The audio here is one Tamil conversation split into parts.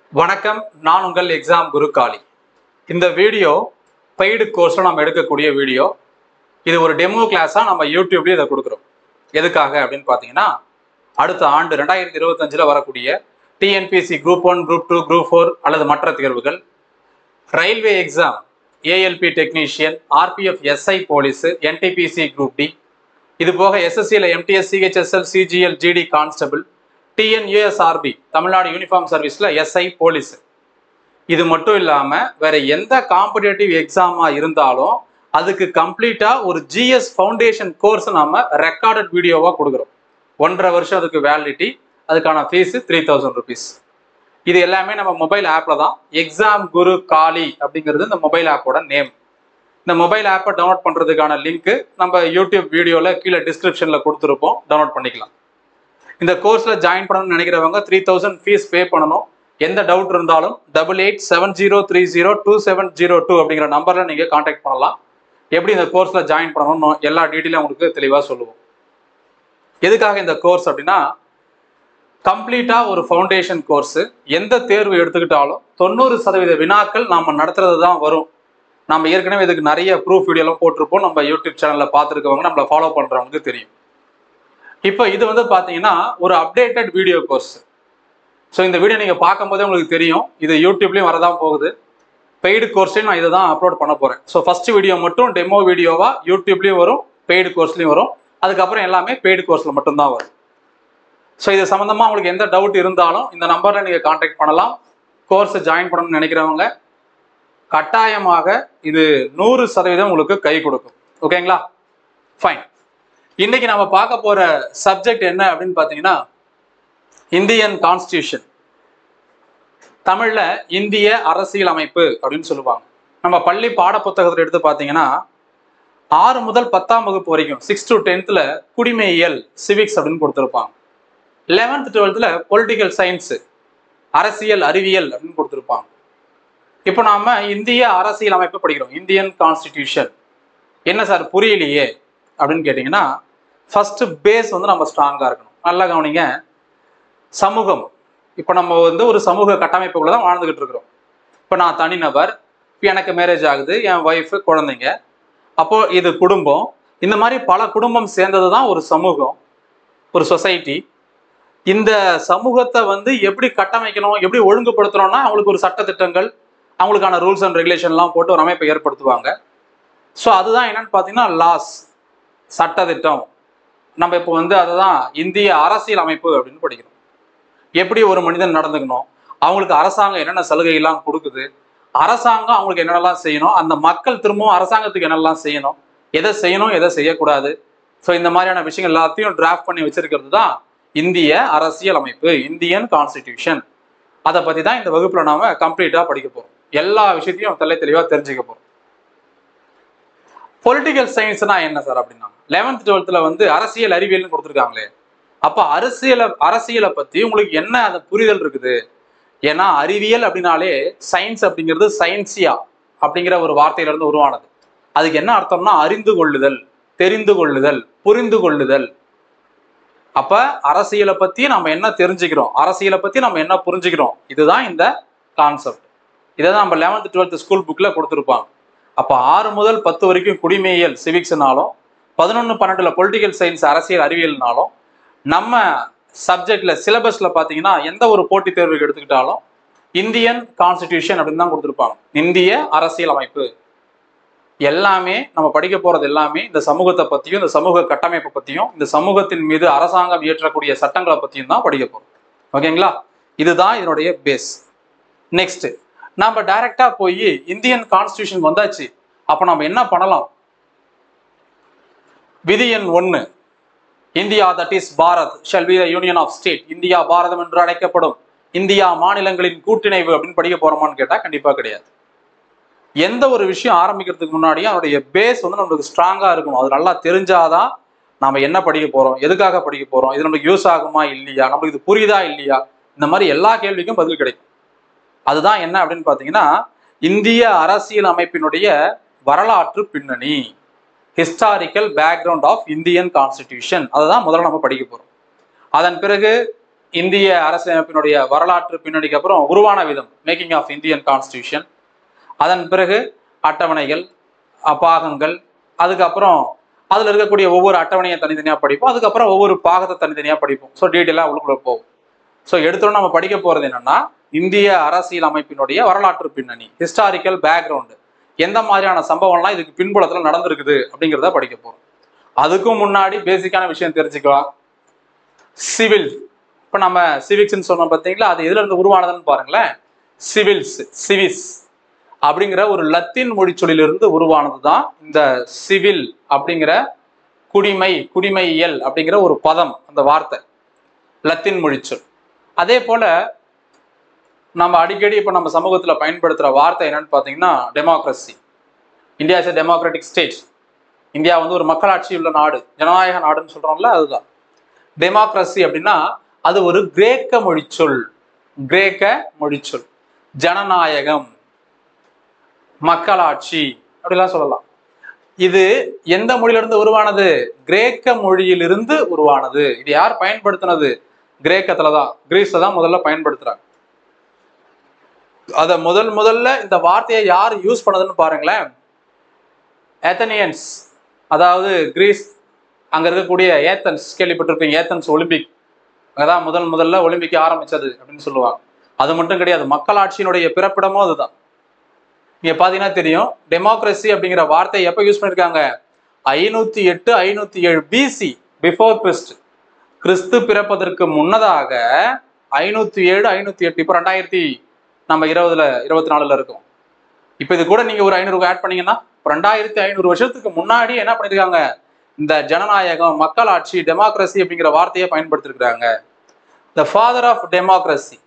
வணக்கம் நான் உங்கள் எக்ஸாம் குரு காளி இந்த வீடியோ பெய்டு கோர்ஸில் நம்ம எடுக்கக்கூடிய வீடியோ இது ஒரு டெமோ கிளாஸாக நம்ம யூடியூப்லேயே இதை கொடுக்குறோம் எதுக்காக அப்படின்னு பார்த்தீங்கன்னா அடுத்த ஆண்டு ரெண்டாயிரத்தி இருபத்தஞ்சில் வரக்கூடிய TNPSC group one group two group four அல்லது மற்ற தேர்வுகள் railway exam ALP technician RPF SI police NTPC group D இது போக எஸ்எஸ்சியில் MTS CHSL CGL GD constable TNUSRB Tamil Nadu uniform சர்வீஸில் எஸ்ஐ போலீஸ் இது மட்டும் இல்லாமல் வேற எந்த காம்படேட்டிவ் எக்ஸாமா இருந்தாலும் அதுக்கு கம்ப்ளீட்டா ஒரு ஜிஎஸ் ஃபவுண்டேஷன் கோர்ஸ் நாம ரெக்கார்டட் வீடியோவா கொடுக்குறோம் ஒன்றரை வருஷம் அதுக்கு வேலிடிட்டி அதுக்கான ஃபீஸ் த்ரீ தௌசண்ட் ருபீஸ் இது எல்லாமே நம்ம மொபைல் ஆப்ல தான் எக்ஸாம் குரு காலி அப்படிங்கிறது இந்த மொபைல் ஆப்போட நேம் இந்த மொபைல் ஆப்பை டவுன்லோட் பண்றதுக்கான லிங்க் நம்ம யூடியூப் வீடியோல கீழே டிஸ்கிரிப்ஷன்ல கொடுத்துருப்போம் டவுன்லோட் பண்ணிக்கலாம் இந்த கோர்ஸ்ல ஜாயின் பண்ணணும்னு நினைக்கிறவங்க த்ரீ தௌசண்ட் ஃபீஸ் பே பண்ணணும் எந்த டவுட் இருந்தாலும் double eight seven zero three zero two seven zero two அப்படிங்கிற நம்பர்ல நீங்க காண்டாக்ட் பண்ணலாம் எப்படி இந்த கோர்ஸ்ல ஜாயின் பண்ணணும்னு எல்லா டீட்டெயிலும் உங்களுக்கு தெளிவா சொல்லுவோம் எதுக்காக இந்த கோர்ஸ் அப்படின்னா கம்ப்ளீட்டா ஒரு ஃபவுண்டேஷன் கோர்ஸ் எந்த தேர்வு எடுத்துக்கிட்டாலும் தொண்ணூறு சதவீத வினாக்கள் நாம நடத்துறது தான் வரும் நம்ம ஏற்கனவே இதுக்கு நிறைய ப்ரூஃப் வீடியோலாம் போட்டிருப்போம் நம்ம யூடியூப் சேனல்ல பார்த்துருக்கவங்க நம்மளை ஃபாலோ பண்றவங்களுக்கு தெரியும் இப்போ இது வந்து பார்த்தீங்கன்னா ஒரு அப்டேட்டட் வீடியோ கோர்ஸ் ஸோ இந்த வீடியோ நீங்கள் பார்க்கும்போதே உங்களுக்கு தெரியும் இது யூடியூப்லேயும் வரதான் போகுது பெய்டு கோர்ஸ்லையும் நான் இதை தான் அப்லோட் பண்ண போகிறேன் ஸோ ஃபர்ஸ்ட் வீடியோ மட்டும் டெமோ வீடியோவா யூடியூப்லேயும் வரும் பெய்டு கோர்ஸ்லையும் வரும் அதுக்கப்புறம் எல்லாமே பெய்டு கோர்ஸில் மட்டும்தான் வரும் ஸோ இது சம்மந்தமாக உங்களுக்கு எந்த டவுட் இருந்தாலும் இந்த நம்பரில் நீங்கள் காண்டாக்ட் பண்ணலாம் கோர்ஸை ஜாயின் பண்ணணும்னு நினைக்கிறவங்க கட்டாயமாக இது நூறு சதவீதம் உங்களுக்கு கை கொடுக்கும் ஓகேங்களா ஃபைன் இன்னைக்கு நம்ம பார்க்க போற சப்ஜெக்ட் என்ன அப்படின்னு பார்த்தீங்கன்னா இந்தியன் கான்ஸ்டியூஷன் தமிழ்ல இந்திய அரசியல் அமைப்பு அப்படின்னு சொல்லுவாங்க நம்ம பள்ளி பாட புத்தகத்தில் எடுத்து பார்த்தீங்கன்னா ஆறு முதல் பத்தாம் வகுப்பு வரைக்கும் சிக்ஸ் டு டென்த்தில் குடிமையியல் சிவிக்ஸ் அப்படின்னு கொடுத்துருப்பாங்க லெவன்த் டுவெல்த்தில் பொலிட்டிக்கல் சயின்ஸ் அரசியல் அறிவியல் அப்படின்னு கொடுத்துருப்பாங்க இப்போ நாம இந்திய அரசியல் அமைப்பு படிக்கிறோம் இந்தியன் கான்ஸ்டிடியூஷன் என்ன சார் புரியலையே அப்படின்னு கேட்டிங்கன்னா ஃபர்ஸ்ட் பேஸ் வந்து நம்ம ஸ்ட்ராங்காக இருக்கணும் நல்லா கவனிங்க சமூகம் இப்போ நம்ம வந்து ஒரு சமூக கட்டமைப்புக்குள்ள தான் வாழ்ந்துகிட்டு இருக்கிறோம் இப்போ நான் தனிநபர் இப்போ எனக்கு மேரேஜ் ஆகுது என் ஒய்ஃபு குழந்தைங்க அப்போ இது குடும்பம் இந்த மாதிரி பல குடும்பம் சேர்ந்தது தான் ஒரு சமூகம் ஒரு சொசைட்டி இந்த சமூகத்தை வந்து எப்படி கட்டமைக்கணும் எப்படி ஒழுங்குபடுத்தணும்னா அவங்களுக்கு ஒரு சட்டத்திட்டங்கள் அவங்களுக்கான ரூல்ஸ் அண்ட் ரெகுலேஷன்லாம் போட்டு ஒரு அமைப்பை ஏற்படுத்துவாங்க ஸோ அதுதான் என்னன்னு பார்த்தீங்கன்னா லாஸ் சட்டத்திட்டம் நம்ம இப்போ வந்து அதுதான் இந்திய அரசியல் அமைப்பு அப்படின்னு படிக்கிறோம் எப்படி ஒரு மனிதன் நடந்துக்கணும் அவங்களுக்கு அரசாங்கம் என்னென்ன சலுகையெல்லாம் கொடுக்குது அரசாங்கம் அவங்களுக்கு என்னென்னலாம் செய்யணும் அந்த மக்கள் திரும்பவும் அரசாங்கத்துக்கு என்னெல்லாம் செய்யணும் எதை செய்யணும் எதை செய்யக்கூடாது ஸோ இந்த மாதிரியான விஷயங்கள் எல்லாத்தையும் டிராஃப்ட் பண்ணி வச்சிருக்கிறது தான் இந்திய அரசியல் அமைப்பு இந்தியன் கான்ஸ்டிடியூஷன் அதை பற்றி தான் இந்த வகுப்பில் நாம கம்ப்ளீட்டாக படிக்க போகிறோம் எல்லா விஷயத்தையும் தெல்ல தெளிவாக தெரிஞ்சுக்க போகிறோம் பொலிட்டிக்கல் சயின்ஸ்னா என்ன சார் அப்படின்னா லெவன்த் டுவெல்த்தில் வந்து அரசியல் அறிவியல்னு கொடுத்துருக்காங்களே அப்போ அரசியலை அரசியலை பற்றி உங்களுக்கு என்ன அது புரிதல் இருக்குது ஏன்னா அறிவியல் அப்படின்னாலே சயின்ஸ் அப்படிங்கிறது சயின்சியா அப்படிங்கிற ஒரு வார்த்தையிலிருந்து உருவானது அதுக்கு என்ன அர்த்தம்னா அறிந்து கொள்ளுதல் தெரிந்து கொள்ளுதல் புரிந்து கொள்ளுதல் அப்ப அரசியலை பத்தி நம்ம என்ன தெரிஞ்சுக்கிறோம் அரசியலை பத்தி நம்ம என்ன புரிஞ்சுக்கிறோம் இதுதான் இந்த கான்செப்ட் இதை தான் நம்ம லெவன்த் டுவெல்த் ஸ்கூல் புக்ல கொடுத்துருப்பாங்க அப்போ ஆறு முதல் பத்து வரைக்கும் குடிமையியல் சிவிக்ஸ்னாலும் பதினொன்று பன்னெண்டுல பொலிட்டிக்கல் சயின்ஸ் அரசியல் அறிவியல்னாலும் நம்ம சப்ஜெக்ட்ல சிலபஸ்ல பார்த்தீங்கன்னா எந்த ஒரு போட்டித் தேர்வுக்கு எடுத்துக்கிட்டாலும் இந்தியன் கான்ஸ்டிடியூஷன் அப்படின்னு தான் கொடுத்துருப்பாங்க இந்திய அரசியல் அமைப்பு எல்லாமே நம்ம படிக்க போறது எல்லாமே இந்த சமூகத்தை பத்தியும் இந்த சமூக கட்டமைப்பை பத்தியும் இந்த சமூகத்தின் மீது அரசாங்கம் இயற்றக்கூடிய சட்டங்களை பத்தியும் தான் படிக்க போறோம் ஓகேங்களா இதுதான் இதனுடைய பேஸ் நெக்ஸ்ட் நம்ம டைரக்டா போய் இந்தியன் கான்ஸ்டியூஷன் வந்தாச்சு அப்ப நம்ம என்ன பண்ணலாம் விதி எண் ஒன்று India that is Bharat shall be the union of state India Bharatam என்று அழைக்கப்படும் இந்தியா மாநிலங்களின் கூட்டிணைவு அப்படின்னு படிக்க போறோமான்னு கேட்டா கண்டிப்பா கிடையாது எந்த ஒரு விஷயம் ஆரம்பிக்கிறதுக்கு முன்னாடியும் அதனுடைய பேஸ் வந்து நம்மளுக்கு ஸ்ட்ராங்கா இருக்கணும் அது நல்லா தெரிஞ்சாதான் நாம என்ன படிக்க போறோம் எதுக்காக படிக்க போறோம் இது நம்மளுக்கு யூஸ் ஆகுமா இல்லையா நம்மளுக்கு இது புரியுதா இல்லையா இந்த மாதிரி எல்லா கேள்விக்கும் பதில் கிடைக்கும் அதுதான் என்ன அப்படின்னு பார்த்தீங்கன்னா இந்திய அரசியல் அமைப்பினுடைய வரலாற்று பின்னணி historical background of Indian constitution அதை தான் முதல்ல நம்ம படிக்க போறோம் அதன் பிறகு இந்திய அரசியலமைப்பினுடைய வரலாற்று பின்னணிக்கு அப்புறம் உருவான விதம் மேக்கிங் ஆஃப் இந்தியன் கான்ஸ்டியூஷன் அதன் பிறகு அட்டவணைகள் அஹ், பாகங்கள் அதுக்கப்புறம் அதில் இருக்கக்கூடிய ஒவ்வொரு அட்டவணையை தனித்தனியாக படிப்போம் அதுக்கப்புறம் ஒவ்வொரு பாகத்தை தனித்தனியாக படிப்போம் ஸோ டீட்டெயிலாக உள்ளுக்குள்ள போகும் ஸோ எடுத்தோன்னு நம்ம படிக்க போகிறது என்னன்னா இந்திய அரசியல் அமைப்பினுடைய வரலாற்று பின்னணி ஹிஸ்டாரிக்கல் பேக்ரவுண்டு எந்த மாதிரியான சம்பவம்லாம் இதுக்கு பின்புலத்தில் நடந்திருக்குது அப்படிங்கிறத படிக்க போகிறோம் அதுக்கும் முன்னாடி பேசிக்கான விஷயம் தெரிஞ்சுக்கலாம் சிவில் இப்போ நம்ம சிவிக்ஸ்ன்னு சொன்னோம் பார்த்தீங்களா அது எதுல இருந்து உருவானதுன்னு பாருங்களேன் சிவில்ஸ் சிவிஸ் அப்படிங்கிற ஒரு லத்தீன் மொழிச்சொல்லிலிருந்து உருவானது தான் இந்த சிவில் அப்படிங்கிற குடிமை குடிமையியல் அப்படிங்கிற ஒரு பதம் அந்த வார்த்தை லத்தீன் மொழிச்சொல் அதே போல நம்ம அடிக்கடி இப்போ நம்ம சமூகத்தில் பயன்படுத்துகிற வார்த்தை என்னன்னு பார்த்தீங்கன்னா democracy India is democratic state India வந்து ஒரு மக்களாட்சி உள்ள நாடு ஜனநாயக நாடுன்னு சொல்றோம்ல அதுதான் டெமோக்ரஸி அப்படின்னா அது ஒரு கிரேக்க மொழிச்சொல் கிரேக்க மொழிச்சொல் ஜனநாயகம் மக்களாட்சி அப்படிலாம் சொல்லலாம் இது எந்த மொழியிலிருந்து உருவானது கிரேக்க மொழியிலிருந்து உருவானது இது யார் பயன்படுத்தினது கிரேக்கத்துல தான் கிரீஸ்ல தான் முதல்ல பயன்படுத்துறாங்க அத முதல் முதல்ல இந்த வார்த்தையை யார் யூஸ் பண்ணதுன்னு பாருங்களேன் ஏத்தனியன்ஸ் அதாவது கிரீஸ் அங்க இருக்கக்கூடிய ஏத்தன்ஸ் கேள்விப்பட்டிருப்பீங்க ஏத்தன்ஸ் ஒலிம்பிக் அங்கதான் முதல் முதல்ல ஒலிம்பிக் ஆரம்பிச்சது அப்படின்னு சொல்லுவாங்க அது மட்டும் கிடையாது மக்களாட்சியினுடைய பிறப்பிடமும் அதுதான் நீங்க பாத்தீங்கன்னா தெரியும் டெமோக்ரஸி அப்படிங்கிற வார்த்தையை எப்ப யூஸ் பண்ணிருக்காங்க ஐநூத்தி எட்டு ஐநூத்தி ஏழு பிசி பிஃபோர் கிறிஸ்ட் கிறிஸ்து பிறப்பதற்கு முன்னதாக ஐநூத்தி ஏழு ஐநூத்தி எட்டு இப்போ ரெண்டாயிரத்தி நம்ம இருபதுல இருபத்தி நாலுல இருக்கோம் இப்போ இது கூட நீங்க ஒரு ஐநூறு ஆட் பண்ணீங்கன்னா இப்ப ரெண்டாயிரத்தி ஐநூறு வருஷத்துக்கு முன்னாடி என்ன பண்ணிருக்காங்க இந்த ஜனநாயகம் மக்களாட்சி டெமோக்ரஸி அப்படிங்கிற வார்த்தையை பயன்படுத்திருக்கிறாங்க த ஃபாதர் ஆஃப் டெமோக்ரஸி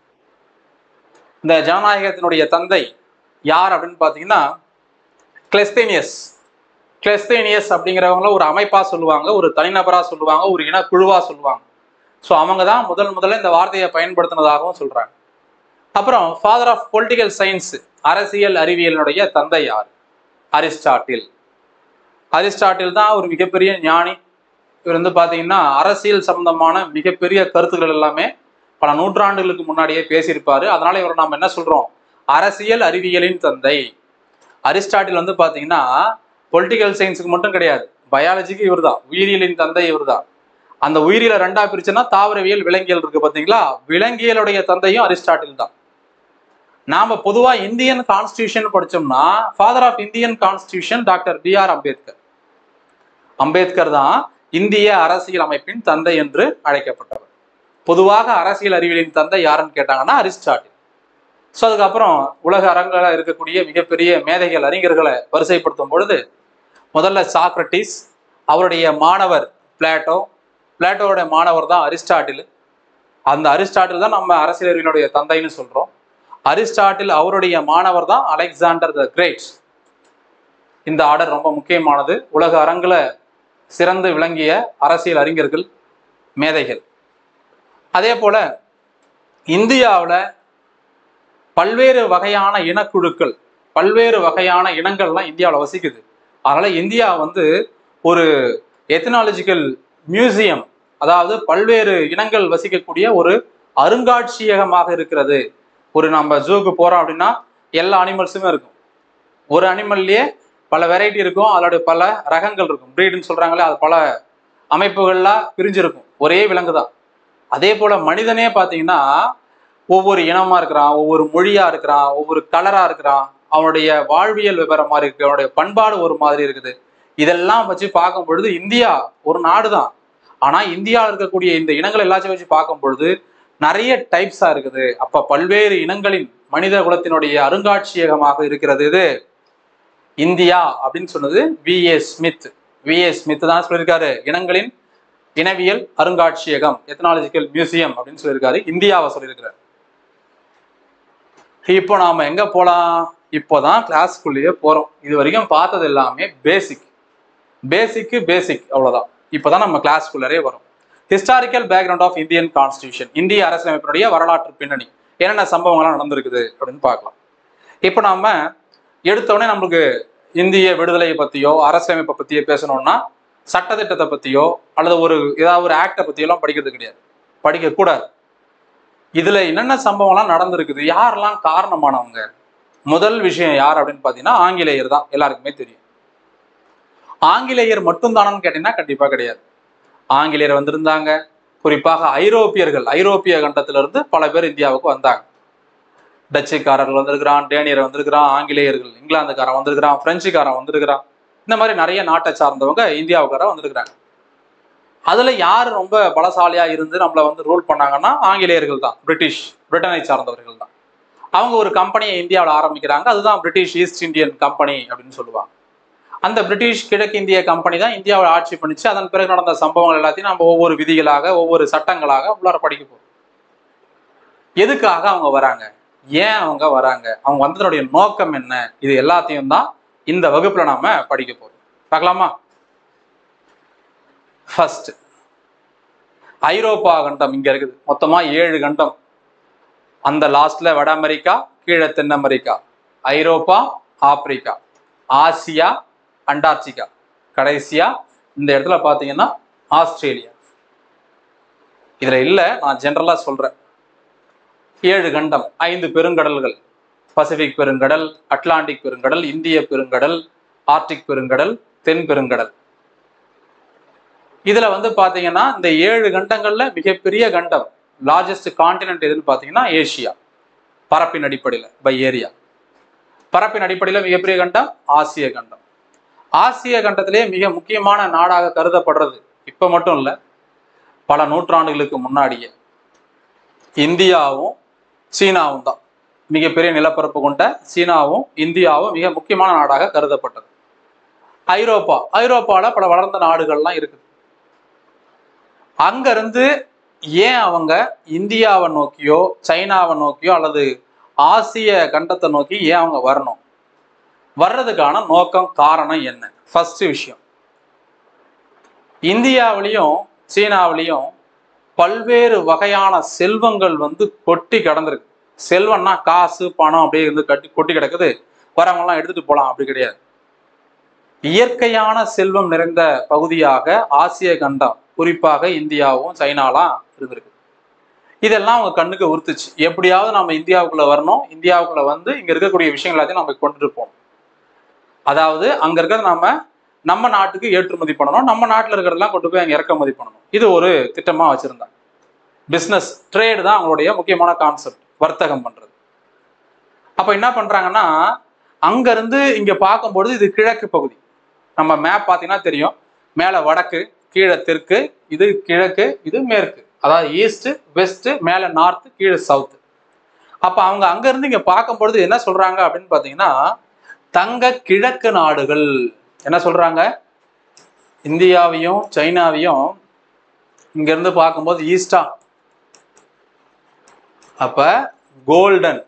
இந்த ஜனநாயகத்தினுடைய தந்தை யார் அப்படின்னு பார்த்தீங்கன்னா கிளெஸ்தேனியஸ் கிளெஸ்தேனியஸ் அப்படிங்கிறவங்கள ஒரு அமைப்பா சொல்லுவாங்க ஒரு தனிநபரா சொல்லுவாங்க ஒரு இனக்குழுவா சொல்லுவாங்க ஸோ அவங்க தான் முதல் முதல்ல இந்த வார்த்தையை பயன்படுத்தினதாகவும் சொல்றாங்க அப்புறம் ஃபாதர் ஆஃப் பொலிட்டிக்கல் சயின்ஸ் அரசியல் அறிவியலினுடைய தந்தை யார் அரிஸ்டாட்டில் அரிஸ்டாட்டில் தான் ஒரு மிகப்பெரிய ஞானி இவர் வந்து பார்த்தீங்கன்னா அரசியல் சம்பந்தமான மிகப்பெரிய கருத்துக்கள் எல்லாமே பல நூற்றாண்டுகளுக்கு முன்னாடியே பேசியிருப்பாரு அதனால இவரை நாம் என்ன சொல்றோம் அரசியல் அறிவியலின் தந்தை அரிஸ்டாட்டில் வந்து பார்த்தீங்கன்னா பொலிட்டிக்கல் சயின்ஸுக்கு மட்டும் கிடையாது பயாலஜிக்கு இவர் தான் உயிரியலின் தந்தை இவர் தான் அந்த உயிரியலை ரெண்டா பிரிச்சுன்னா தாவரவியல் விலங்கியல் இருக்கு பார்த்தீங்களா விலங்கியலுடைய தந்தையும் அரிஸ்டாட்டில் தான் நாம பொதுவா இந்தியன் கான்ஸ்டியூஷன் படிச்சோம்னா father of Indian constitution doctor B R Ambedkar Ambedkar தான் இந்திய அரசியல் அமைப்பின் தந்தை என்று அழைக்கப்பட்டவர் பொதுவாக அரசியல் அறிவியலின் தந்தை யாருன்னு கேட்டாங்கன்னா அரிஸ்டாட்டில் ஸோ அதுக்கப்புறம் உலக அரங்கில் இருக்கக்கூடிய மிகப்பெரிய மேதைகள் அறிஞர்களை வரிசைப்படுத்தும் பொழுது முதல்ல சாக்ரட்டிஸ் அவருடைய மாணவர் பிளாட்டோ பிளாட்டோவோட மாணவர் தான் அரிஸ்டாட்டில் அந்த அரிஸ்டாட்டில் தான் நம்ம அரசியல் அறிவியலுடைய தந்தைன்னு சொல்றோம் அரிஸ்டாட்டில் அவருடைய மாணவர் தான் அலெக்சாண்டர் த கிரேட் இந்த ஆர்டர் ரொம்ப முக்கியமானது உலக அரங்குல சிறந்து விளங்கிய அரசியல் அறிஞர்கள் மேதைகள் அதே போல இந்தியாவில் பல்வேறு வகையான இனக்குழுக்கள் பல்வேறு வகையான இனங்கள்லாம் இந்தியாவில் வசிக்குது அதனால இந்தியா வந்து ஒரு எத்தனாலஜிக்கல் மியூசியம் அதாவது பல்வேறு இனங்கள் வசிக்கக்கூடிய ஒரு அருங்காட்சியகமாக இருக்கிறது ஒரு நம்ம ஜூக்கு போறோம் அப்படின்னா எல்லா அனிமல்ஸுமே இருக்கும் ஒரு அனிமல்லையே பல வெரைட்டி இருக்கும் அதோடைய பல ரகங்கள் இருக்கும் ப்ரீடுன்னு சொல்றாங்களே அது பல அமைப்புகள்லாம் பிரிஞ்சிருக்கும் ஒரே விலங்கு தான் அதே போல மனிதனே பார்த்தீங்கன்னா ஒவ்வொரு இனமா இருக்கிறான் ஒவ்வொரு மொழியா இருக்கிறான் ஒவ்வொரு கலரா இருக்கிறான் அவனுடைய வாழ்வியல் விவரம் மாதிரி இருக்கு அவனுடைய பண்பாடு ஒரு மாதிரி இருக்குது இதெல்லாம் வச்சு பார்க்கும் பொழுது இந்தியா ஒரு நாடு தான் ஆனா இந்தியாவில் இருக்கக்கூடிய இந்த இனங்கள் எல்லாத்தையும் வச்சு பார்க்கும் பொழுது நிறைய டைப்ஸா இருக்குது அப்ப பல்வேறு இனங்களின் மனித குலத்தினுடைய அருங்காட்சியகமாக இருக்கிறது இது இந்தியா அப்படின்னு சொன்னது V A Smith V A Smith தான் சொல்லியிருக்காரு இனங்களின் இனவியல் அருங்காட்சியகம் எத்தனாலஜிக்கல் மியூசியம் அப்படின்னு சொல்லியிருக்காரு இந்தியாவை சொல்லியிருக்கிறார் இப்போ நாம எங்க போலாம் இப்போதான் கிளாஸ்க்குள்ளேயே போறோம் இது வரைக்கும் பார்த்தது எல்லாமே பேசிக் பேசிக்கு பேசிக் அவ்வளவுதான் இப்போதான் நம்ம கிளாஸ்க்குள்ளரே வரும் historical background of Indian constitution இந்திய அரசியலமைப்பினுடைய வரலாற்று பின்னணி என்னென்ன சம்பவங்கள்லாம் நடந்திருக்குது அப்படின்னு பார்க்கலாம் இப்போ நாம எடுத்தோடனே நம்மளுக்கு இந்திய விடுதலையை பத்தியோ அரசியலமைப்பை பத்தியோ பேசணும்னா சட்டத்திட்டத்தை பத்தியோ அல்லது ஒரு ஏதாவது ஒரு ஆக்டை பத்தியெல்லாம் படிக்கிறது கிடையாது படிக்க கூடாது இதுல என்னென்ன சம்பவம்லாம் நடந்திருக்குது யாரெல்லாம் காரணமானவங்க முதல் விஷயம் யார் அப்படின்னு பார்த்தீங்கன்னா ஆங்கிலேயர் தான் எல்லாருக்குமே தெரியும் ஆங்கிலேயர் மட்டும்தானான்னு கேட்டீங்கன்னா கண்டிப்பா கிடையாது ஆங்கிலேயர் வந்திருந்தாங்க குறிப்பாக ஐரோப்பியர்கள் ஐரோப்பிய கண்டத்திலிருந்து பல பேர் இந்தியாவுக்கு வந்தாங்க டச்சுக்காரர்கள் வந்திருக்கிறான் டேனியர் வந்திருக்கிறான் ஆங்கிலேயர்கள் இங்கிலாந்துக்காரன் வந்திருக்கிறான் பிரெஞ்சுக்காரன் வந்திருக்கிறான் இந்த மாதிரி நிறைய நாட்டை சார்ந்தவங்க இந்தியாவுக்கார வந்திருக்கிறாங்க அதுல யார் ரொம்ப பலசாலியா இருந்து நம்மளை வந்து ரூல் பண்ணாங்கன்னா ஆங்கிலேயர்கள் தான் பிரிட்டிஷ் பிரிட்டனை சார்ந்தவர்கள் தான் அவங்க ஒரு கம்பெனியை இந்தியாவில் ஆரம்பிக்கிறாங்க அதுதான் பிரிட்டிஷ் ஈஸ்ட் இந்தியன் கம்பெனி அப்படின்னு சொல்லுவாங்க அந்த பிரிட்டிஷ் கிழக்கிந்திய கம்பெனி தான் இந்தியாவில் ஆட்சி பண்ணிச்சு அதன் பிறகு நடந்த சம்பவங்கள் எல்லாத்தையும் நம்ம ஒவ்வொரு விதிகளாக ஒவ்வொரு சட்டங்களாக உள்ளார படிக்க போறோம் எதுக்காக அவங்க வராங்க ஏன் அவங்க வராங்க அவங்க வந்ததனுடைய நோக்கம் என்ன இது எல்லாத்தையும் தான் இந்த வகுப்புல நாம படிக்க போறோம் பார்க்கலாமா ஃபர்ஸ்ட் ஐரோப்பா கண்டம் இங்க இருக்குது மொத்தமா ஏழு கண்டம் அந்த லாஸ்ட்ல வட அமெரிக்கா கீழே தென் அமெரிக்கா ஐரோப்பா ஆப்பிரிக்கா ஆசியா அண்டார்டிகா கடைசியா இந்த இடத்துல பாத்தீங்கன்னா ஆஸ்திரேலியா இதுல இல்ல நான் ஜென்ரலா சொல்றேன் ஏழு கண்டம் ஐந்து பெருங்கடல்கள் பசிபிக் பெருங்கடல் அட்லாண்டிக் பெருங்கடல் இந்திய பெருங்கடல் ஆர்டிக் பெருங்கடல் தென் பெருங்கடல் இதுல வந்து பாத்தீங்கன்னா இந்த ஏழு கண்டங்கள்ல மிகப்பெரிய கண்டம் லார்ஜஸ்ட் காண்டினென்ட் எதுன்னு பாத்தீங்கன்னா ஏசியா பரப்பின் அடிப்படையில பை ஏரியா பரப்பின் அடிப்படையில மிகப்பெரிய கண்டம் ஆசிய கண்டம் ஆசிய கண்டத்திலே மிக முக்கியமான நாடாக கருதப்படுறது இப்ப மட்டும் இல்ல பல நூற்றாண்டுகளுக்கு முன்னாடியே இந்தியாவும் சீனாவும் தான் மிகப்பெரிய நிலப்பரப்பு கொண்ட சீனாவும் இந்தியாவும் மிக முக்கியமான நாடாக கருதப்பட்டது ஐரோப்பா ஐரோப்பால பல வளர்ந்த நாடுகள்லாம் இருக்குது அங்கிருந்து ஏன் அவங்க இந்தியாவை நோக்கியோ சைனாவை நோக்கியோ அல்லது ஆசிய கண்டத்தை நோக்கி ஏன் அவங்க வரணும் வர்றதுக்கான நோக்கம் காரணம் என்ன ஃபர்ஸ்ட் விஷயம் இந்தியாவிலையும் சீனாவிலையும் பல்வேறு வகையான செல்வங்கள் வந்து கொட்டி கிடந்திருக்கு செல்வம்னா காசு பணம் அப்படியே இருந்து கட்டி கொட்டி கிடக்குது வரவங்கலாம் எடுத்துட்டு போலாம் அப்படி கிடையாது இயற்கையான செல்வம் நிறைந்த பகுதியாக ஆசிய கண்டம் குறிப்பாக இந்தியாவும் சைனாலாம் இருந்திருக்கு இதெல்லாம் அவங்க கண்ணுக்கு உறுத்துச்சு எப்படியாவது நம்ம இந்தியாவுக்குள்ள வரணும் இந்தியாவுக்குள்ள வந்து இங்க இருக்கக்கூடிய விஷயங்கள் எல்லாத்தையும் நம்ம கொண்டுட்டு போகணும் அதாவது அங்க இருக்கிறத நம்ம நம்ம நாட்டுக்கு ஏற்றுமதி பண்ணணும் நம்ம நாட்டில் இருக்கிறதெல்லாம் கொண்டு போய் அங்கே இறக்குமதி பண்ணணும் இது ஒரு திட்டமா வச்சிருந்தாங்க பிஸ்னஸ் ட்ரேடு தான் அவங்களுடைய முக்கியமான கான்செப்ட் வர்த்தகம் பண்றது அப்ப என்ன பண்றாங்கன்னா அங்க இருந்து இங்க பார்க்கும்பொழுது இது கிழக்கு பகுதி நம்ம மேப் பார்த்தீங்கன்னா தெரியும் மேல வடக்கு கீழே தெற்கு இது கிழக்கு இது மேற்கு அதாவது ஈஸ்ட் வெஸ்ட் மேல நார்த் கீழே சவுத் அப்ப அவங்க அங்க இருந்து இங்க பார்க்கும்பொழுது என்ன சொல்றாங்க அப்படின்னு பாத்தீங்கன்னா தங்க கிழக்கு நாடுகள் என்ன சொல்றாங்க இந்தியாவையும் சைனாவையும் இங்க இருந்து பார்க்கும்போது ஈஸ்டா அப்ப கோல்டன்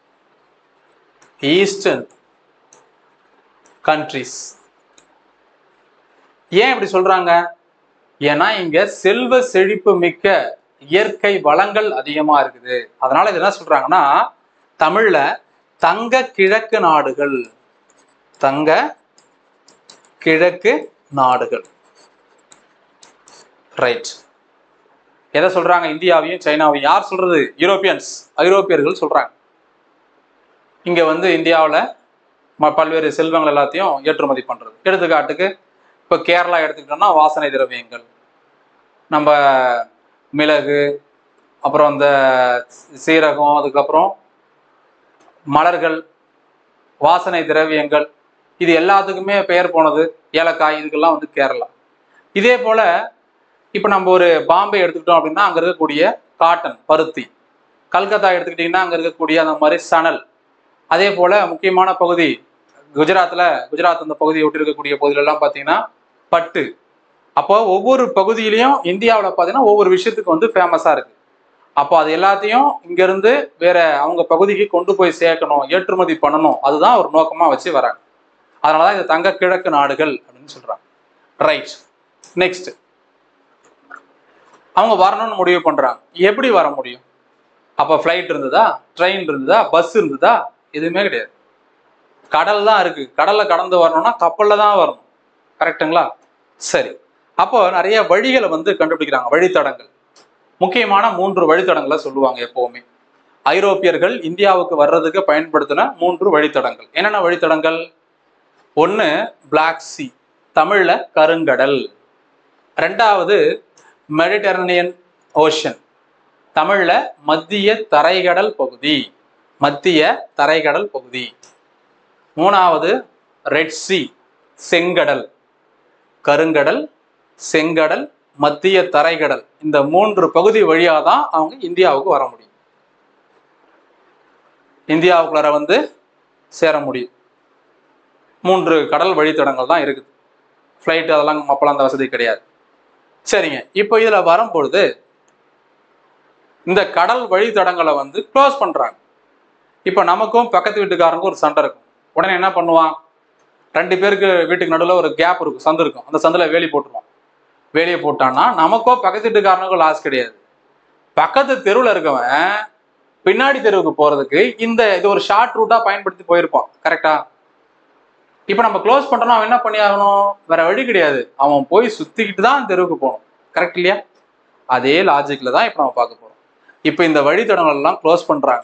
ஈஸ்டர்ன் கண்ட்ரிஸ் ஏன் இப்படி சொல்றாங்க ஏன்னா இங்க செல்வ செழிப்பு மிக்க இயற்கை வளங்கள் அதிகமா இருக்குது அதனால இது என்ன சொல்றாங்கன்னா தமிழ்ல தங்க கிழக்கு நாடுகள் தங்க கிழக்கு நாடுகள் ரைட் எதை சொல்றாங்க இந்தியாவையும் சைனாவையும் யார் சொல்றது யூரோப்பியன்ஸ் ஐரோப்பியர்கள் சொல்றாங்க இங்க வந்து இந்தியாவில் பல்வேறு செல்வங்கள் எல்லாத்தையும் ஏற்றுமதி பண்றது எடுத்துக்காட்டுக்கு இப்போ கேரளா எடுத்துக்கிட்டோம்னா வாசனை திரவியங்கள் நம்ம மிளகு அப்புறம் இந்த சீரகம் அதுக்கப்புறம் மலர்கள் வாசனை திரவியங்கள் இது எல்லாத்துக்குமே பெயர் போனது ஏலக்காய் இதுக்கெல்லாம் வந்து கேரளா இதே போல இப்போ நம்ம ஒரு பாம்பே எடுத்துக்கிட்டோம் அப்படின்னா அங்கே இருக்கக்கூடிய காட்டன் பருத்தி கல்கத்தா எடுத்துக்கிட்டிங்கன்னா அங்கே இருக்கக்கூடிய அந்த மாதிரி சணல் அதே போல முக்கியமான பகுதி குஜராத்தில் குஜராத் அந்த பகுதியை ஒட்டி இருக்கக்கூடிய பகுதியிலலாம் பார்த்தீங்கன்னா பட்டு அப்போ ஒவ்வொரு பகுதியிலையும் இந்தியாவில் பார்த்தீங்கன்னா ஒவ்வொரு விஷயத்துக்கு வந்து ஃபேமஸாக இருக்கு அப்போ அது எல்லாத்தையும் இங்கேருந்து வேற அவங்க பகுதிக்கு கொண்டு போய் சேர்க்கணும் ஏற்றுமதி பண்ணணும் அதுதான் ஒரு நோக்கமாக வச்சு வராங்க அதனால தான் இது தங்க கிழக்கு நாடுகள் அப்படின்னு சொல்றாங்க ரைட் நெக்ஸ்ட் அவங்க வரணும்னு முடிவு பண்றாங்க எப்படி வர முடியும் அப்போ ஃப்ளைட் இருந்ததா ட்ரெயின் இருந்ததா பஸ் இருந்ததா எதுவுமே கிடையாது கடல் தான் இருக்கு கடல்ல கடந்து வரணும்னா கப்பல்ல தான் வரணும் கரெக்டுங்களா சரி அப்போ நிறைய வழிகளை வந்து கண்டுபிடிக்கிறாங்க வழித்தடங்கள் முக்கியமான மூன்று வழித்தடங்களை சொல்லுவாங்க எப்பவுமே ஐரோப்பியர்கள் இந்தியாவுக்கு வர்றதுக்கு பயன்படுத்தின மூன்று வழித்தடங்கள் என்னென்ன வழித்தடங்கள் ஒன்று பிளாக் சி தமிழ்ல கருங்கடல் ரெண்டாவது மெடிட்டரேனியன் ஓஷன் தமிழ்ல மத்திய தரைக்கடல் பகுதி மத்திய தரைக்கடல் பகுதி மூணாவது ரெட் சி செங்கடல் கருங்கடல் செங்கடல் மத்திய தரைக்கடல் இந்த மூன்று பகுதி வழியாக தான் அவங்க இந்தியாவுக்கு வர முடியும் இந்தியாவுக்குள்ளார வந்து சேர முடியும் மூன்று கடல் வழித்தடங்கள் தான் இருக்குது ஃப்ளைட் அதெல்லாம் அப்போலாம் அந்த வசதி கிடையாது சரிங்க இப்போ இதில் வரும்பொழுது இந்த கடல் வழித்தடங்களை வந்து க்ளோஸ் பண்ணுறாங்க இப்போ நமக்கும் பக்கத்து வீட்டுக்காரங்க ஒரு சண்டை இருக்கும் உடனே என்ன பண்ணுவான் ரெண்டு பேருக்கு வீட்டுக்கு நடுவில் ஒரு கேப் இருக்கும் சந்து இருக்கும் அந்த சந்தில் வேலி போட்டுருவான் வேலியை போட்டான்னா நமக்கோ பக்கத்து வீட்டுக்காரனுக்கோ லாஸ் கிடையாது பக்கத்து தெருவில் இருக்கவன் பின்னாடி தெருவுக்கு போகிறதுக்கு இந்த இது ஒரு ஷார்ட் ரூட்டாக பயன்படுத்தி போயிருப்பான் கரெக்டா இப்போ நம்ம க்ளோஸ் பண்ணுறோம் அவன் என்ன பண்ணி ஆகணும் வேற வழி கிடையாது அவன் போய் சுற்றிக்கிட்டு தான் தெருவுக்கு போகணும் கரெக்ட் இல்லையா அதே லாஜிக்கில் தான் இப்போ நம்ம பார்க்க போகிறோம் இப்போ இந்த வழித்தடங்கள் எல்லாம் க்ளோஸ் பண்ணுறாங்க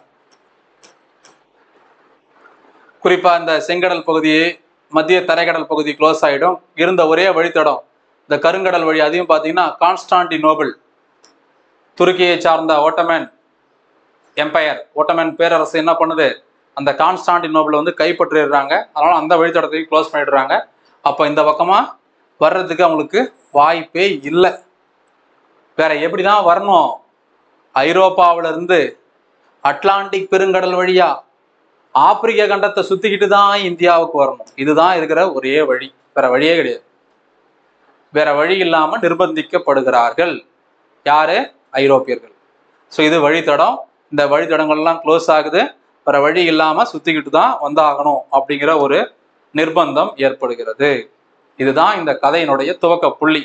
குறிப்பாக இந்த செங்கடல் பகுதி மத்திய தரைக்கடல் பகுதி க்ளோஸ் ஆகிடும் இருந்த ஒரே வழித்தடம் இந்த கருங்கடல் வழி அதையும் பார்த்தீங்கன்னா கான்ஸ்டான்டி நோபல் துருக்கியை சார்ந்த ஓட்டமேன் எம்பையர் ஓட்டமேன் பேரரசு என்ன பண்ணுது அந்த கான்ஸ்டான்டி நோபலை வந்து கைப்பற்றிடுறாங்க அதனால அந்த வழித்தடத்தையும் க்ளோஸ் பண்ணிடுறாங்க அப்போ இந்த பக்கமாக வர்றதுக்கு அவங்களுக்கு வாய்ப்பே இல்லை வேற எப்படி தான் வரணும் ஐரோப்பாவில இருந்து அட்லாண்டிக் பெருங்கடல் வழியா ஆப்பிரிக்க கண்டத்தை சுத்திக்கிட்டு தான் இந்தியாவுக்கு வரணும் இதுதான் இருக்கிற ஒரே வழி வேற வழியே கிடையாது வேற வழி இல்லாம நிர்பந்திக்கப்படுகிறார்கள் யாரு ஐரோப்பியர்கள் ஸோ இது வழித்தடம் இந்த வழித்தடங்கள்லாம் க்ளோஸ் ஆகுது வேற வழி இல்லாம சுத்திக்கிட்டு தான் வந்தாகணும் அப்படிங்கிற ஒரு நிர்பந்தம் ஏற்படுகிறது இதுதான் இந்த கதையினுடைய துவக்க புள்ளி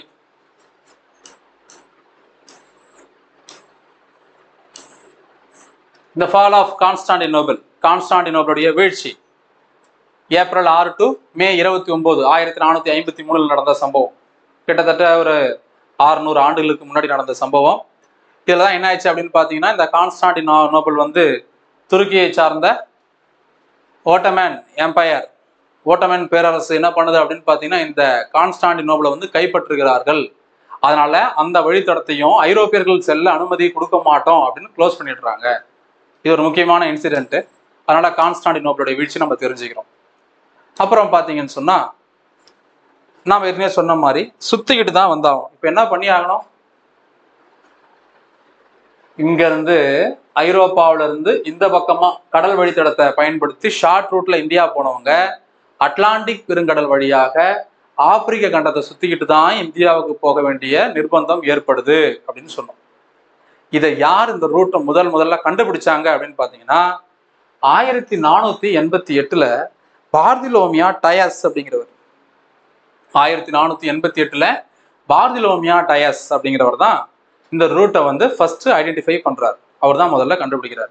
இந்த ஃபால் ஆஃப் கான்ஸ்டாண்டினோபிள் கான்ஸ்டாண்டினோபிளுடைய வீழ்ச்சி ஏப்ரல் ஆறு டு மே இருபத்தி ஒன்பது ஆயிரத்தி நானூற்றி ஐம்பத்தி மூணில் நடந்த சம்பவம் கிட்டத்தட்ட ஒரு ஆறுநூறு ஆண்டுகளுக்கு முன்னாடி நடந்த சம்பவம் இதில் தான் என்ன ஆயிடுச்சு அப்படின்னு பார்த்தீங்கன்னா இந்த கான்ஸ்டாண்டினோ நோபல் வந்து துருக்கியை சார்ந்த ஓட்டமேன் எம்பையர் ஓட்டமேன் பேரரசு என்ன பண்ணுது அப்படின்னு பார்த்தீங்கன்னா இந்த கான்ஸ்டாண்டினோபிளை வந்து கைப்பற்றுகிறார்கள் அதனால அந்த வழித்தடத்தையும் ஐரோப்பியர்கள் செல்ல அனுமதி கொடுக்க மாட்டோம் அப்படின்னு க்ளோஸ் பண்ணிடுறாங்க இது ஒரு முக்கியமான இன்சிடென்ட் அதனால கான்ஸ்டாண்டினோபிளுடைய வீழ்ச்சி நம்ம தெரிஞ்சுக்கிறோம் அப்புறம் பார்த்தீங்கன்னு சொன்னா நாம் ஏற்கனவே சொன்ன மாதிரி சுத்திக்கிட்டு தான் வந்தாகும் இப்போ என்ன பண்ணி ஆகணும் இங்க இருந்து ஐரோப்பாவில இருந்து இந்த பக்கமா கடல் வழித்தடத்தை பயன்படுத்தி ஷார்ட் ரூட்ல இந்தியா போனவங்க அட்லாண்டிக் பெருங்கடல் வழியாக ஆப்பிரிக்க கண்டத்தை சுத்திக்கிட்டு தான் இந்தியாவுக்கு போக வேண்டிய நிர்பந்தம் ஏற்படுது அப்படின்னு சொன்னோம் இதை யார் இந்த ரூட்டை முதல் முதல்ல கண்டுபிடிச்சாங்க அப்படின்னு பார்த்தீங்கன்னா ஆயிரத்தி நானூத்தி எண்பத்தி எட்டுல பார்திலோமியா டயஸ் அப்படிங்கிறவர் ஆயிரத்தி நானூத்தி எண்பத்தி எட்டுல பார்திலோமியா டயஸ் அப்படிங்கிறவர் தான் இந்த ரூட்டை வந்து ஃபர்ஸ்ட் ஐடென்டிஃபை பண்றார் அவர் தான் முதல்ல கண்டுபிடிக்கிறார்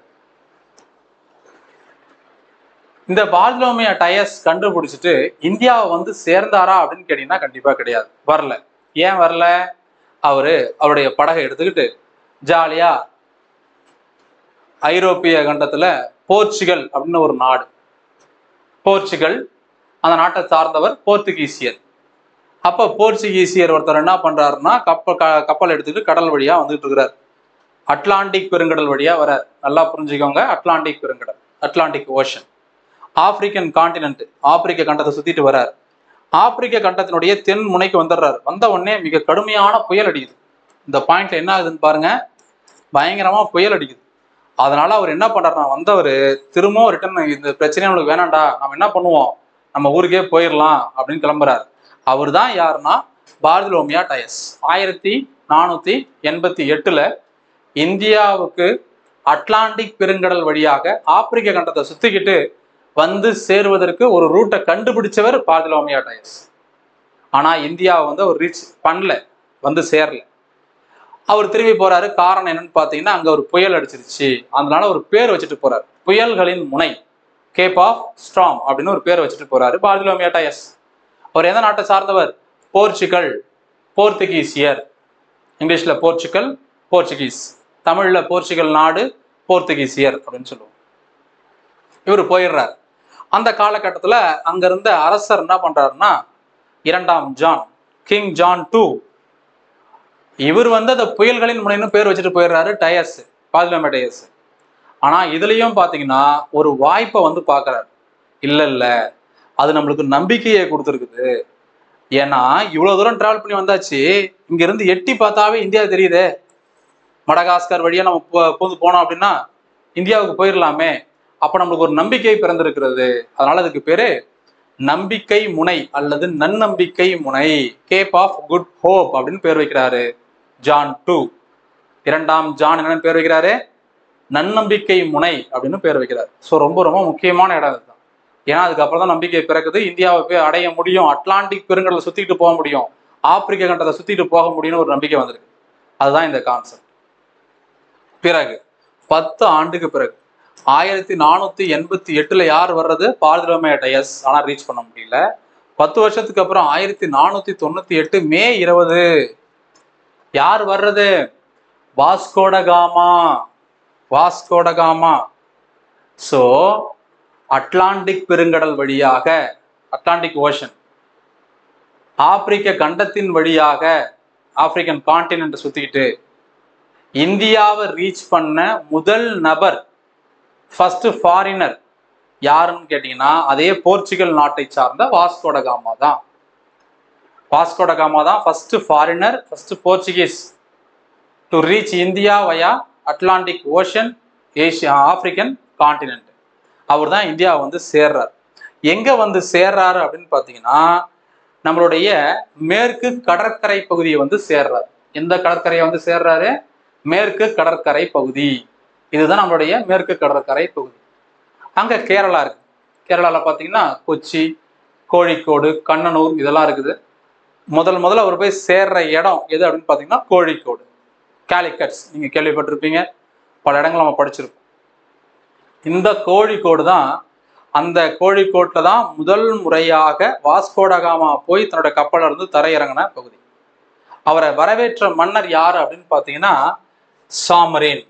இந்த பார்திலோமியா டயஸ் கண்டுபிடிச்சிட்டு இந்தியாவை வந்து சேர்ந்தாரா அப்படின்னு கேட்டீங்கன்னா கண்டிப்பா கிடையாது வரல ஏன் வரல அவரு அவருடைய படகை எடுத்துக்கிட்டு ஜாலியா ஐரோப்பிய கண்டத்துல போர்ச்சுகல் அப்படின்னு ஒரு நாடு போர்ச்சுகல் அந்த நாட்டை சார்ந்தவர் போர்த்துகீசியர் அப்ப போர்ச்சுகீசியர் ஒருத்தர் என்ன பண்றாருன்னா கப்பல் க- கப்பல் எடுத்துக்கிட்டு கடல் வழியா வந்துட்டு இருக்கிறார் அட்லாண்டிக் பெருங்கடல் வழியா வரார் நல்லா புரிஞ்சுக்கோங்க அட்லாண்டிக் பெருங்கடல் அட்லாண்டிக் ஓஷன் ஆப்பிரிக்கன் காண்டினென்ட் ஆப்பிரிக்க கண்டத்தை சுத்திட்டு வரார் ஆப்பிரிக்க கண்டத்தினுடைய தென் முனைக்கு வந்துடுறாரு வந்த உடனே மிக கடுமையான புயல் அடிக்குது இந்த பாயிண்ட்ல என்ன ஆகுதுன்னு பாருங்க பயங்கரமா புயல் அடிக்குது அதனால அவர் என்ன பண்றாருனா வந்தவர் திரும்பவும் ரிட்டர்ன் இந்த பிரச்சனை நம்மளுக்கு வேணாம்டா நம்ம என்ன பண்ணுவோம் நம்ம ஊருக்கே போயிடலாம் அப்படின்னு கிளம்புறாரு அவர் தான் யாருன்னா பார்திலோமியா டயஸ் ஆயிரத்தி நானூத்தி எண்பத்தி எட்டுல இந்தியாவுக்கு அட்லாண்டிக் பெருங்கடல் வழியாக ஆப்பிரிக்க கண்டத்தை சுத்திக்கிட்டு வந்து சேருவதற்கு ஒரு ரூட்டை கண்டுபிடிச்சவர் பார்திலோமியா டயஸ் ஆனா இந்தியாவை வந்து அவர் ரீச் பண்ணல வந்து சேரல அவர் திரும்பி போறாரு காரணம் என்னன்னு பார்த்தீங்கன்னா அங்க ஒரு புயல் அடிச்சிருச்சு அதனால ஒரு பேர் வச்சுட்டு போறாரு புயல்களின் முனை கேப் ஆஃப் ஸ்ட்ராம் அப்படின்னு ஒரு பேர் வச்சுட்டு போறாரு பார்திலோமியா டயஸ் அவர் எந்த நாட்டை சார்ந்தவர் போர்ச்சுகல் போர்த்துகீசியர் இங்கிலீஷ்ல போர்ச்சுகல் போர்ச்சுகீஸ் தமிழ்ல போர்ச்சுகல் நாடு போர்த்துகீசியர் அப்படின்னு சொல்லுவோம் இவர் போயிடுறார் அந்த காலகட்டத்துல அங்க இருந்த அரசர் என்ன பண்றாருன்னா இரண்டாம் ஜான் கிங் ஜான் டூ இவர் வந்து அந்த புயல்களின் முனைன்னு பேர் வச்சுட்டு போயிடுறாரு டயர்ஸ் பாதிலமே டயர்ஸ் ஆனா இதுலயும் பாத்தீங்கன்னா ஒரு வாய்ப்பை வந்து பாக்குறாரு இல்ல இல்ல அது நம்மளுக்கு நம்பிக்கையை கொடுத்துருக்குது ஏன்னா இவ்வளவு தூரம் டிராவல் பண்ணி வந்தாச்சு இங்க இருந்து எட்டி பார்த்தாவே இந்தியா தெரியுதே மடகாஸ்கர் வழியா நம்ம போ- பூந்து போனோம் அப்படின்னா இந்தியாவுக்கு போயிடலாமே அப்ப நம்மளுக்கு ஒரு நம்பிக்கை பிறந்திருக்கிறது அதனால அதுக்கு பேரு நம்பிக்கை முனை அல்லது நன்னம்பிக்கை முனை கேப் ஆஃப் குட் ஹோப் அப்படின்னு பேர் வைக்கிறாரு ஜான் டூ இரண்டாம் ஜான் என்னன்னு பேர் வைக்கிறாரு நன்னம்பிக்கை முனை அப்படின்னு பேர் வைக்கிறார் ஸோ ரொம்ப ரொம்ப முக்கியமான இடம் இதுதான் ஏன்னா அதுக்கப்புறம் தான் நம்பிக்கை பிறக்குது இந்தியாவை போய் அடைய முடியும் அட்லாண்டிக் பெருங்கடலை சுத்திட்டு போக முடியும் ஆப்பிரிக்க கண்டத்தை சுத்திட்டு போக முடியும்னு ஒரு நம்பிக்கை வந்திருக்கு அதுதான் இந்த கான்செப்ட் பிறகு பத்து ஆண்டுக்கு பிறகு ஆயிரத்தி நானூத்தி எண்பத்தி எட்டுல யார் வர்றது பார்திலோமே டயஸ் ஆனா ரீச் பண்ண முடியல பத்து வருஷத்துக்கு அப்புறம் ஆயிரத்தி நானூத்தி தொண்ணூத்தி எட்டு மே இருபது யார் வர்றது வாஸ்கோடகாமா வாஸ்கோடகாமா ஸோ அட்லாண்டிக் பெருங்கடல் வழியாக அட்லாண்டிக் ஓஷன் ஆப்பிரிக்க கண்டத்தின் வழியாக ஆப்பிரிக்கன் கான்டினென்ட் சுத்திக்கிட்டு இந்தியாவை ரீச் பண்ண முதல் நபர் ஃபர்ஸ்ட் ஃபாரினர் யாருன்னு கேட்டீங்கன்னா அதே போர்ச்சுகல் நாட்டை சார்ந்த வாஸ்கோடகாமா தான் வாஸ்கோடகாமா தான் first foreigner first Portuguese to reach India via Atlantic ocean Asia African continent அவர் தான் இந்தியா வந்து சேர்றார் எங்க வந்து சேர்றாரு அப்படின்னு பார்த்தீங்கன்னா நம்மளுடைய மேற்கு கடற்கரை பகுதியை வந்து சேர்றார் எந்த கடற்கரையை வந்து சேர்றாரு மேற்கு கடற்கரை பகுதி இதுதான் நம்மளுடைய மேற்கு கடற்கரை பகுதி அங்க கேரளா இருக்கு கேரளால பார்த்தீங்கன்னா கொச்சி கோழிக்கோடு கண்ணனூர் இதெல்லாம் இருக்குது முதல் முதல்ல அவர் போய் சேர்ற இடம் எது அப்படின்னு பார்த்தீங்கன்னா கோழிக்கோடு கேலிக்கட்ஸ் நீங்க கேள்விப்பட்டிருப்பீங்க பல இடங்கள் நம்ம படிச்சிருப்போம் இந்த கோழிக்கோடு தான் அந்த கோழிக்கோட்டில் தான் முதல் முறையாக வாஸ்கோடகாமா போய் தன்னோட கப்பல்ல இருந்து தரையிறங்கின பகுதி அவரை வரவேற்ற மன்னர் யார் அப்படின்னு பார்த்தீங்கன்னா சாமரேன்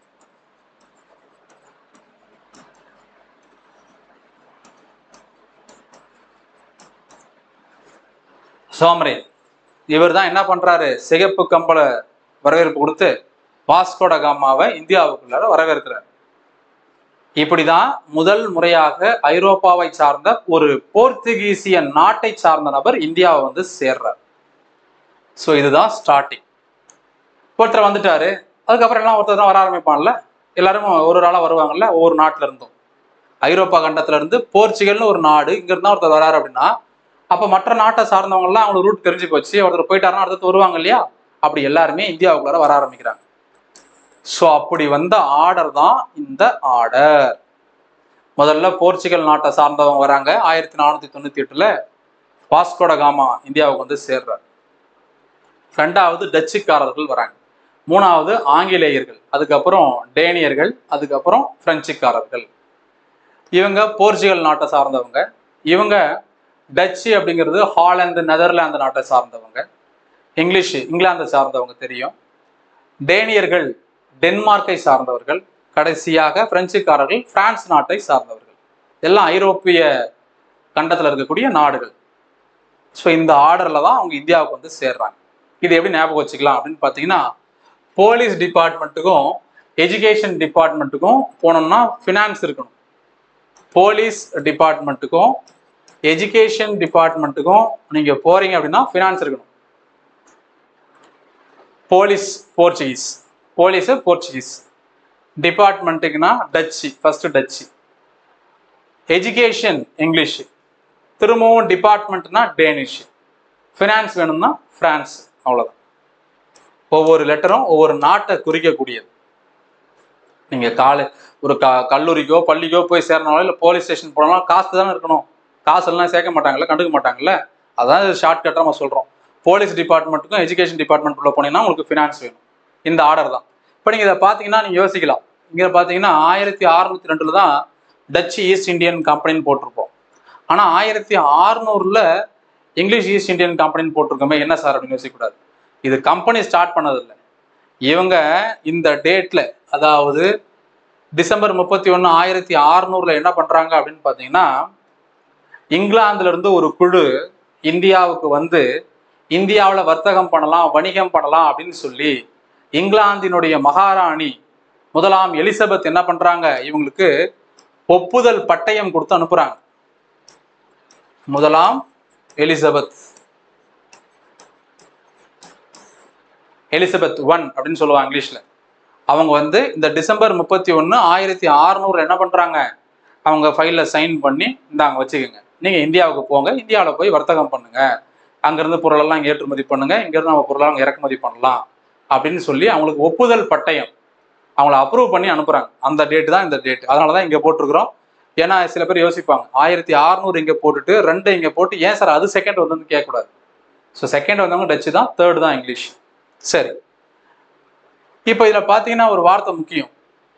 சோமரேன் இவர் தான் என்ன பண்றாரு சிகப்பு கம்பள வரவேற்பு கொடுத்து வாஸ்கோட காமாவை இந்தியாவுக்குள்ளார வரவேற்கிறார் இப்படிதான் முதல் முறையாக ஐரோப்பாவை சார்ந்த ஒரு போர்த்துகீசிய நாட்டை சார்ந்த நபர் இந்தியாவை வந்து சேர்றார் ஸோ இதுதான் ஸ்டார்டிங் ஒருத்தர் வந்துட்டாரு அதுக்கப்புறம் எல்லாம் ஒருத்தர் தான் வர ஆரம்பிப்பான்ல எல்லாரும் ஒரு ஒரு ஆளா வருவாங்கல்ல ஒவ்வொரு நாட்டுல இருந்தும் ஐரோப்பா கண்டத்துல இருந்து போர்ச்சுகல்னு ஒரு நாடு இங்க இருந்தா ஒருத்தர் வராரு அப்படின்னா அப்ப மற்ற நாட்டை சார்ந்தவங்க எல்லாம் அவங்களுக்கு ரூட் தெரிஞ்சு போச்சு ஒருத்தர் போயிட்டாருன்னா அடுத்து வருவாங்க இல்லையா அப்படி எல்லாருமே இந்தியாவுக்குள்ளார வர ஆரம்பிக்கிறாங்க ஸோ அப்படி வந்த ஆர்டர் தான் இந்த ஆர்டர் முதல்ல போர்ச்சுகல் நாட்டை சார்ந்தவங்க வராங்க ஆயிரத்தி நானூத்தி தொண்ணூத்தி எட்டுல வாஸ்கோட காமா இந்தியாவுக்கு வந்து சேர்றார் ரெண்டாவது டச்சுக்காரர்கள் வராங்க மூணாவது ஆங்கிலேயர்கள் அதுக்கப்புறம் டேனியர்கள் அதுக்கப்புறம் பிரெஞ்சுக்காரர்கள் இவங்க போர்ச்சுகல் நாட்டை சார்ந்தவங்க இவங்க டச்சு அப்படிங்கிறது ஹாலந்து நெதர்லாந்து நாட்டை சார்ந்தவங்க இங்கிலீஷ் இங்கிலாந்தை சார்ந்தவங்க தெரியும் டேனியர்கள் டென்மார்க்கை சார்ந்தவர்கள் கடைசியாக பிரெஞ்சுக்காரர்கள் பிரான்ஸ் நாட்டை சார்ந்தவர்கள் எல்லாம் ஐரோப்பிய கண்டத்தில் இருக்கக்கூடிய நாடுகள் ஸோ இந்த ஆர்டரில் தான் அவங்க இந்தியாவுக்கு வந்து சேர்றாங்க இது எப்படி ஞாபகம் வச்சுக்கலாம் அப்படின்னு பார்த்தீங்கன்னா போலீஸ் டிபார்ட்மெண்ட்டுக்கும் எஜுகேஷன் டிபார்ட்மெண்ட்டுக்கும் போனோம்னா ஃபினான்ஸ் இருக்கணும் போலீஸ் டிபார்ட்மெண்ட்டுக்கும் எஜுகேஷன் டிபார்ட்மெண்ட்டுக்கும் நீங்கள் போறீங்க அப்படின்னா ஃபினான்ஸ் இருக்கணும் போலீஸ் போர்ச்சுகீஸ் போலீஸு போர்ச்சுகீஸ் டிபார்ட்மெண்ட்டுக்குன்னா Dutch first Dutch education English திரும்பவும் டிபார்ட்மெண்ட்னா டேனிஷ் ஃபினான்ஸ் வேணும்னா பிரான்ஸ் அவ்வளோதான் ஒவ்வொரு லெட்டரும் ஒவ்வொரு நாட்டை குறிக்கக்கூடியது நீங்க காலை ஒரு க கல்லூரிக்கோ பள்ளிக்கோ போய் சேரனாலும் இல்லை போலீஸ் ஸ்டேஷன் போனாலும் காசு தானே இருக்கணும் காசு எல்லாம் சேர்க்க மாட்டாங்கல்ல கண்டுக்க மாட்டாங்கல்ல அதான் ஷார்ட்கட்டாக நம்ம சொல்றோம் போலீஸ் டிபார்ட்மெண்ட்டுக்கும் எஜுகேஷன் டிபார்ட்மெண்ட் உள்ள போனீங்கன்னா உங்களுக்கு ஃபினான்ஸ் வேணும் இந்த ஆர்டர் தான் இப்போ நீங்கள் இதை பார்த்தீங்கன்னா நீங்கள் யோசிக்கலாம் இங்கே பார்த்தீங்கன்னா ஆயிரத்தி அறுநூத்தி ரெண்டுல தான் டச் ஈஸ்ட் இந்தியன் கம்பெனின்னு போட்டிருப்போம் ஆனால் ஆயிரத்தி அறுநூறுல இங்கிலீஷ் ஈஸ்ட் இந்தியன் கம்பெனின்னு போட்டிருக்கோமே என்ன சார் அப்படின்னு யோசிக்கக்கூடாது இது கம்பெனி ஸ்டார்ட் பண்ணதில்லை இவங்க இந்த டேட்ல அதாவது டிசம்பர் முப்பத்தி ஒன்று ஆயிரத்தி அறுநூறுல என்ன பண்றாங்க அப்படின்னு பார்த்தீங்கன்னா இங்கிலாந்துல இருந்து ஒரு குழு இந்தியாவுக்கு வந்து இந்தியாவில் வர்த்தகம் பண்ணலாம் வணிகம் பண்ணலாம் அப்படின்னு சொல்லி இங்கிலாந்தினுடைய மகாராணி முதலாம் எலிசபெத் என்ன பண்றாங்க இவங்களுக்கு ஒப்புதல் பட்டயம் கொடுத்து அனுப்புறாங்க முதலாம் எலிசபெத் எலிசபெத் ஒன் அப்படின்னு சொல்லுவாங்க இங்கிலீஷ்ல அவங்க வந்து இந்த டிசம்பர் முப்பத்தி ஒன்று ஆயிரத்தி அறுநூறு என்ன பண்றாங்க அவங்க ஃபைல்ல சைன் பண்ணி இந்தாங்க வச்சுக்கோங்க நீங்க இந்தியாவுக்கு போங்க இந்தியாவில் போய் வர்த்தகம் பண்ணுங்க அங்கிருந்து பொருளெல்லாம் இங்க ஏற்றுமதி பண்ணுங்க இங்கிருந்து நம்ம பொருளெல்லாம் இறக்குமதி பண்ணலாம் அப்படின்னு சொல்லி அவங்களுக்கு ஒப்புதல் பட்டயம் அவங்கள அப்ரூவ் பண்ணி அனுப்புறாங்க அந்த டேட் தான் இந்த டேட் அதனால தான் இங்க போட்டிருக்கிறோம் ஏன்னா சில பேர் யோசிப்பாங்க ஆயிரத்தி அறுநூறு இங்க போட்டுட்டு ரெண்டு இங்க போட்டு ஏன் சார் அது செகண்ட் வந்து கேட்கக்கூடாது ஸோ செகண்ட் வந்தவங்க டச்சு தான் தேர்ட் தான் இங்கிலீஷ் சரி இப்போ இதில் பார்த்தீங்கன்னா ஒரு வார்த்தை முக்கியம்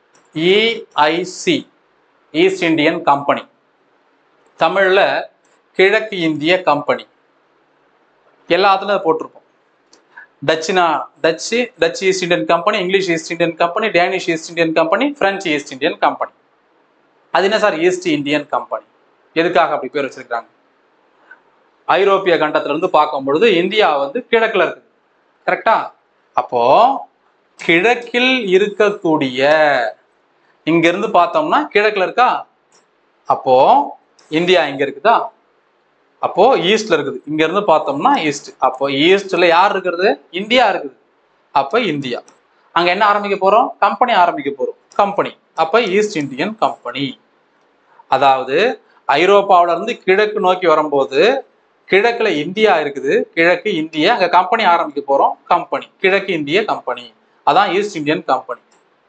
இஐசி ஈஸ்ட் இந்தியன் கம்பெனி தமிழில் கிழக்கு இந்திய கம்பெனி எல்லாத்துலையும் அதை போட்டிருப்போம் டச்சுனா Dutch Dutch east Indian company English east Indian company Danish east Indian company French east Indian company அது என்ன சார் ஈஸ்ட் இந்தியன் கம்பெனி எதுக்காக அப்படி பேர் வச்சிருக்காங்க ஐரோப்பிய கண்டத்துல இருந்து பார்க்கும் பொழுது இந்தியா வந்து கிழக்குல இருக்குது கரெக்டா அப்போ கிழக்கில் இருக்கக்கூடிய இங்க இருந்து பார்த்தோம்னா கிழக்குல இருக்கா அப்போ இந்தியா இங்க இருக்குதா அப்போ ஈஸ்ட்ல இருக்குது இங்க இருந்து பார்த்தோம்னா ஈஸ்ட் அப்போ ஈஸ்ட்ல யார் இருக்கிறது இந்தியா இருக்குது அப்ப இந்தியா அங்க என்ன ஆரம்பிக்க போறோம் கம்பெனி ஆரம்பிக்க போறோம் கம்பெனி அப்ப ஈஸ்ட் இந்தியன் கம்பெனி அதாவது ஐரோப்பாவில இருந்து கிழக்கு நோக்கி வரும்போது கிழக்குல இந்தியா இருக்குது கிழக்கு இந்தியா அங்க கம்பெனி ஆரம்பிக்க போறோம் கம்பெனி கிழக்கு இந்திய கம்பெனி அதான் ஈஸ்ட் இந்தியன் கம்பெனி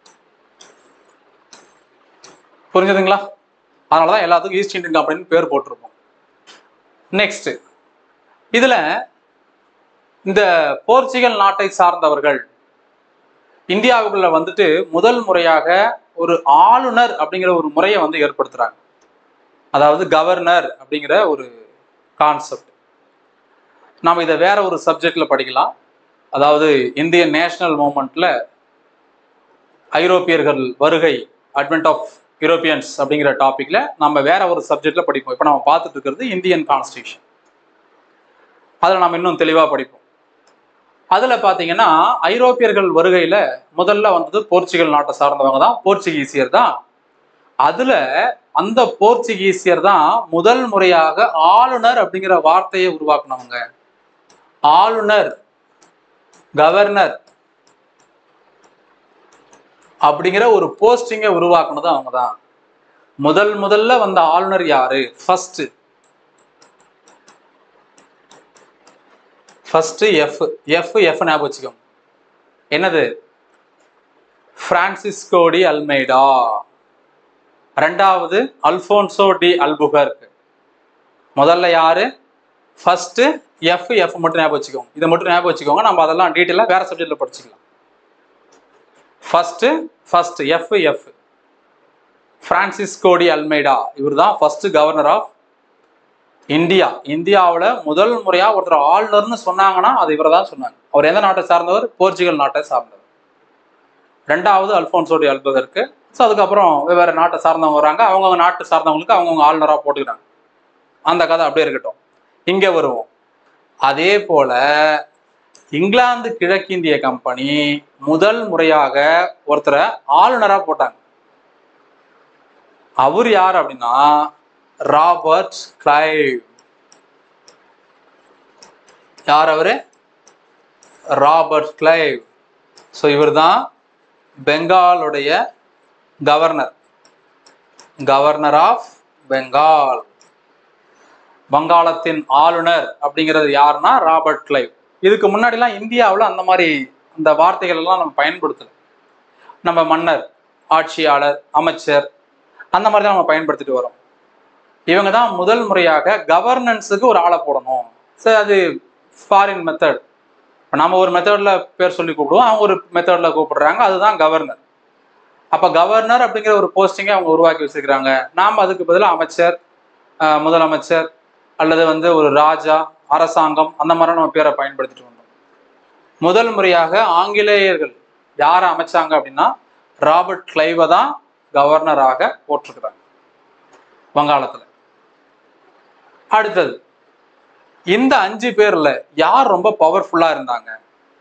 புரிஞ்சுதுங்களா அதனாலதான் எல்லாத்துக்கும் ஈஸ்ட் இந்தியன் கம்பெனின்னு பேர் போட்டிருப்போம் நெக்ஸ்ட் இதுல இந்த போர்ச்சுகல் நாட்டை சார்ந்தவர்கள் இந்தியாவுக்குள்ள வந்துட்டு முதல் முறையாக ஒரு ஆளுநர் அப்படிங்கிற ஒரு முறையை வந்து ஏற்படுத்துறாங்க அதாவது கவர்னர் அப்படிங்கிற ஒரு கான்செப்ட் நாம் இதை வேற ஒரு சப்ஜெக்ட்ல படிக்கலாம் அதாவது இந்தியன் நேஷனல் மூமெண்ட்ல ஐரோப்பியர்கள் வருகை அட்வென்ட் ஆஃப் யூரோப்பியன்ஸ் அப்படிங்கிற டாபிக்ல நம்ம வேற ஒரு சப்ஜெக்ட்ல படிப்போம் இப்போ நம்ம பார்த்துட்டு இருக்கிறது இந்தியன் கான்ஸ்டியூஷன் அதில் நம்ம இன்னும் தெளிவாக படிப்போம் அதில் பார்த்தீங்கன்னா ஐரோப்பியர்கள் வருகையில முதல்ல வந்தது போர்ச்சுகல் நாட்டை சார்ந்தவங்க தான் போர்ச்சுகீசியர் தான் அதுல அந்த போர்ச்சுகீசியர் தான் முதல் முறையாக ஆளுநர் அப்படிங்கிற வார்த்தையை உருவாக்குனவங்க ஆளுநர் கவர்னர் அப்படிங்கிற ஒரு போஸ்டிங்கை உருவாக்குனது அவங்க தான் முதல் முதல்ல வந்த ஆளுநர் யாரு first first F F F ஞாபகம் வச்சுக்கோங்க என்னது பிரான்சிஸ்கோ டி அல்மைடா ரெண்டாவது அல்போன்சோ டி அல்புகர்க் முதல்ல யாரு ஃபர்ஸ்ட் எஃப் எஃப் மட்டும் ஞாபகம் வச்சுக்கோங்க இதை மட்டும் ஞாபகம் வச்சுக்கோங்க நம்ம அதெல்லாம் டீட்டெயிலாக வேற சப்ஜெக்ட்ல படிச்சுக்கலாம் first first F F Francisco de Almeida இவர் தான் ஃபர்ஸ்ட் கவர்னர் ஆஃப் இந்தியா இந்தியாவில் முதல் முறையாக ஒருத்தர் ஆளுநர்னு சொன்னாங்கன்னா அது இவரை தான் சொன்னாங்க அவர் எந்த நாட்டை சார்ந்தவர் போர்ச்சுகல் நாட்டை சார்ந்தவர் ரெண்டாவது அல்போன்சோடி அல்பதற்கு ஸோ அதுக்கப்புறம் வெவ்வேறு நாட்டை சார்ந்தவங்க வராங்க அவங்கவுங்க நாட்டு சார்ந்தவங்களுக்கு அவங்கவுங்க ஆளுநராக போட்டுக்கிறாங்க அந்த கதை அப்படியே இருக்கட்டும் இங்கே வருவோம் அதே போல இங்கிலாந்து கிழக்கிந்திய கம்பெனி முதல் முறையாக ஒருத்தரை ஆளுநராக போட்டாங்க அவர் யார் அப்படின்னா ராபர்ட் கிளைவ் யார் அவரு ராபர்ட் கிளைவ் ஸோ இவர் தான் பெங்காலுடைய கவர்னர் கவர்னர் ஆஃப் பெங்கால் வங்காளத்தின் ஆளுநர் அப்படிங்கிறது யாருன்னா ராபர்ட் கிளைவ் இதுக்கு முன்னாடிலாம் இந்தியாவில் அந்த மாதிரி அந்த வார்த்தைகள் எல்லாம் நம்ம பயன்படுத்தல நம்ம மன்னர் ஆட்சியாளர் அமைச்சர் அந்த மாதிரி தான் நம்ம பயன்படுத்திட்டு வரோம் இவங்க தான் முதல் முறையாக கவர்னன்ஸுக்கு ஒரு ஆளை போடணும் சரி அது ஃபாரின் மெத்தட் இப்போ நம்ம ஒரு மெத்தடில் பேர் சொல்லி கூப்பிடுவோம் அவங்க ஒரு மெத்தடில் கூப்பிடுறாங்க அதுதான் கவர்னர் அப்போ கவர்னர் அப்படிங்கிற ஒரு போஸ்டிங்கை அவங்க உருவாக்கி வச்சிருக்கிறாங்க நாம் அதுக்கு பதிலாக அமைச்சர் ஆஹ் முதலமைச்சர் அல்லது வந்து ஒரு ராஜா அரசாங்கம் அந்த மாதிரி நம்ம பேரை பயன்படுத்திட்டு வந்தோம் முதல் முறையாக ஆங்கிலேயர்கள் யாரை அமைச்சாங்க அப்படின்னா ராபர்ட் கிளைவை தான் கவர்னராக போட்டிருக்கிறாங்க வங்காளத்துல அடுத்தது இந்த அஞ்சு பேர்ல யார் ரொம்ப பவர்ஃபுல்லா இருந்தாங்க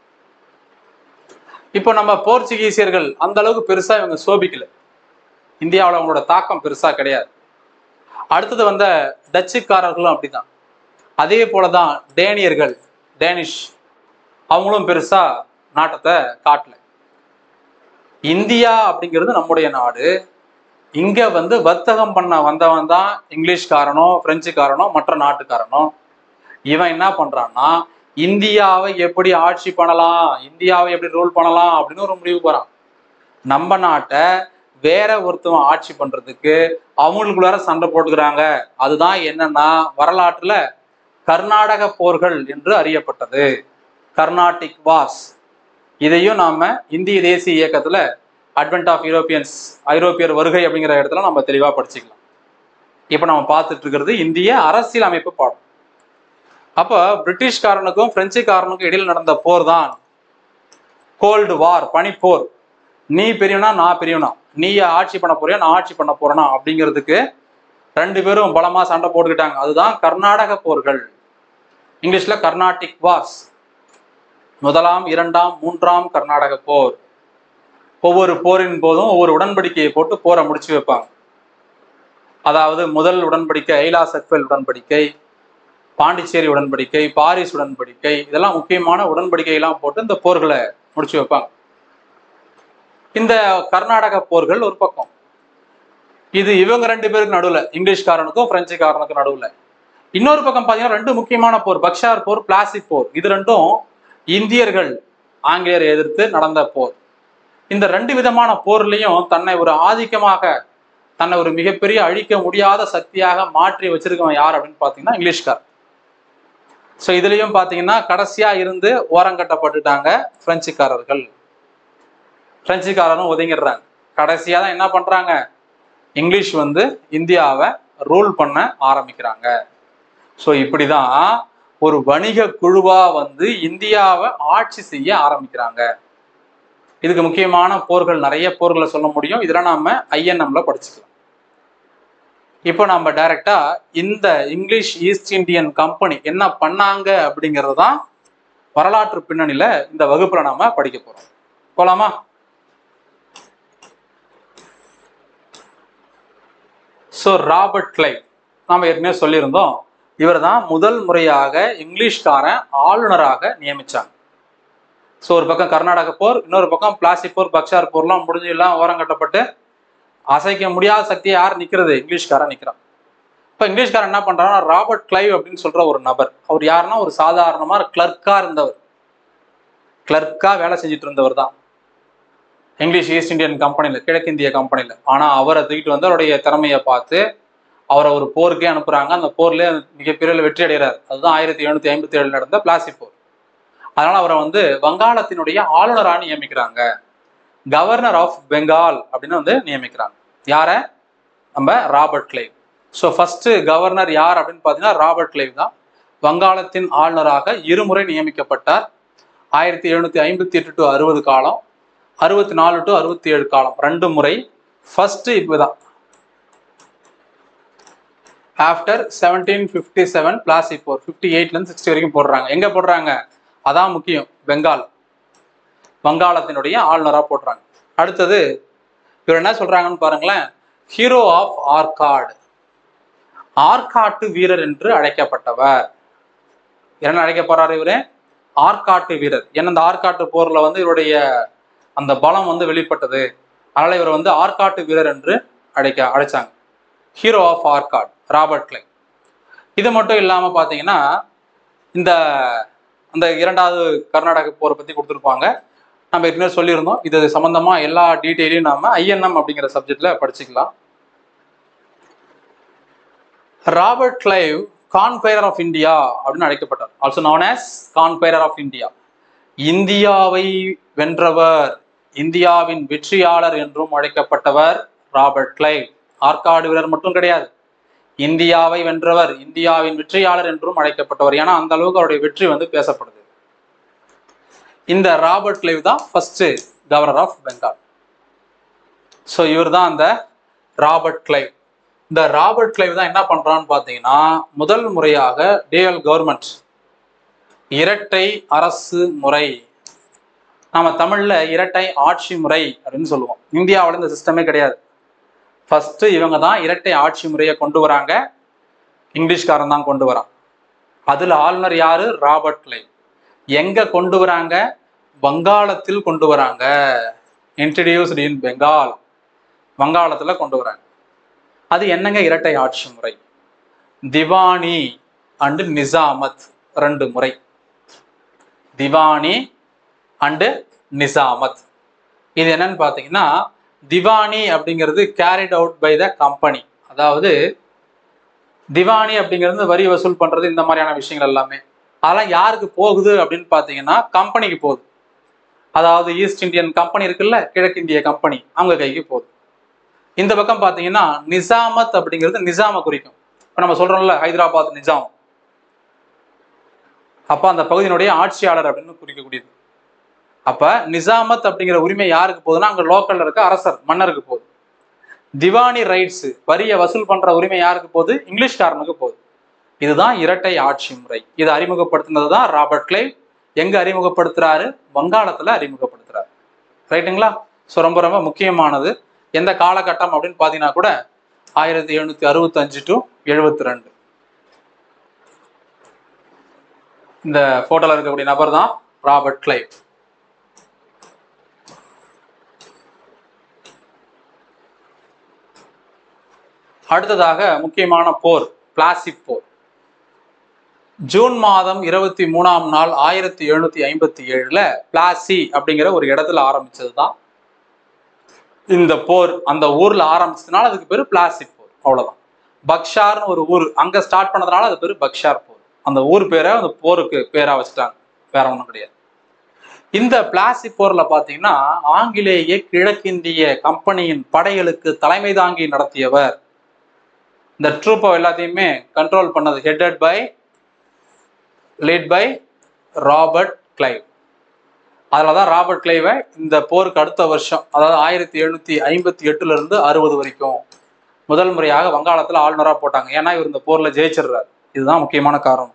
இப்போ நம்ம போர்ச்சுகீசியர்கள் அந்த அளவுக்கு பெருசா இவங்க சோபிக்கல இந்தியாவில் அவங்களோட தாக்கம் பெருசா கிடையாது அடுத்தது வந்த டச்சுக்காரர்களும் அப்படிதான் அதே போலதான் டேனியர்கள் டேனிஷ் அவங்களும் பெருசா நாட்டத்தை காட்டல இந்தியா அப்படிங்கிறது நம்முடைய நாடு இங்க வந்து வர்த்தகம் பண்ண வந்தவன் தான் இங்கிலீஷ்காரனோ பிரெஞ்சுக்காரனோ மற்ற நாட்டுக்காரனோ இவன் என்ன பண்றான்னா இந்தியாவை எப்படி ஆட்சி பண்ணலாம் இந்தியாவை எப்படி ரூல் பண்ணலாம் அப்படின்னு ஒரு முடிவு போறான் நம்ம நாட்டை வேற ஒருத்தவன் ஆட்சி பண்றதுக்கு அவங்களுக்குள்ளார சண்டை போட்டுக்கிறாங்க அதுதான் என்னன்னா வரலாற்றுல கர்நாடக போர்கள் என்று அறியப்பட்டது கர்நாடிக் வாஸ் இதையும் நாம இந்திய தேசிய இயக்கத்துல அட்வென்ட் ஆஃப் யூரோப்பியன்ஸ் ஐரோப்பியர் வருகை அப்படிங்கிற இடத்துல நம்ம தெளிவா படிச்சுக்கலாம் இப்ப நம்ம பார்த்துட்டு இருக்கிறது இந்திய அரசியல் அமைப்பு பாடம் அப்போ பிரிட்டிஷ்காரனுக்கும் பிரெஞ்சுக்காரனுக்கும் இடையில் நடந்த போர் தான் கோல்டு வார் பனிப்போர் நீ பெரியவனா நான் பெரியவனா நீ ஆட்சி பண்ண போறியா நான் ஆட்சி பண்ண போறேனா அப்படிங்கிறதுக்கு ரெண்டு பேரும் பலமா சண்டை போட்டுக்கிட்டாங்க அதுதான் கர்நாடக போர்கள் இங்கிலீஷ்ல கர்நாடிக் வார்ஸ் முதலாம் இரண்டாம் மூன்றாம் கர்நாடக போர் ஒவ்வொரு போரின் போதும் ஒவ்வொரு உடன்படிக்கையை போட்டு போரை முடிச்சு வைப்பாங்க அதாவது முதல் உடன்படிக்கை ஐலா சக்வெல் உடன்படிக்கை பாண்டிச்சேரி உடன்படிக்கை பாரிஸ் உடன்படிக்கை இதெல்லாம் முக்கியமான உடன்படிக்கையெல்லாம் போட்டு இந்த போர்களை முடிச்சு வைப்பாங்க இந்த கர்நாடக போர்கள் ஒரு பக்கம் இது இவங்க ரெண்டு பேருக்கு நடுவுல இங்கிலீஷ்காரனுக்கும் பிரெஞ்சுக்காரனுக்கும் நடுவுல இன்னொரு பக்கம் பாத்தீங்கன்னா ரெண்டு முக்கியமான போர் பக்ஷார் போர் பிளாசி போர் இது ரெண்டும் இந்தியர்கள் ஆங்கிலேயரை எதிர்த்து நடந்த போர் இந்த ரெண்டு விதமான போர்லயும் தன்னை ஒரு ஆதிக்கமாக தன்னை ஒரு மிகப்பெரிய அழிக்க முடியாத சக்தியாக மாற்றி வச்சிருக்கவன் யார் அப்படின்னு பாத்தீங்கன்னா இங்கிலீஷ்கார் ஸோ இதுலயும் பாத்தீங்கன்னா கடைசியா இருந்து ஓரங்கட்டப்பட்டுட்டாங்க பிரெஞ்சுக்காரர்கள் பிரெஞ்சுக்காரரும் ஒதுங்கிடுறாங்க கடைசியா தான் என்ன பண்றாங்க இங்கிலீஷ் வந்து இந்தியாவை ரூல் பண்ண ஆரம்பிக்கிறாங்க ஸோ இப்படிதான் ஒரு வணிக குழுவா வந்து இந்தியாவை ஆட்சி செய்ய ஆரம்பிக்கிறாங்க இதுக்கு முக்கியமான போர்கள் நிறைய போர்களை சொல்ல முடியும் இதெல்லாம் நாம ஐஎன்எம்ல படிச்சுக்கலாம் இப்போ நம்ம டைரக்டா இந்த இங்கிலீஷ் ஈஸ்ட் இந்தியன் கம்பெனி என்ன பண்ணாங்க அப்படிங்கிறது தான் வரலாற்று பின்னணியில இந்த வகுப்புல நாம படிக்க போறோம் போலாமா ஸோ ராபர்ட் கிளைவ் நாம ஏற்கனவே சொல்லியிருந்தோம் இவர் தான் முதல் முறையாக இங்கிலீஷ்காரன் ஆளுநராக நியமிச்சாங்க ஸோ ஒரு பக்கம் கர்நாடக போர் இன்னொரு பக்கம் பிளாசி போர் பக்ஷார் போர்லாம் முடிஞ்சு எல்லாம் ஓரம் கட்டப்பட்டு அசைக்க முடியாத சக்தியை யார் நிற்கிறது இங்கிலீஷ்காரன் நிற்கிறான் இப்போ இங்கிலீஷ்காரன் என்ன பண்றாருன்னா ராபர்ட் கிளைவ் அப்படின்னு சொல்ற ஒரு நபர் அவர் யாருன்னா ஒரு சாதாரணமா கிளர்க்கா இருந்தவர் கிளர்க்கா வேலை செஞ்சுட்டு இருந்தவர் தான் இங்கிலீஷ் ஈஸ்ட் இந்தியன் கம்பெனியில் கிழக்கிந்திய கம்பெனியில் ஆனால் அவரை தூக்கிட்டு வந்து அவருடைய திறமையை பார்த்து அவரை ஒரு போருக்கே அனுப்புறாங்க அந்த போர்ல மிகப்பெரிய வெற்றி அடைகிறார் அதுதான் ஆயிரத்தி எழுநூத்தி ஐம்பத்தி ஏழு நடந்த பிளாசி போர் அதனால அவரை வந்து வங்காளத்தினுடைய ஆளுநராக நியமிக்கிறாங்க கவர்னர் ஆஃப் பெங்கால் அப்படின்னு வந்து நியமிக்கிறாங்க யார நம்ம Robert Clive so first governor யார் அப்படின்னு பார்த்தீங்கன்னா ராபர்ட் கிளைவ் தான் வங்காளத்தின் ஆளுநராக இருமுறை நியமிக்கப்பட்டார் ஆயிரத்தி எழுநூத்தி ஐம்பத்தி எட்டு டு அறுபது காலம் அறுபத்தி நாலு டு அறுபத்தி ஏழு காலம் ரெண்டு முறை ஃபர்ஸ்ட் இப்போதான் after seventeen fifty seven Plassey போர் ஃபிஃப்டி எயிட்லேருந்து சிக்ஸ்டி வரைக்கும் போடுறாங்க எங்கே போடுறாங்க அதான் முக்கியம் பெங்கால் வங்காளத்தினுடைய ஆளுநராக போடுறாங்க அடுத்தது இவர் என்ன சொல்றாங்கன்னு பாருங்களேன் ஹீரோ ஆஃப் ஆர்காட் ஆர்காட்டு வீரர் என்று அழைக்கப்பட்டவர் என்ன அழைக்கப்படுறாரு இவரு ஆர்காட்டு வீரர் ஏன்னா இந்த ஆர்காட்டு போர்ல வந்து இவருடைய அந்த பலம் வந்து வெளிப்பட்டது அதனால இவர் வந்து ஆர்காட்டு வீரர் என்று அழைக்க அழைச்சாங்க hero of Arcot Robert Clive இது மட்டும் இல்லாம பாத்தீங்கன்னா இந்த அந்த இரண்டாவது கர்நாடக போரை பத்தி கொடுத்துருப்பாங்க நம்ம ஏற்கனவே சொல்லியிருந்தோம் இது சம்பந்தமா எல்லா டீட்டெயிலையும் நாம ஐஎன்எம் அப்படிங்கிற சப்ஜெக்ட்ல படிச்சுக்கலாம் Robert Clive conqueror of India அப்படின்னு அழைக்கப்பட்டார் also known as conqueror of India இந்தியாவை வென்றவர் இந்தியாவின் வெற்றியாளர் என்றும் அழைக்கப்பட்டவர் ராபர்ட் கிளைவ் ஆற்காடு வீரர் மட்டும் கிடையாது இந்தியாவை வென்றவர் இந்தியாவின் வெற்றியாளர் என்றும் அழைக்கப்பட்டவர் ஏன்னா அந்த அளவுக்கு அவருடைய வெற்றி வந்து பேசப்படுது இந்த ராபர்ட் கிளைவ் தான் first governor of Bengal so இவர் தான் அந்த ராபர்ட் கிளைவ் இந்த ராபர்ட் கிளைவ் தான் என்ன பண்றான்னு பார்த்தீங்கன்னா முதல் முறையாக டிஎல் கவர்மெண்ட் இரட்டை அரசு முறை நாம தமிழ்ல இரட்டை ஆட்சி முறை அப்படின்னு சொல்லுவோம் இந்தியாவில் இந்த சிஸ்டமே கிடையாது ஃபர்ஸ்ட் இவங்க தான் இரட்டை ஆட்சி முறையை கொண்டு வராங்க இங்கிலீஷ்காரன் தான் கொண்டு வரான் அதுல ஆளுநர் யாரு ராபர்ட் கிளைவ் எங்க கொண்டு வராங்க வங்காளத்தில் கொண்டு வராங்க இன்ட்ரடியூஸ்டு இன் பெங்கால் வங்காளத்துல கொண்டு வராங்க அது என்னங்க இரட்டை ஆட்சி முறை திவானி அண்டு நிசாமத் ரெண்டு முறை திவானி அண்டு நிசாமத் இது என்னன்னு பார்த்தீங்கன்னா திவானி அப்படிங்கிறது carried out by the company அதாவது திவானி அப்படிங்கிறது வரி வசூல் பண்றது இந்த மாதிரியான விஷயங்கள் எல்லாமே அதெல்லாம் யாருக்கு போகுது அப்படின்னு பார்த்தீங்கன்னா கம்பெனிக்கு போகுது அதாவது ஈஸ்ட் இந்தியன் கம்பெனி இருக்குல்ல கிழக்கிந்திய கம்பெனி அவங்க கைக்கு போகுது இந்த பக்கம் பார்த்தீங்கன்னா நிசாமத் அப்படிங்கிறது நிசாம குறிக்கும் இப்போ நம்ம சொல்றோம்ல ஹைதராபாத் நிஜாம் அப்ப அந்த பகுதியினுடைய ஆட்சியாளர் அப்படின்னு குறிக்கக்கூடியது அப்ப நிசாமத் அப்படிங்கிற உரிமை யாருக்கு போகுதுன்னா அங்க லோக்கல்ல இருக்க அரசர் மன்னருக்கு போகுது திவானி ரைட்ஸ் வரியை வசூல் பண்ற உரிமை யாருக்கு போகுது இங்கிலீஷ்காரனுக்கு போகுது இதுதான் இரட்டை ஆட்சி முறை இதை அறிமுகப்படுத்தினது தான் ராபர்ட் கிளைவ் எங்க அறிமுகப்படுத்துறாரு வங்காளத்துல அறிமுகப்படுத்துறாரு ரைட்டுங்களா ஸோ ரொம்ப ரொம்ப முக்கியமானது எந்த காலகட்டம் அப்படின்னு பார்த்தீங்கன்னா கூட ஆயிரத்தி எழுநூத்தி அறுபத்தஞ்சு டு எழுபத்தி ரெண்டு இந்த போட்டோல இருக்கக்கூடிய நபர் தான் ராபர்ட் கிளைவ் அடுத்ததாக முக்கியமான போர் பிளாசிப் போர் ஜூன் மாதம் இருபத்தி மூணாம் நாள் ஆயிரத்தி எழுநூத்தி ஐம்பத்தி ஏழுல பிளாசி அப்படிங்கிற ஒரு இடத்துல ஆரம்பிச்சது தான் இந்த போர் அந்த ஊர்ல ஆரம்பிச்சதுனால அதுக்கு பேரு பிளாசிப் போர் அவ்வளவுதான் பக்ஷார்னு ஒரு ஊர் அங்க ஸ்டார்ட் பண்ணதுனால அது பேரு பக்ஷார் போர் அந்த ஊர் பேரை அந்த போருக்கு பேரா வச்சுட்டாங்க வேற ஒன்றும் கிடையாது இந்த பிளாசி போர்ல பாத்தீங்கன்னா ஆங்கிலேய கிழக்கிந்திய கம்பெனியின் படைகளுக்கு தலைமை தாங்கி நடத்தியவர் இந்த ட்ரூப்பை எல்லாத்தையுமே கண்ட்ரோல் பண்ணது headed by lead by Robert Clive அதில் தான் ராபர்ட் கிளைவை இந்த போருக்கு அடுத்த வருஷம் அதாவது ஆயிரத்தி எழுநூத்தி ஐம்பத்தி எட்டுல இருந்து அறுபது வரைக்கும் முதல் முறையாக வங்காளத்தில் ஆளுநராக போட்டாங்க ஏன்னா இவர் இந்த போர்ல ஜெயிச்சிடுறாரு இதுதான் முக்கியமான காரணம்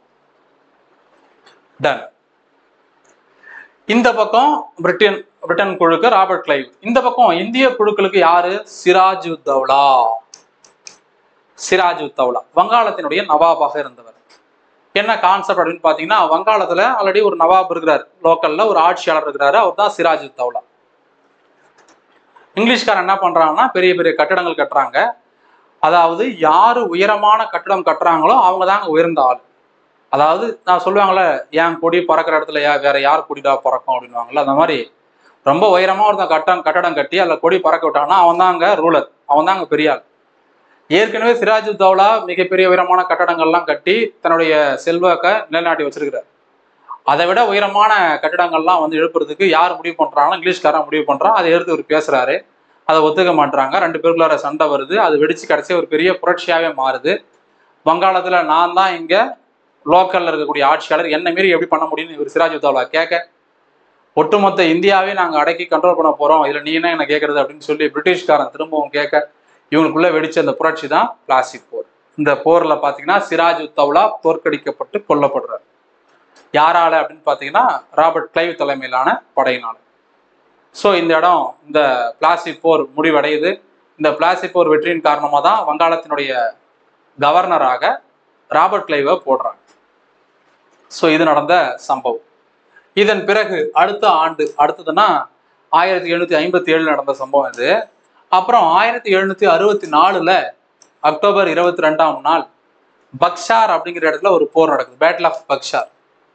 டன் இந்த பக்கம் பிரிட்டன் பிரிட்டன் குழுக்கு ராபர்ட் கிளைவ் இந்த பக்கம் இந்திய குழுக்களுக்கு யாரு சிராஜ் உத்தவ்லா சிராஜ் உத்தவ்லா வங்காளத்தினுடைய நவாபாக இருந்தவர் என்ன கான்செப்ட் அப்படின்னு பார்த்தீங்கன்னா வங்காளத்துல ஆல்ரெடி ஒரு நவாப் இருக்கிறார் லோக்கல்ல ஒரு ஆட்சியாளர் இருக்கிறாரு அவர் தான் சிராஜ் உத்தவ்லா இங்கிலீஷ்காரன் என்ன பண்றாங்கன்னா பெரிய பெரிய கட்டடங்கள் கட்டுறாங்க அதாவது யாரு உயரமான கட்டடம் கட்டுறாங்களோ அவங்க தாங்க உயர்ந்த ஆள் அதாவது நான் சொல்லுவாங்கல்ல என் கொடி பறக்கிற இடத்துல யா வேற யார் கொடிடா பறக்கும் அப்படின்வாங்கல்ல அந்த மாதிரி ரொம்ப உயரமா ஒருத்தன் கட்டம் கட்டடம் கட்டி அதில் கொடி பறக்க விட்டாங்கன்னா அவன் தான் அங்க ரூலர் அவன் தான் அங்க பெரிய ஆள் ஏற்கனவே சிராஜ் உத்தவ்லா மிகப்பெரிய உயரமான கட்டடங்கள்லாம் கட்டி தன்னுடைய செல்வாக்க நிலைநாட்டி வச்சிருக்கிறார் அதை விட உயரமான கட்டிடங்கள்லாம் வந்து எழுப்புறதுக்கு யார் முடிவு பண்றாங்கன்னா இங்கிலீஷ்காரன் முடிவு பண்றான் அதை எடுத்து இவர் பேசுறாரு அதை ஒத்துக்க மாட்டாங்க ரெண்டு பேருக்குள்ளார சண்டை வருது அது வெடிச்சு கடைசி ஒரு பெரிய புரட்சியாவே மாறுது வங்காளத்துல நான் தான் இங்க லோக்கல்ல இருக்கக்கூடிய ஆட்சியாளர் என்ன மீறி எப்படி பண்ண முடியும்னு இவர் சிராஜ் உத்தவ்லா கேட்க ஒட்டுமொத்த இந்தியாவே நாங்க அடக்கி கண்ட்ரோல் பண்ண போறோம் இதுல நீ என்ன என்ன கேட்கறது அப்படின்னு சொல்லி பிரிட்டிஷ்காரன் திரும்பவும் கேட்க இவங்களுக்குள்ள வெடிச்ச அந்த புரட்சி தான் பிளாஸ்டிக் போர் இந்த போர்ல பாத்தீங்கன்னா சிராஜ் உத்தவ்லா தோற்கடிக்கப்பட்டு கொல்லப்படுறார் யாரால அப்படின்னு பாத்தீங்கன்னா ராபர்ட் கிளைவ் தலைமையிலான படையினால ஸோ இந்த இடம் இந்த பிளாஸ்டிக் போர் முடிவடையுது இந்த பிளாஸ்டிக் போர் வெற்றியின் காரணமாக தான் வங்காளத்தினுடைய கவர்னராக ராபர்ட் கிளைவை போடுறாங்க ஸோ இது நடந்த சம்பவம் இதன் பிறகு அடுத்த ஆண்டு அடுத்ததுன்னா ஆயிரத்தி எழுநூத்தி ஐம்பத்தி ஏழு நடந்த சம்பவம் இது அப்புறம் ஆயிரத்தி எழுநூத்தி அறுபத்தி நாலுல அக்டோபர் இருபத்தி ரெண்டாம் நாள் பக்ஷார் அப்படிங்கிற இடத்துல ஒரு போர் நடக்குது பேட்டில் ஆஃப் பக்ஷார்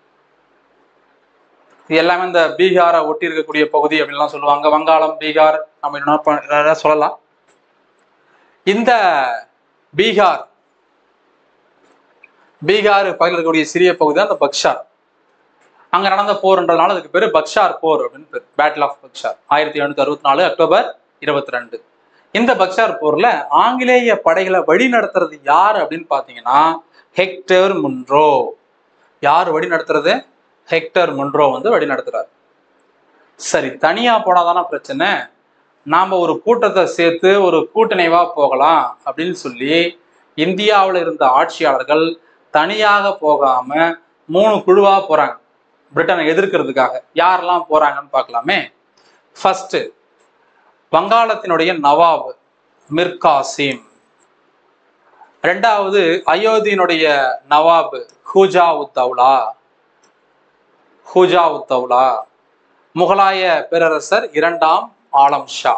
இது எல்லாமே இந்த பீகாரை ஒட்டி இருக்கக்கூடிய பகுதி அப்படின்லாம் சொல்லுவாங்க வங்காளம் பீகார் நம்ம என்ன ப- ஏதாவது சொல்லலாம் இந்த பீகார் பீகார் பகுதியில் இருக்கக்கூடிய சிறிய பகுதி தான் இந்த பக்ஷார் அங்க நடந்த போர்ன்றதுனால அதுக்கு பேரு பக்ஷார் போர் அப்படின்னு பேர் பேட்டில் ஆஃப் பக்ஷார் ஆயிரத்தி எழுநூத்தி அறுபத்தி நாலு அக்டோபர் இருபத்தி ரெண்டு இந்த பக்ஷார் போர்ல ஆங்கிலேய படைகளை வழி நடத்துறது யார் அப்படின்னு பாத்தீங்கன்னா ஹெக்டர் முன்ரோ யார் வழி நடத்துறது ஹெக்டர் முன்ரோ வந்து வழி நடத்துறாரு சரி தனியா போனாதானே பிரச்சனை நாம ஒரு கூட்டத்தை சேர்த்து ஒரு கூட்டணிவா போகலாம் அப்படின்னு சொல்லி இந்தியாவில் இருந்த ஆட்சியாளர்கள் தனியாக போகாம மூணு குழுவா போறாங்க பிரிட்டனை எதிர்க்கிறதுக்காக யாரெல்லாம் போறாங்கன்னு பார்க்கலாமே ஃபர்ஸ்ட் வங்காளத்தினுடைய நவாப் மிர் காசிம் ரெண்டாவது அயோத்தியினுடைய நவாப் ஹூஜா உத்தவ்லா ஹூஜா உத்தவ்லா முகலாய பேரரசர் இரண்டாம் ஆலம் ஷா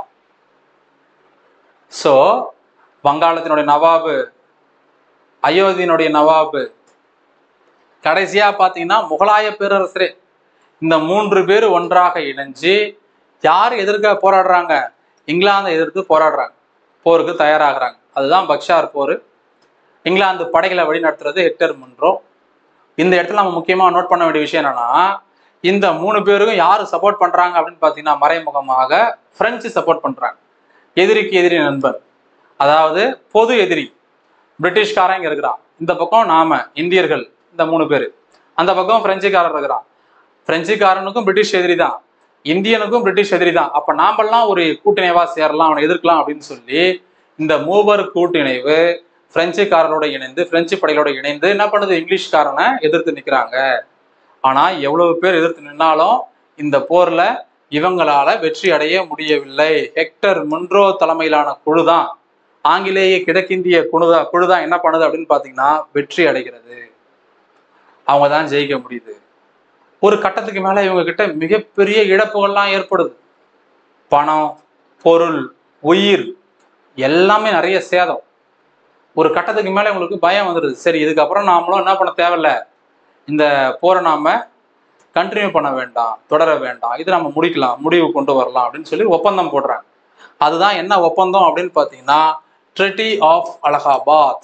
ஸோ வங்காளத்தினுடைய நவாபு அயோத்தியினுடைய நவாபு கடைசியா பார்த்தீங்கன்னா முகலாய பேரரசரே இந்த மூன்று பேர் ஒன்றாக இணைஞ்சு யார் எதிர்க்க போராடுறாங்க இங்கிலாந்தை எதிர்த்து போராடுறாங்க போருக்கு தயாராகிறாங்க அதுதான் பக்ஷார் போர் இங்கிலாந்து படைகளை வழிநடத்துறது ஹெக்டர் முன்றோ இந்த இடத்துல நம்ம முக்கியமாக நோட் பண்ண வேண்டிய விஷயம் என்னன்னா இந்த மூணு பேருக்கும் யாரு சப்போர்ட் பண்றாங்க அப்படின்னு பார்த்தீங்கன்னா மறைமுகமாக பிரெஞ்சு சப்போர்ட் பண்றாங்க எதிரிக்கு எதிரி நண்பன் அதாவது பொது எதிரி பிரிட்டிஷ்காரன் இங்க இருக்கிறான் இந்த பக்கம் நாம இந்தியர்கள் இந்த மூணு பேர் அந்த பக்கம் பிரெஞ்சுக்காரர் இருக்கிறான் பிரெஞ்சுக்காரனுக்கும் பிரிட்டிஷ் எதிரி தான் இந்தியனுக்கும் பிரிட்டிஷ் எதிரி தான் அப்ப நாமெல்லாம் ஒரு கூட்டிணைவா சேரலாம் அவனை எதிர்க்கலாம் அப்படின்னு சொல்லி இந்த மூவர் கூட்டிணைவு பிரெஞ்சுக்காரரோட இணைந்து பிரெஞ்சு படைகளோட இணைந்து என்ன பண்ணுது இங்கிலீஷ்காரனை எதிர்த்து நிக்கிறாங்க ஆனா எவ்வளவு பேர் எதிர்த்து நின்னாலும் இந்த போர்ல இவங்களால வெற்றி அடைய முடியவில்லை ஹெக்டர் முன்ரோ தலைமையிலான குழு தான் ஆங்கிலேய கிழக்கிந்திய குழுதா குழுதான் என்ன பண்ணுது அப்படின்னு பாத்தீங்கன்னா வெற்றி அடைகிறது அவங்க தான் ஜெயிக்க முடியுது ஒரு கட்டத்துக்கு மேல இவங்க கிட்ட மிகப்பெரிய இழப்புகள்லாம் ஏற்படுது பணம் பொருள் உயிர் எல்லாமே நிறைய சேதம் ஒரு கட்டத்துக்கு மேல உங்களுக்கு பயம் வந்துடுது சரி இதுக்கப்புறம் நாமளும் என்ன பண்ண தேவையில்ல இந்த போரை நாம கண்டினியூ பண்ண வேண்டாம் தொடர வேண்டாம் இது நம்ம முடிக்கலாம் முடிவு கொண்டு வரலாம் அப்படின்னு சொல்லி ஒப்பந்தம் போடுறாங்க அதுதான் என்ன ஒப்பந்தம் அப்படின்னு பார்த்தீங்கன்னா ட்ரெட்டி ஆஃப் அலகாபாத்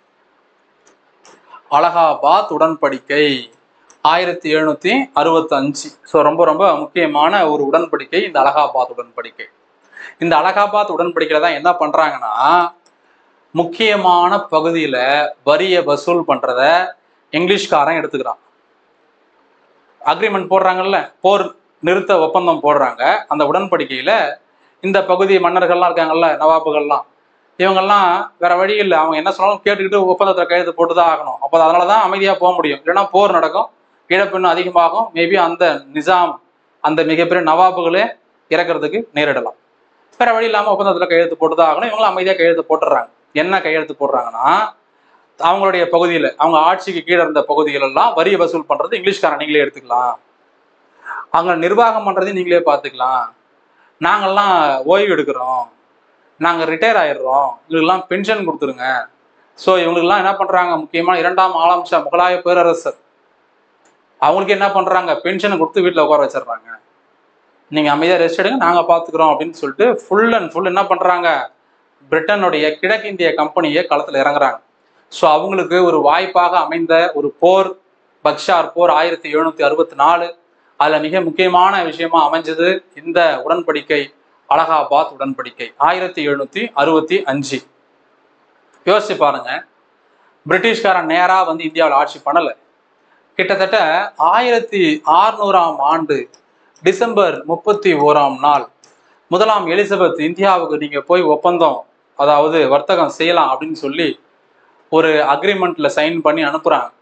அலகாபாத் உடன்படிக்கை ஆயிரத்தி எழுநூத்தி அறுபத்தி அஞ்சு ஸோ ரொம்ப ரொம்ப முக்கியமான ஒரு உடன்படிக்கை இந்த அலகாபாத் உடன்படிக்கை இந்த அலகாபாத் உடன்படிக்கையில தான் என்ன பண்றாங்கன்னா முக்கியமான பகுதியில வரியை வசூல் பண்றத இங்கிலீஷ்காரன் எடுத்துக்கிறான் அக்ரிமெண்ட் போடுறாங்கல்ல போர் நிறுத்த ஒப்பந்தம் போடுறாங்க அந்த உடன்படிக்கையில இந்த பகுதி மன்னர்கள்லாம் இருக்காங்கல்ல நவாபுகள்லாம் இவங்கெல்லாம் வேற வழி இல்லை அவங்க என்ன சொன்னாலும் கேட்டுக்கிட்டு ஒப்பந்தத்தை கையெழுத்து போட்டு தான் ஆகணும் அப்போ அதனால தான் அமைதியாக போக முடியும் இல்லைன்னா போர் நடக்கும் இழப்பு இன்னும் அதிகமாகும் மேபி அந்த நிசாம் அந்த மிகப்பெரிய நவாபுகளே இறக்குறதுக்கு நேரிடலாம் வேற வழி இல்லாமல் ஒப்பந்தத்தில் கையெழுத்து போட்டு தான் ஆகணும் இவங்களும் அமைதியாக கையெழுத்து போட்டுடுறாங்க என்ன கையெழுத்து போடுறாங்கன்னா அவங்களுடைய பகுதியில் அவங்க ஆட்சிக்கு கீழே இருந்த பகுதிகள் எல்லாம் வரி வசூல் பண்றது இங்கிலீஷ்காரன் நீங்களே எடுத்துக்கலாம் அங்க நிர்வாகம் பண்றதையும் நீங்களே பார்த்துக்கலாம் நாங்கெல்லாம் ஓய்வு எடுக்கிறோம் நாங்கள் ரிட்டையர் ஆயிடுறோம் இவங்களுக்கெல்லாம் பென்ஷன் கொடுத்துருங்க ஸோ இவங்களுக்கெல்லாம் என்ன பண்றாங்க முக்கியமா இரண்டாம் ஆலம் ஷா முகலாய பேரரசர் அவங்களுக்கு என்ன பண்றாங்க பென்ஷனை கொடுத்து வீட்டில் உட்கார வச்சிடுறாங்க நீங்க அமைதியா ரெஸ்ட் எடுங்க நாங்க பாத்துக்கிறோம் அப்படின்னு சொல்லிட்டு ஃபுல் அண்ட் ஃபுல் என்ன பண்றாங்க பிரிட்டனுடைய கிழக்கிந்திய கம்பெனியை களத்துல இறங்குறாங்க ஸோ அவங்களுக்கு ஒரு வாய்ப்பாக அமைந்த ஒரு போர் பக்ஷார் போர் ஆயிரத்தி எழுநூத்தி அறுபத்தி நாலு அதுல மிக முக்கியமான விஷயமா அமைஞ்சது இந்த உடன்படிக்கை அலகாபாத் உடன்படிக்கை ஆயிரத்தி எழுநூத்தி அறுபத்தி அஞ்சு யோசிச்சு பாருங்க பிரிட்டிஷ்காரன் நேரா வந்து இந்தியாவில் ஆட்சி பண்ணல கிட்டத்தட்ட ஆயிரத்தி ஆறுநூறாம் ஆண்டு டிசம்பர் முப்பத்தி ஓராம் நாள் முதலாம் எலிசபெத் இந்தியாவுக்கு நீங்க போய் ஒப்பந்தம் அதாவது வர்த்தகம் செய்யலாம் அப்படின்னு சொல்லி ஒரு அக்ரிமெண்ட்ல சைன் பண்ணி அனுப்புறாங்க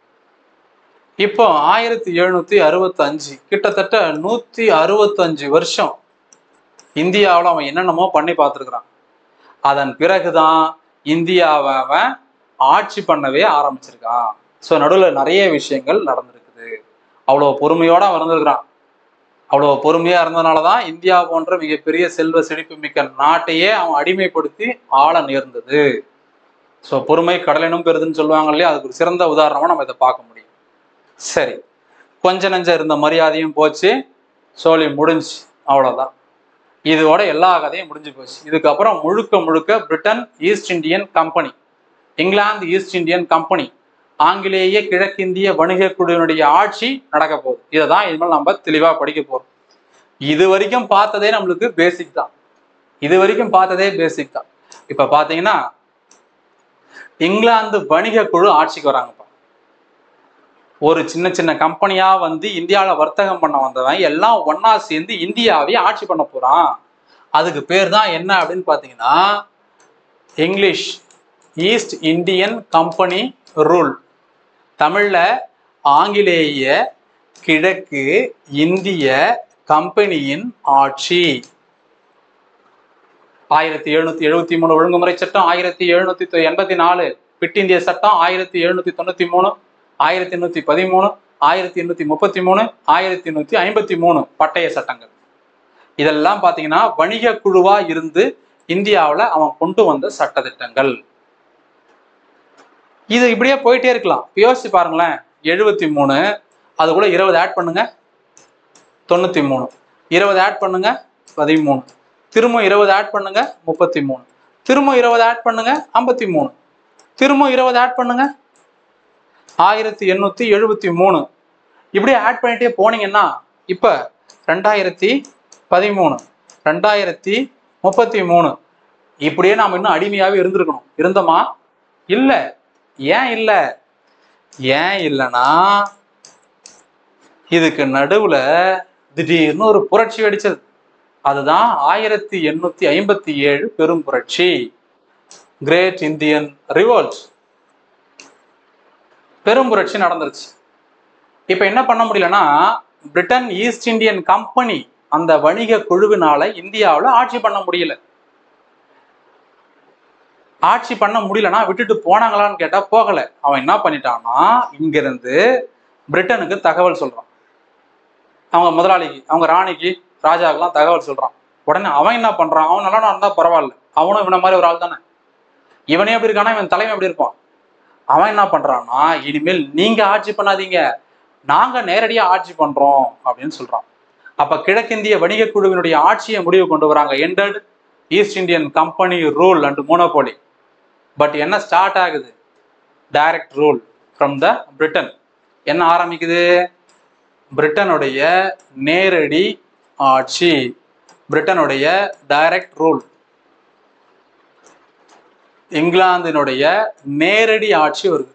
இப்போ ஆயிரத்தி எழுநூத்தி அறுபத்தி அஞ்சு கிட்டத்தட்ட நூத்தி அறுபத்தஞ்சு வருஷம் இந்தியாவில் அவன் என்னென்னமோ பண்ணி பார்த்துருக்குறான் அதன் பிறகுதான் இந்தியாவை அவன் ஆட்சி பண்ணவே ஆரம்பிச்சிருக்கான் ஸோ நடுவில் நிறைய விஷயங்கள் நடந்திருக்குது அவ்வளோ பொறுமையோட அவன் இருந்திருக்கிறான் அவ்வளோ பொறுமையா இருந்ததுனால தான் இந்தியா போன்ற மிகப்பெரிய செல்வ செழிப்பு மிக்க நாட்டையே அவன் அடிமைப்படுத்தி ஆள நேர்ந்தது ஸோ பொறுமை கடலினும் பெறுதுன்னு சொல்லுவாங்க இல்லையா அதுக்கு ஒரு சிறந்த உதாரணமா நம்ம இதை பார்க்க முடியும் சரி கொஞ்ச நெஞ்ச இருந்த மரியாதையும் போச்சு சோழி முடிஞ்சு அவ்வளோதான் இதோட எல்லா கதையும் முடிஞ்சு போச்சு இதுக்கப்புறம் முழுக்க முழுக்க Britain East Indian company England East Indian company ஆங்கிலேய கிழக்கிந்திய வணிக குழுவினுடைய ஆட்சி நடக்க போகுது இதை தான் இனிமேல் நம்ம தெளிவாக படிக்க போறோம் இது வரைக்கும் பார்த்ததே நம்மளுக்கு பேசிக் தான் இது வரைக்கும் பார்த்ததே பேசிக் தான் இப்ப பாத்தீங்கன்னா இங்கிலாந்து வணிக குழு ஆட்சிக்கு வராங்கப்பா ஒரு சின்ன சின்ன கம்பெனியா வந்து இந்தியாவில் வர்த்தகம் பண்ண வந்தவன் எல்லாம் ஒண்ணா சேர்ந்து இந்தியாவை ஆட்சி பண்ண போறான் அதுக்கு பேர் தான் என்ன அப்படின்னு பார்த்தீங்கன்னா English east Indian company rule தமிழ்ல ஆங்கிலேய கிழக்கு இந்திய கம்பெனியின் ஆட்சி ஆயிரத்தி எழுநூத்தி எழுபத்தி மூணு ஒழுங்குமுறை சட்டம் ஆயிரத்தி எழுநூத்தி எண்பத்தி நாலு பிட் இந்திய சட்டம் ஆயிரத்தி எழுநூத்தி தொண்ணூத்தி மூணு ஆயிரத்தி எண்ணூத்தி பதிமூணு ஆயிரத்தி எண்ணூத்தி முப்பத்தி மூணு ஆயிரத்தி எண்ணூத்தி ஐம்பத்தி மூணு பட்டய சட்டங்கள் இதெல்லாம் பாத்தீங்கன்னா வணிக குழுவா இருந்து இந்தியாவுல அவன் கொண்டு வந்த சட்டதிட்டங்கள் இது இப்படியே போயிட்டே இருக்கலாம் இப்ப யோசிச்சு பாருங்களேன் எழுபத்தி மூணு அது கூட இருபது ஆட் பண்ணுங்க தொண்ணூத்தி மூணு இருபது ஆட் பண்ணுங்க பதிமூணு திரும்ப இருபது ஆட் பண்ணுங்க முப்பத்தி மூணு திரும்ப இருபது ஆட் பண்ணுங்க ஐம்பத்தி மூணு திரும்ப இருபது ஆட் பண்ணுங்க ஆயிரத்தி எண்ணூத்தி எழுபத்தி மூணு இப்படி ஆட் பண்ணிட்டே போனீங்கன்னா இப்ப ரெண்டாயிரத்தி பதிமூணு ரெண்டாயிரத்தி முப்பத்தி மூணு இப்படியே நாம் இன்னும் அடிமையாவே இருந்திருக்கணும் இருந்தோமா இல்ல ஏன் இல்ல ஏன் இல்லைன்னா இதுக்கு நடுவுல திடீர்னு ஒரு புரட்சி வெடிச்சது அதுதான் ஆயிரத்தி எண்ணூத்தி ஐம்பத்தி ஏழு பெரும் புரட்சி கிரேட் இந்தியன் ரிவோல்ட் பெரும் புரட்சி நடந்துருச்சு இப்ப என்ன பண்ண முடியலன்னா பிரிட்டன் ஈஸ்ட் இந்தியன் கம்பெனி அந்த வணிக குழுவினால இந்தியாவுல ஆட்சி பண்ண முடியல ஆட்சி பண்ண முடியலன்னா விட்டுட்டு போனாங்களான்னு கேட்டா போகல அவன் என்ன பண்ணிட்டான்னா இங்கிருந்து பிரிட்டனுக்கு தகவல் சொல்றான் அவங்க முதலாளிக்கு அவங்க ராணிக்கு ராஜாக்கெல்லாம் தகவல் சொல்றான் உடனே அவன் என்ன பண்றான் அவன் நல்லா இருந்தா பரவாயில்ல அவனும் இவன மாதிரி ஒரு ஆள் தானே இவனே எப்படி இருக்கானா இவன் தலைவன் எப்படி இருப்பான் அவன் என்ன பண்றான்னா இனிமேல் நீங்க ஆட்சி பண்ணாதீங்க நாங்க நேரடியா ஆட்சி பண்றோம் அப்படின்னு சொல்றான் அப்ப கிழக்கிந்திய வணிக குழுவினுடைய ஆட்சியை முடிவு கொண்டு வராங்க ended East Indian company rule and monopoly but என்ன ஸ்டார்ட் ஆகுது direct rule from the Britain என்ன ஆரம்பிக்குது பிரிட்டனுடைய நேரடி ஆட்சி பிரிட்டனுடைய டைரக்ட் ரூல் இங்கிலாந்தினுடைய நேரடி ஆட்சி வருது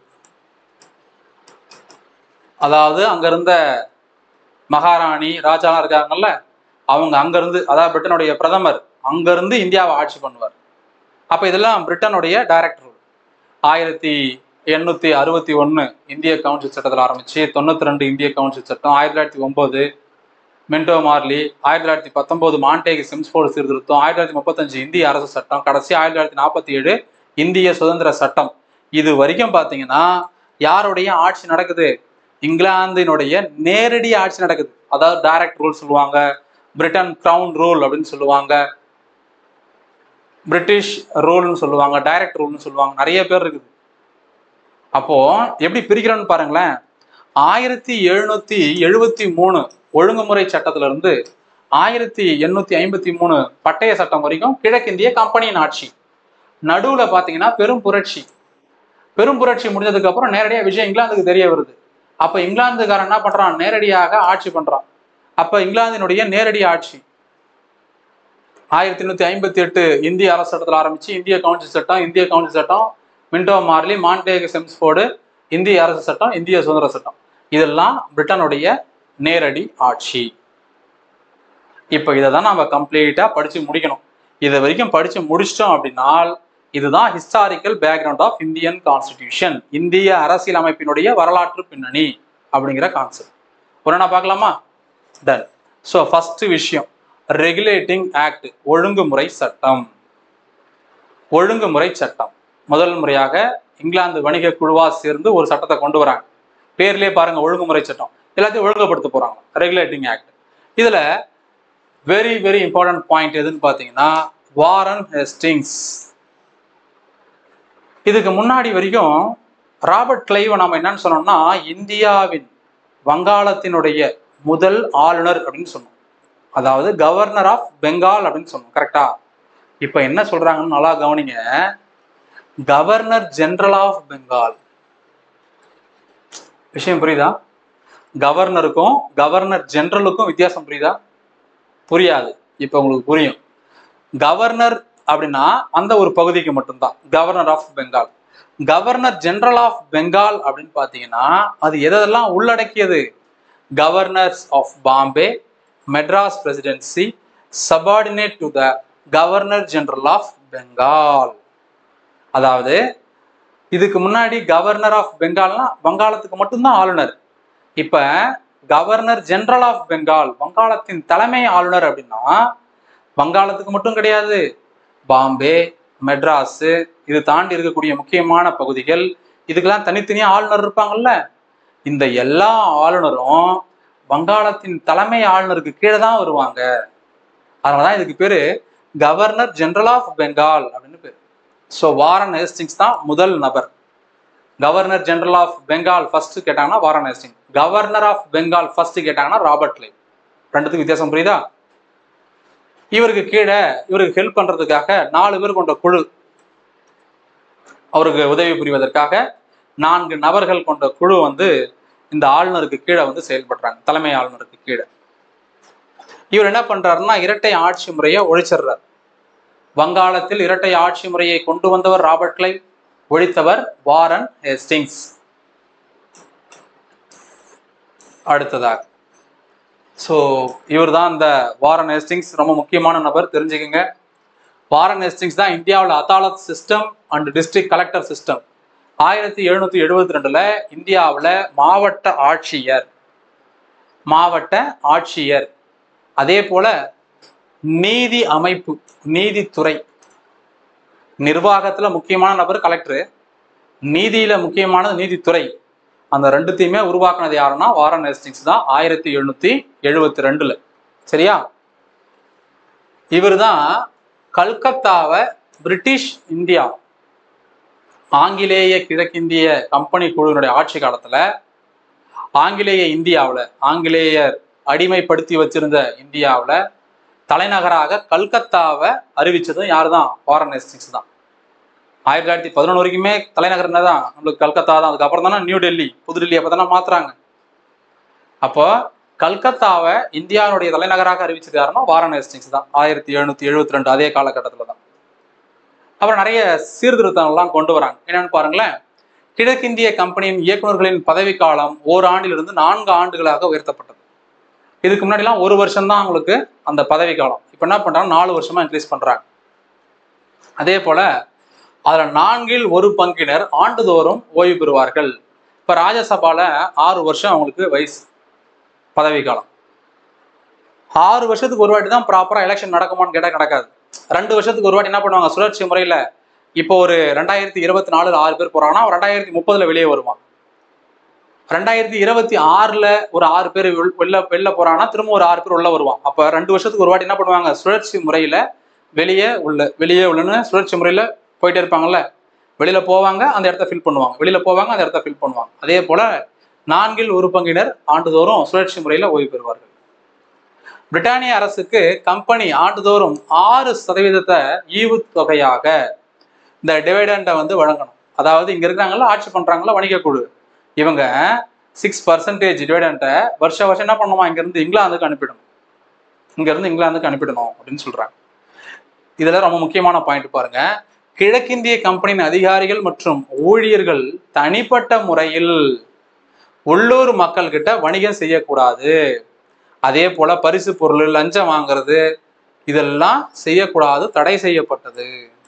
அதாவது அங்க இருந்த மகாராணி ராஜாலாம் இருக்காங்கல்ல அவங்க அங்கிருந்து அதாவது பிரிட்டனுடைய பிரதமர் அங்கிருந்து இந்தியாவை ஆட்சி பண்ணுவார் அப்ப இதெல்லாம் பிரிட்டனுடைய டைரக்ட் ரூல் ஆயிரத்தி எண்ணூத்தி அறுபத்தி ஒன்னு இந்திய கவுன்சில் சட்டத்தில் ஆரம்பிச்சு தொண்ணூத்தி ரெண்டு இந்திய கவுன்சில் சட்டம் ஆயிரத்தி தொள்ளாயிரத்தி ஒன்பது மின்டோ மார்லி ஆயிரத்தி தொள்ளாயிரத்தி பத்தொன்பது மாண்டேக் சிம்ஸ்போர்ட் சீர்திருத்தம் ஆயிரத்தி தொள்ளாயிரத்தி முப்பத்தஞ்சு இந்திய அரசு சட்டம் கடைசி ஆயிரத்தி தொள்ளாயிரத்தி நாற்பத்தி ஏழு இந்திய சுதந்திர சட்டம் இது வரைக்கும் பாத்தீங்கன்னா யாருடைய ஆட்சி நடக்குது இங்கிலாந்தினுடைய நேரடி ஆட்சி நடக்குது அதாவது டைரக்ட் ரூல் சொல்லுவாங்க பிரிட்டன் கிரவுன் ரூல் அப்படின்னு சொல்லுவாங்க பிரிட்டிஷ் ரூல்னு சொல்லுவாங்க டைரக்ட் ரூல்னு சொல்லுவாங்க நிறைய பேர் இருக்குது அப்போ எப்படி பிரிக்கிறோன்னு பாருங்களேன் ஆயிரத்தி எழுநூத்தி எழுபத்தி மூணு ஒழுங்குமுறை சட்டத்துல இருந்து ஆயிரத்தி எண்ணூத்தி ஐம்பத்தி மூணு பட்டய சட்டம் வரைக்கும் கிழக்கிந்திய கம்பெனியின் ஆட்சி நடுவுல பாத்தீங்கன்னா பெரும் புரட்சி பெரும் புரட்சி முடிஞ்சதுக்கு அப்புறம் நேரடியா விஷயம் இங்கிலாந்துக்கு தெரிய வருது அப்ப இங்கிலாந்துக்காரன் என்ன பண்றான் நேரடியாக ஆட்சி பண்றான் அப்ப இங்கிலாந்தினுடைய நேரடி ஆட்சி ஆயிரத்தி எண்ணூத்தி ஐம்பத்தி எட்டு இந்திய அரசு சட்டத்தில் ஆரம்பிச்சு இந்திய கவுன்சில் சட்டம் இந்திய கவுன்சில் சட்டம் மின்டோ மார்லி மாண்டேக் செம்ஸ்போர்டு இந்திய அரசு சட்டம் இந்திய சுதந்திர சட்டம் இதெல்லாம் பிரிட்டனுடைய நேரடி ஆட்சி இப்போ இதை தான் நம்ம கம்ப்ளீட்டா படிச்சு முடிக்கணும் இது வரைக்கும் படிச்சு முடிச்சிட்டோம் அப்படின்னால் இதுதான் historical background of Indian constitution இந்திய அரசியல் அமைப்பினுடைய வரலாற்று பின்னணி அப்படிங்கிற கான்செப்ட் ஒரு நான் பார்க்கலாமா டன் ஸோ ஃபர்ஸ்ட் விஷயம் ரெகுலேட்டிங் ஆக்ட் ஒழுங்குமுறை சட்டம் ஒழுங்குமுறை சட்டம் முதல் முறையாக இங்கிலாந்து வணிக குழுவா சேர்ந்து ஒரு சட்டத்தை கொண்டு வராங்க பேர்லயே பாருங்க ஒழுங்குமுறை சட்டம் எல்லாத்தையும் ஒழுங்குபடுத்த போறாங்க ரெகுலேட்டிங் ஆக்ட் இதுல வெரி வெரி இம்பார்ட்டன்ட் பாயிண்ட் எதுன்னு பாத்தீங்கன்னா வாரன் ஹெஸ்டிங்ஸ் இதுக்கு முன்னாடி வரைக்கும் ராபர்ட் கிளைவ் நம்ம என்னன்னு சொன்னோம்னா இந்தியாவின் வங்காளத்தினுடைய முதல் ஆளுநர் அப்படின்னு சொன்னோம் அதாவது கவர்னர் ஆஃப் பெங்கால் அப்படின்னு சொன்னோம் கரெக்டா இப்ப என்ன சொல்றாங்கன்னு நல்லா கவனிங்க கவர்னர் ஜெனரல் ஆஃப் பெங்கால் விஷயம் புரியுதா கவர்னருக்கும் கவர்னர் ஜெனரலுக்கும் வித்தியாசம் புரியுதா புரியாது இப்ப உங்களுக்கு புரியும் கவர்னர் அப்படின்னா அந்த ஒரு பகுதிக்கு மட்டும்தான் governor of Bengal governor general of Bengal அப்படின்னு பார்த்தீங்கன்னா அது எதெல்லாம் உள்ளடக்கியது governors of Bombay Madras presidency subordinate to the governor general of Bengal அதாவது இதுக்கு முன்னாடி கவர்னர் ஆஃப் பெங்கால்னா வங்காளத்துக்கு மட்டும்தான் ஆளுநர் இப்ப கவர்னர் ஜெனரல் ஆஃப் பெங்கால் வங்காளத்தின் தலைமை ஆளுநர் அப்படின்னா வங்காளத்துக்கு மட்டும் கிடையாது பாம்பே மெட்ராஸ் இது தாண்டி இருக்கக்கூடிய முக்கியமான பகுதிகள் இதுக்கெல்லாம் தனித்தனியா ஆளுநர் இருப்பாங்கல்ல இந்த எல்லா ஆளுநரும் வங்காளத்தின் தலைமை ஆளுநருக்கு கீழே தான் வருவாங்க அதனாலதான் இதுக்கு பேரு கவர்னர் ஜெனரல் ஆஃப் பெங்கால் அப்படின்னு பேரு ஸோ வாரன் ஹேஸ்டிங்ஸ் தான் முதல் நபர் governor general of Bengal first கேட்டாங்கன்னா Warren Hasting governor of Bengal first கேட்டாங்கன்னா ராபர்ட் லே ரெண்டுத்துக்கு வித்தியாசம் புரியுதா இவருக்கு கீழே இவருக்கு ஹெல்ப் பண்றதுக்காக நாலு பேர் கொண்ட குழு அவருக்கு உதவி புரிவதற்காக நான்கு நபர்கள் கொண்ட குழு வந்து இந்த ஆளுநருக்கு கீழே வந்து செயல்படுறாங்க தலைமை ஆளுநருக்கு கீழே இவர் என்ன பண்றாருன்னா இரட்டை ஆட்சி முறையை ஒழிச்சிடுறார் வங்காளத்தில் இரட்டை ஆட்சி முறையை கொண்டு வந்தவர் ராபர்ட் கிளைவ் ஒழித்தவர் வாரன் ஹேஸ்டிங்ஸ் அடுத்ததாக ஸோ இவர் தான் இந்த வாரன் ஹேஸ்டிங்ஸ் ரொம்ப முக்கியமான நபர் தெரிஞ்சுக்கங்க வாரன் ஹேஸ்டிங்ஸ் தான் இந்தியாவில் adalat system and district collector system ஆயிரத்தி எழுநூத்தி எழுபத்தி ரெண்டுல இந்தியாவில் மாவட்ட ஆட்சியர் மாவட்ட ஆட்சியர் அதே போல நீதி அமைப்பு நீதித்துறை நிர்வாகத்துல முக்கியமான நபர் கலெக்டர் நீதியில முக்கியமானது நீதித்துறை அந்த ரெண்டுத்தையுமே உருவாக்குனது யாருன்னா வாரன் ஹேஸ்டிங்ஸ் தான் ஆயிரத்தி எழுநூத்தி எழுபத்தி ரெண்டுல சரியா இவர் தான் கல்கத்தாவை பிரிட்டிஷ் இந்தியா ஆங்கிலேய கிழக்கிந்திய கம்பெனி குழுவினுடைய ஆட்சி காலத்துல ஆங்கிலேய இந்தியாவில் ஆங்கிலேயர் அடிமைப்படுத்தி வச்சிருந்த இந்தியாவில் தலைநகராக கல்கத்தாவை அறிவிச்சதும் யார் தான் வாரன் ஹேஸ்டிங்ஸ் தான் ஆயிரத்தி தொள்ளாயிரத்தி பதினொன்று வரைக்குமே தலைநகர் என்னதான் நம்மளுக்கு கல்கத்தா தான் அதுக்கப்புறம் தானே நியூ டெல்லி புதுடெல்லி அப்போ தானே மாத்துறாங்க அப்போ கல்கத்தாவை இந்தியாவுடைய தலைநகராக அறிவிச்சது யாருன்னா வாரன் ஹேஸ்டிங்ஸ் தான் ஆயிரத்தி எழுநூத்தி எழுபத்தி ரெண்டு அதே காலகட்டத்தில் தான் அப்புறம் நிறைய சீர்திருத்தங்கள்லாம் கொண்டு வராங்க என்னன்னு பாருங்களேன் கிழக்கிந்திய கம்பெனியின் இயக்குநர்களின் பதவிக்காலம் ஓராண்டிலிருந்து நான்கு ஆண்டுகளாக உயர்த்தப்பட்டது இதுக்கு முன்னாடிலாம் ஒரு வருஷம் தான் அவங்களுக்கு அந்த பதவி காலம் இப்போ என்ன பண்றாங்க நாலு வருஷமா இன்க்ரீஸ் பண்றாங்க அதே போல அதுல நான்கில் ஒரு பங்கினர் ஆண்டுதோறும் ஓய்வு பெறுவார்கள் இப்ப ராஜ்யசபால ஆறு வருஷம் அவங்களுக்கு வயசு பதவி காலம் ஆறு வருஷத்துக்கு ஒரு வாட்டி தான் ப்ராப்பரா எலெக்ஷன் நடக்குமான்னு கேட்டா நடக்காது ரெண்டு வருஷத்துக்கு ஒரு வாட்டி என்ன பண்ணுவாங்க சுழற்சி முறையில இப்போ ஒரு ரெண்டாயிரத்தி இருபத்தி நாலுல ஆறு பேர் போறாங்கன்னா ரெண்டாயிரத்தி முப்பதுல வெளியே வருவான் ரெண்டாயிரத்தி இருபத்தி ஆறுல ஒரு ஆறு பேர் வெள்- வெளில வெளில போறாங்கன்னா திரும்ப ஒரு ஆறு பேர் உள்ள வருவான் அப்ப ரெண்டு வருஷத்துக்கு ஒரு வாட்டி என்ன பண்ணுவாங்க சுழற்சி முறையில வெளியே உள்ள வெளியே உள்ளன்னு சுழற்சி முறையில போயிட்டே இருப்பாங்கல்ல வெளியில போவாங்க அந்த இடத்த ஃபில் பண்ணுவாங்க வெளியில போவாங்க அந்த இடத்த ஃபில் பண்ணுவாங்க அதே போல நான்கில் ஒரு பங்கினர் ஆண்டுதோறும் சுழற்சி முறையில ஓய்வு பெறுவார்கள் பிரிட்டானிய அரசுக்கு கம்பெனி ஆண்டுதோறும் ஆறு சதவீதத்தை ஈவுத்தொகையாக இந்த டிவைடண்டை வந்து வழங்கணும் அதாவது இங்க இருக்காங்கல்ல ஆட்சி பண்றாங்கல்ல வணிக குழு இவங்க சிக்ஸ் பர்சன்டேஜ் டிவைடண்ட்டை வருஷ வருஷம் என்ன பண்ணுமா இங்க இருந்து இங்கிலாந்துக்கு அனுப்பிடணும் இங்க இருந்து இங்கிலாந்துக்கு அனுப்பிடணும் அப்படின்னு சொல்றாங்க இதுல ரொம்ப முக்கியமான பாயிண்ட் பாருங்க கிழக்கிந்திய கம்பெனியின் அதிகாரிகள் மற்றும் ஊழியர்கள் தனிப்பட்ட முறையில் உள்ளூர் மக்கள் கிட்ட வணிகம் செய்யக்கூடாது அதே போல பரிசு பொருள் லஞ்சம் வாங்குறது இதெல்லாம் செய்யக்கூடாது தடை செய்யப்பட்டது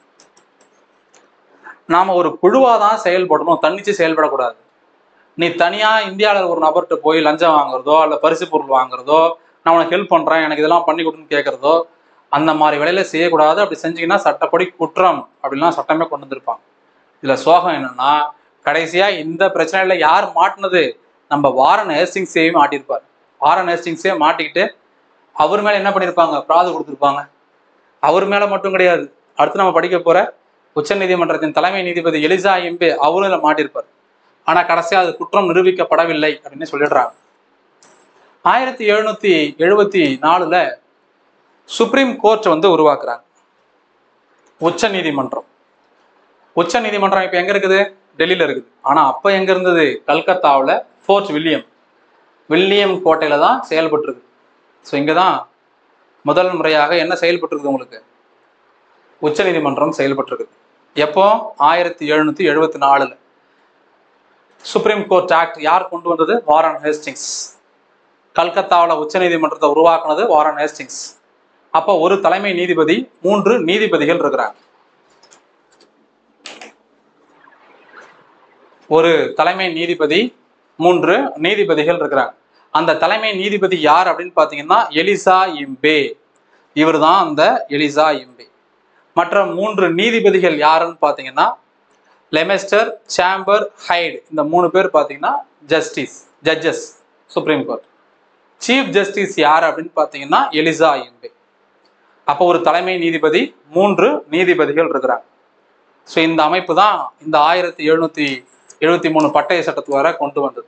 நாம ஒரு குழுவா தான் செயல்படணும் தன்னிச்சு செயல்படக்கூடாது நீ தனியா இந்தியாவில் ஒரு நபர்கிட்ட போய் லஞ்சம் வாங்குறதோ அல்ல பரிசு பொருள் வாங்குறதோ நான் உனக்கு ஹெல்ப் பண்றேன் எனக்கு இதெல்லாம் பண்ணி கொடுன்னு கேட்கறதோ அந்த மாதிரி வேலையில செய்யக்கூடாது அப்படி செஞ்சீங்கன்னா சட்டப்படி குற்றம் அப்படிலாம் சட்டமே கொண்டு வந்திருப்பாங்க இதுல சோகம் என்னன்னா கடைசியா இந்த பிரச்சனையில யார் மாட்டினது நம்ம வாரன் ஹேஸ்டிங்ஸே மாட்டியிருப்பார் வாரன் ஹேஸ்டிங்ஸே மாட்டிக்கிட்டு அவர் மேல என்ன பண்ணியிருப்பாங்க பிராது கொடுத்துருப்பாங்க அவர் மேல மட்டும் கிடையாது அடுத்து நம்ம படிக்க போற உச்சநீதிமன்றத்தின் தலைமை நீதிபதி எலிசா எம்பே அவரும் இதுல மாட்டியிருப்பார் ஆனா கடைசியா அது குற்றம் நிரூபிக்கப்படவில்லை அப்படின்னு சொல்லிடுறாங்க ஆயிரத்தி எழுநூத்தி எழுபத்தி நாலுல சுப்ரீம் கோர்ட் வந்து உருவாக்குறாங்க உச்ச நீதிமன்றம் உச்ச நீதிமன்றம் இப்ப எங்க இருக்குது டெல்லியில இருக்குது ஆனா அப்ப எங்க இருந்தது கல்கத்தாவுல ஃபோர்ட் வில்லியம் வில்லியம் கோட்டையில தான் செயல்பட்டு இருக்கு ஸோ இங்கதான் முதல் முறையாக என்ன செயல்பட்டு இருக்குது உங்களுக்கு உச்ச நீதிமன்றம் செயல்பட்டு இருக்குது எப்போ ஆயிரத்தி எழுநூத்தி எழுபத்தி நாலுல சுப்ரீம் கோர்ட் ஆக்ட் யார் கொண்டு வந்தது வாரன் ஹேஸ்டிங்ஸ் கல்கத்தாவில் உச்சநீதிமன்றத்தை உருவாக்குனது வாரன் ஹேஸ்டிங்ஸ் அப்போ ஒரு தலைமை நீதிபதி மூன்று நீதிபதிகள் இருக்கிறாங்க ஒரு தலைமை நீதிபதி மூன்று நீதிபதிகள் இருக்கிறாங்க அந்த தலைமை நீதிபதி யார் அப்படின்னு பார்த்தீங்கன்னா எலிசா இம்பே இவர் தான் அந்த எலிசா இம்பே மற்ற மூன்று நீதிபதிகள் யாருன்னு பார்த்தீங்கன்னா லெமெஸ்டர் சாம்பர் ஹைட் இந்த மூணு பேர் பார்த்தீங்கன்னா justice judges supreme court chief justice யார் அப்படின்னு பார்த்தீங்கன்னா எலிசா இம்பே அப்போ ஒரு தலைமை நீதிபதி மூன்று நீதிபதிகள் இருக்கிறாங்க ஸோ இந்த அமைப்பு தான் இந்த ஆயிரத்தி எழுநூத்தி எழுபத்தி மூணு பட்டய சட்டத்து வர கொண்டு வந்தது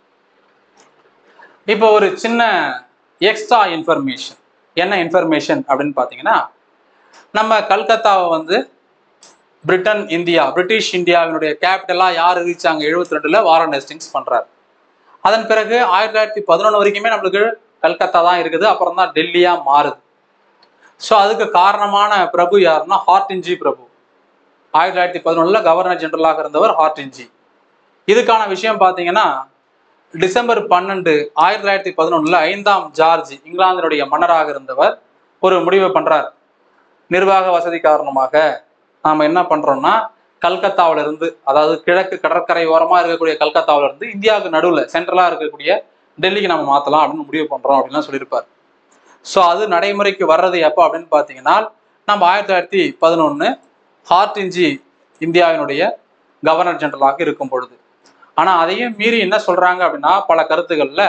இப்போ ஒரு சின்ன எக்ஸ்ட்ரா இன்ஃபர்மேஷன் என்ன இன்ஃபர்மேஷன் அப்படின்னு பார்த்தீங்கன்னா நம்ம கல்கத்தாவை வந்து பிரிட்டன் இந்தியா பிரிட்டிஷ் இந்தியாவினுடைய கேபிட்டலாக யார் அறிவிச்சாங்க எழுபத்தி ரெண்டுல வாரன் ஹெஸ்டிங்ஸ் பண்றாரு அதன் பிறகு ஆயிரத்தி தொள்ளாயிரத்தி பதினொன்று வரைக்குமே நம்மளுக்கு கல்கத்தா தான் இருக்குது அப்புறம் தான் டெல்லியா மாறுது ஸோ அதுக்கு காரணமான பிரபு யாருன்னா ஹார்டின்ஜி பிரபு ஆயிரத்தி தொள்ளாயிரத்தி பதினொன்றில் கவர்னர் ஜெனரலாக இருந்தவர் ஹார்டின்ஜி இதுக்கான விஷயம் பார்த்தீங்கன்னா டிசம்பர் பன்னெண்டு ஆயிரத்தி தொள்ளாயிரத்தி பதினொன்றில் ஐந்தாம் ஜார்ஜ் இங்கிலாந்தினுடைய மன்னராக இருந்தவர் ஒரு முடிவை பண்றார் நிர்வாக வசதி காரணமாக நாம் என்ன பண்றோம்னா கல்கத்தாவில இருந்து அதாவது கிழக்கு கடற்கரை ஓரமா இருக்கக்கூடிய கல்கத்தாவில இருந்து இந்தியாவுக்கு நடுவில் சென்ட்ரலா இருக்கக்கூடிய டெல்லிக்கு நம்ம மாத்தலாம் அப்படின்னு முடிவு பண்றோம் அப்படின்லாம் சொல்லியிருப்பார் ஸோ அது நடைமுறைக்கு வர்றது எப்போ அப்படின்னு பார்த்தீங்கன்னா நம்ம ஆயிரத்தி தொள்ளாயிரத்தி பதினொன்று ஹார்டின்ஜி இந்தியாவினுடைய கவர்னர் ஜெனரலாக இருக்கும் பொழுது ஆனா அதையும் மீறி என்ன சொல்றாங்க அப்படின்னா பல கருத்துக்கள்ல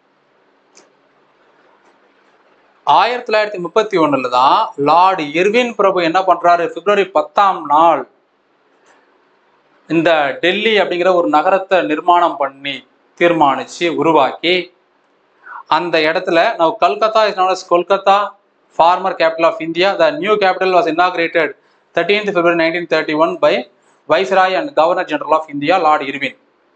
ஆயிரத்தி தொள்ளாயிரத்தி முப்பத்தி ஒண்ணுல தான் லார்டு எர்வின் பிரபு என்ன பண்றாரு பிப்ரவரி பத்தாம் நாள் இந்த டெல்லி அப்படிங்கிற ஒரு நகரத்தை நிர்மாணம் பண்ணி தீர்மானிச்சு உருவாக்கி அந்த இடத்துல now Calcutta is known as Kolkata former capital of India the new capital was inaugurated 13th February nineteen thirty one by viceroy and governor general of India lord Irwin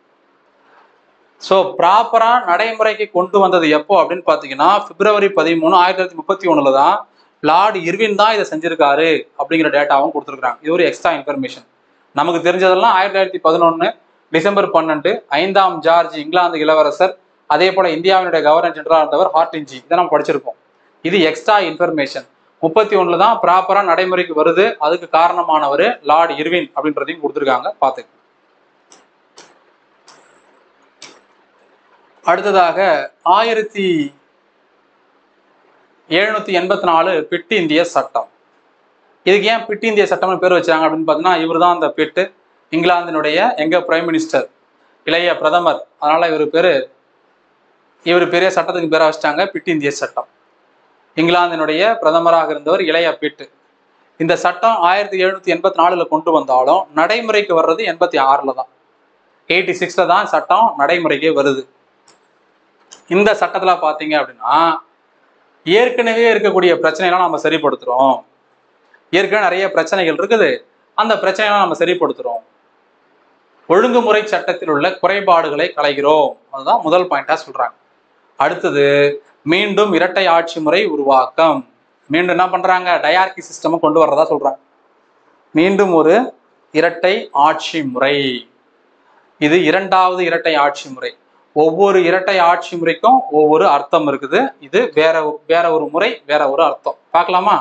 so ப்ராப்பரா நடைமுறைக்கு கொண்டு வந்தது எப்போ அப்படின்னு பார்த்தீங்கன்னா பிப்ரவரி பதிமூணு ஆயிரத்தி தொள்ளாயிரத்தி முப்பத்தி ஒண்ணுல தான் லார்டு இர்வின் தான் இதை செஞ்சிருக்காரு அப்படிங்கிற டேட்டாவும் கொடுத்துருக்காங்க இது ஒரு எக்ஸ்ட்ரா இன்ஃபர்மேஷன் நமக்கு தெரிஞ்சதெல்லாம் ஆயிரத்தி தொள்ளாயிரத்தி பதினொன்று டிசம்பர் பன்னெண்டு ஐந்தாம் ஜார்ஜ் இங்கிலாந்து இளவரசர் அதே போல இந்தியாவினுடைய கவர்னர் ஜெனரலாக இருந்தவர் ஹார்டின்ஜி இதை நம்ம படிச்சிருப்போம் இது எக்ஸ்ட்ரா இன்ஃபர்மேஷன் முப்பத்தி ஒண்ணுல தான் ப்ராப்பரா நடைமுறைக்கு வருது அதுக்கு காரணமானவர் லார்டு இர்வின் அப்படின்றதையும் கொடுத்துருக்காங்க பார்த்துக்க அடுத்ததாக ஆயிரத்தி எழுநூத்தி எண்பத்தி நாலு பிட்டு இந்திய சட்டம் இதுக்கு ஏன் பிட்டு இந்திய சட்டம்னு பேர் வச்சாங்க அப்படின்னு பார்த்தீங்கன்னா இவர் தான் அந்த பிட்டு இங்கிலாந்தினுடைய எங்க பிரைம் மினிஸ்டர் இளைய பிரதமர் அதனால இவர் பேரு இவர் பெரிய சட்டத்துக்கு பேரை வச்சிட்டாங்க பிட்டு இந்திய சட்டம் இங்கிலாந்தினுடைய பிரதமராக இருந்தவர் இளைய பிட்டு இந்த சட்டம் ஆயிரத்தி எழுநூத்தி எண்பத்தி நாலுல கொண்டு வந்தாலும் நடைமுறைக்கு வர்றது எண்பத்தி ஆறுல தான் எயிட்டி சிக்ஸ்ல தான் சட்டம் நடைமுறைக்கே வருது இந்த சட்டத்துல பாத்தீங்க அப்படின்னா ஏற்கனவே இருக்கக்கூடிய பிரச்சனைலாம் நம்ம சரிப்படுத்துறோம் ஏற்கனவே நிறைய பிரச்சனைகள் இருக்குது அந்த பிரச்சனைலாம் நம்ம சரிப்படுத்துறோம் ஒழுங்குமுறை சட்டத்தில் உள்ள குறைபாடுகளை களைகிறோம் அதுதான் முதல் பாயிண்டா சொல்றாங்க அடுத்தது மீண்டும் இரட்டை ஆட்சி முறை உருவாக்கம் மீண்டும் என்ன பண்றாங்க டயார்கி சிஸ்டம் கொண்டு வர்றதா சொல்றாங்க மீண்டும் ஒரு இரட்டை ஆட்சி முறை இது இரண்டாவது இரட்டை ஆட்சி முறை ஒவ்வொரு இரட்டை ஆட்சி முறைக்கும் ஒவ்வொரு அர்த்தம் இருக்குது இது வேற வேற ஒரு முறை வேற ஒரு அர்த்தம் பார்க்கலாமா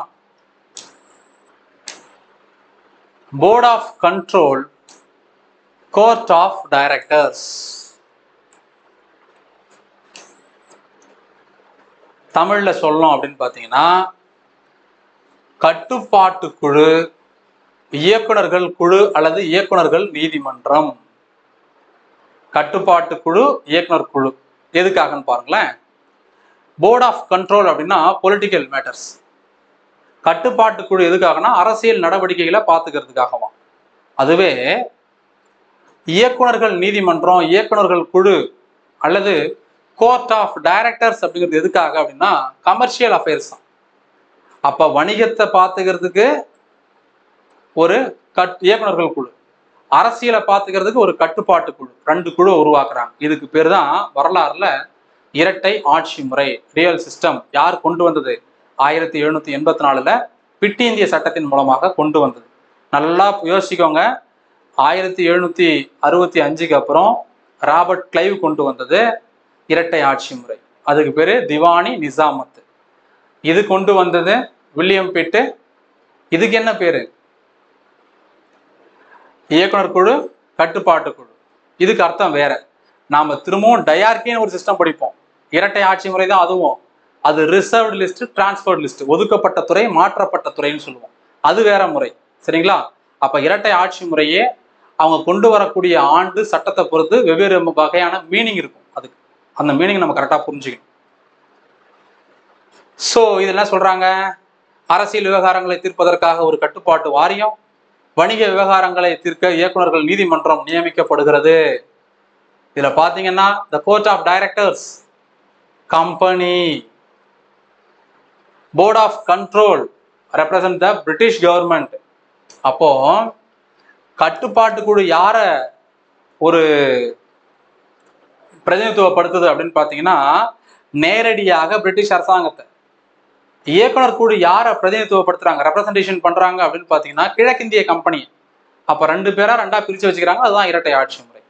board of control court of directors தமிழ்ல சொல்லணும் அப்படின்னு பார்த்தீங்கன்னா கட்டுப்பாட்டு குழு இயக்குனர்கள் குழு அல்லது இயக்குனர்கள் நீதிமன்றம் கட்டுப்பாட்டு குழு இயக்குனர் குழு எதுக்காகன்னு பாருங்களேன் போர்ட் ஆஃப் கண்ட்ரோல் அப்படின்னா பொலிட்டிக்கல் மேட்டர்ஸ் கட்டுப்பாட்டு குழு எதுக்காகனா அரசியல் நடவடிக்கைகளை பார்த்துக்கிறதுக்காகவாம் அதுவே இயக்குனர்கள் நீதிமன்றம் இயக்குனர்கள் குழு அல்லது கோர்ட் ஆஃப் டைரக்டர்ஸ் அப்படிங்கிறது எதுக்காக அப்படின்னா கமர்ஷியல் அஃபேர்ஸ் தான் அப்ப வணிகத்தை பார்த்துக்கிறதுக்கு ஒரு கட் இயக்குனர்கள் குழு அரசியலை பார்த்துக்கிறதுக்கு ஒரு கட்டுப்பாட்டு குழு ரெண்டு குழு உருவாக்குறாங்க இதுக்கு பேர் தான் வரலாறுல இரட்டை ஆட்சி முறை ரியல் சிஸ்டம் யார் கொண்டு வந்தது ஆயிரத்தி எழுநூத்தி எண்பத்தி நாலுல பிட்டு இந்திய சட்டத்தின் மூலமாக கொண்டு வந்தது நல்லா யோசிக்கோங்க ஆயிரத்தி எழுநூத்தி அறுபத்தி அஞ்சுக்கு அப்புறம் ராபர்ட் கிளைவ் கொண்டு வந்தது இரட்டை ஆட்சி முறை அதுக்கு பேரு திவானி நிசாமத் இது கொண்டு வந்தது வில்லியம் பிட்டு இதுக்கு என்ன பேரு இயக்குனர் குழு கட்டுப்பாட்டு குழு இதுக்கு அர்த்தம் வேற நாம திரும்பவும் டயார்கின்னு ஒரு சிஸ்டம் படிப்போம் இரட்டை ஆட்சி முறை தான் அதுவும் அது ரிசர்வ்டு லிஸ்ட் டிரான்ஸ்பர்ட் லிஸ்ட் ஒதுக்கப்பட்ட துறை மாற்றப்பட்ட துறைன்னு சொல்லுவோம் அது வேற முறை சரிங்களா அப்ப இரட்டை ஆட்சி முறையே அவங்க கொண்டு வரக்கூடிய ஆண்டு சட்டத்தை பொறுத்து வெவ்வேறு வகையான மீனிங் இருக்கும் அதுக்கு அந்த மீனிங் நம்ம கரெக்டாக புரிஞ்சுக்கணும் ஸோ இதெல்லாம் சொல்றாங்க அரசியல் விவகாரங்களை தீர்ப்பதற்காக ஒரு கட்டுப்பாட்டு வாரியம் வணிக விவகாரங்களை தீர்க்க இயக்குனர்கள் நீதிமன்றம் நியமிக்கப்படுகிறது இதுல பாத்தீங்கன்னா the court of directors company board of control represent the British government அப்போ கட்டுப்பாட்டு குழு யார ஒரு பிரதிநிதித்துவப்படுத்துது அப்படின்னு பாத்தீங்கன்னா நேரடியாக பிரிட்டிஷ் அரசாங்கத்தை இயக்குனர் குழு யாரை பிரதிநிதித்துவப்படுத்துறாங்க ரெப்ரசன்டேஷன் பண்றாங்க அப்படின்னு பாத்தீங்கன்னா கிழக்கிந்திய கம்பெனி அப்ப ரெண்டு பேரா ரெண்டா பிரிச்சு வச்சுக்கிறாங்க அதுதான் இரட்டை ஆட்சி முறை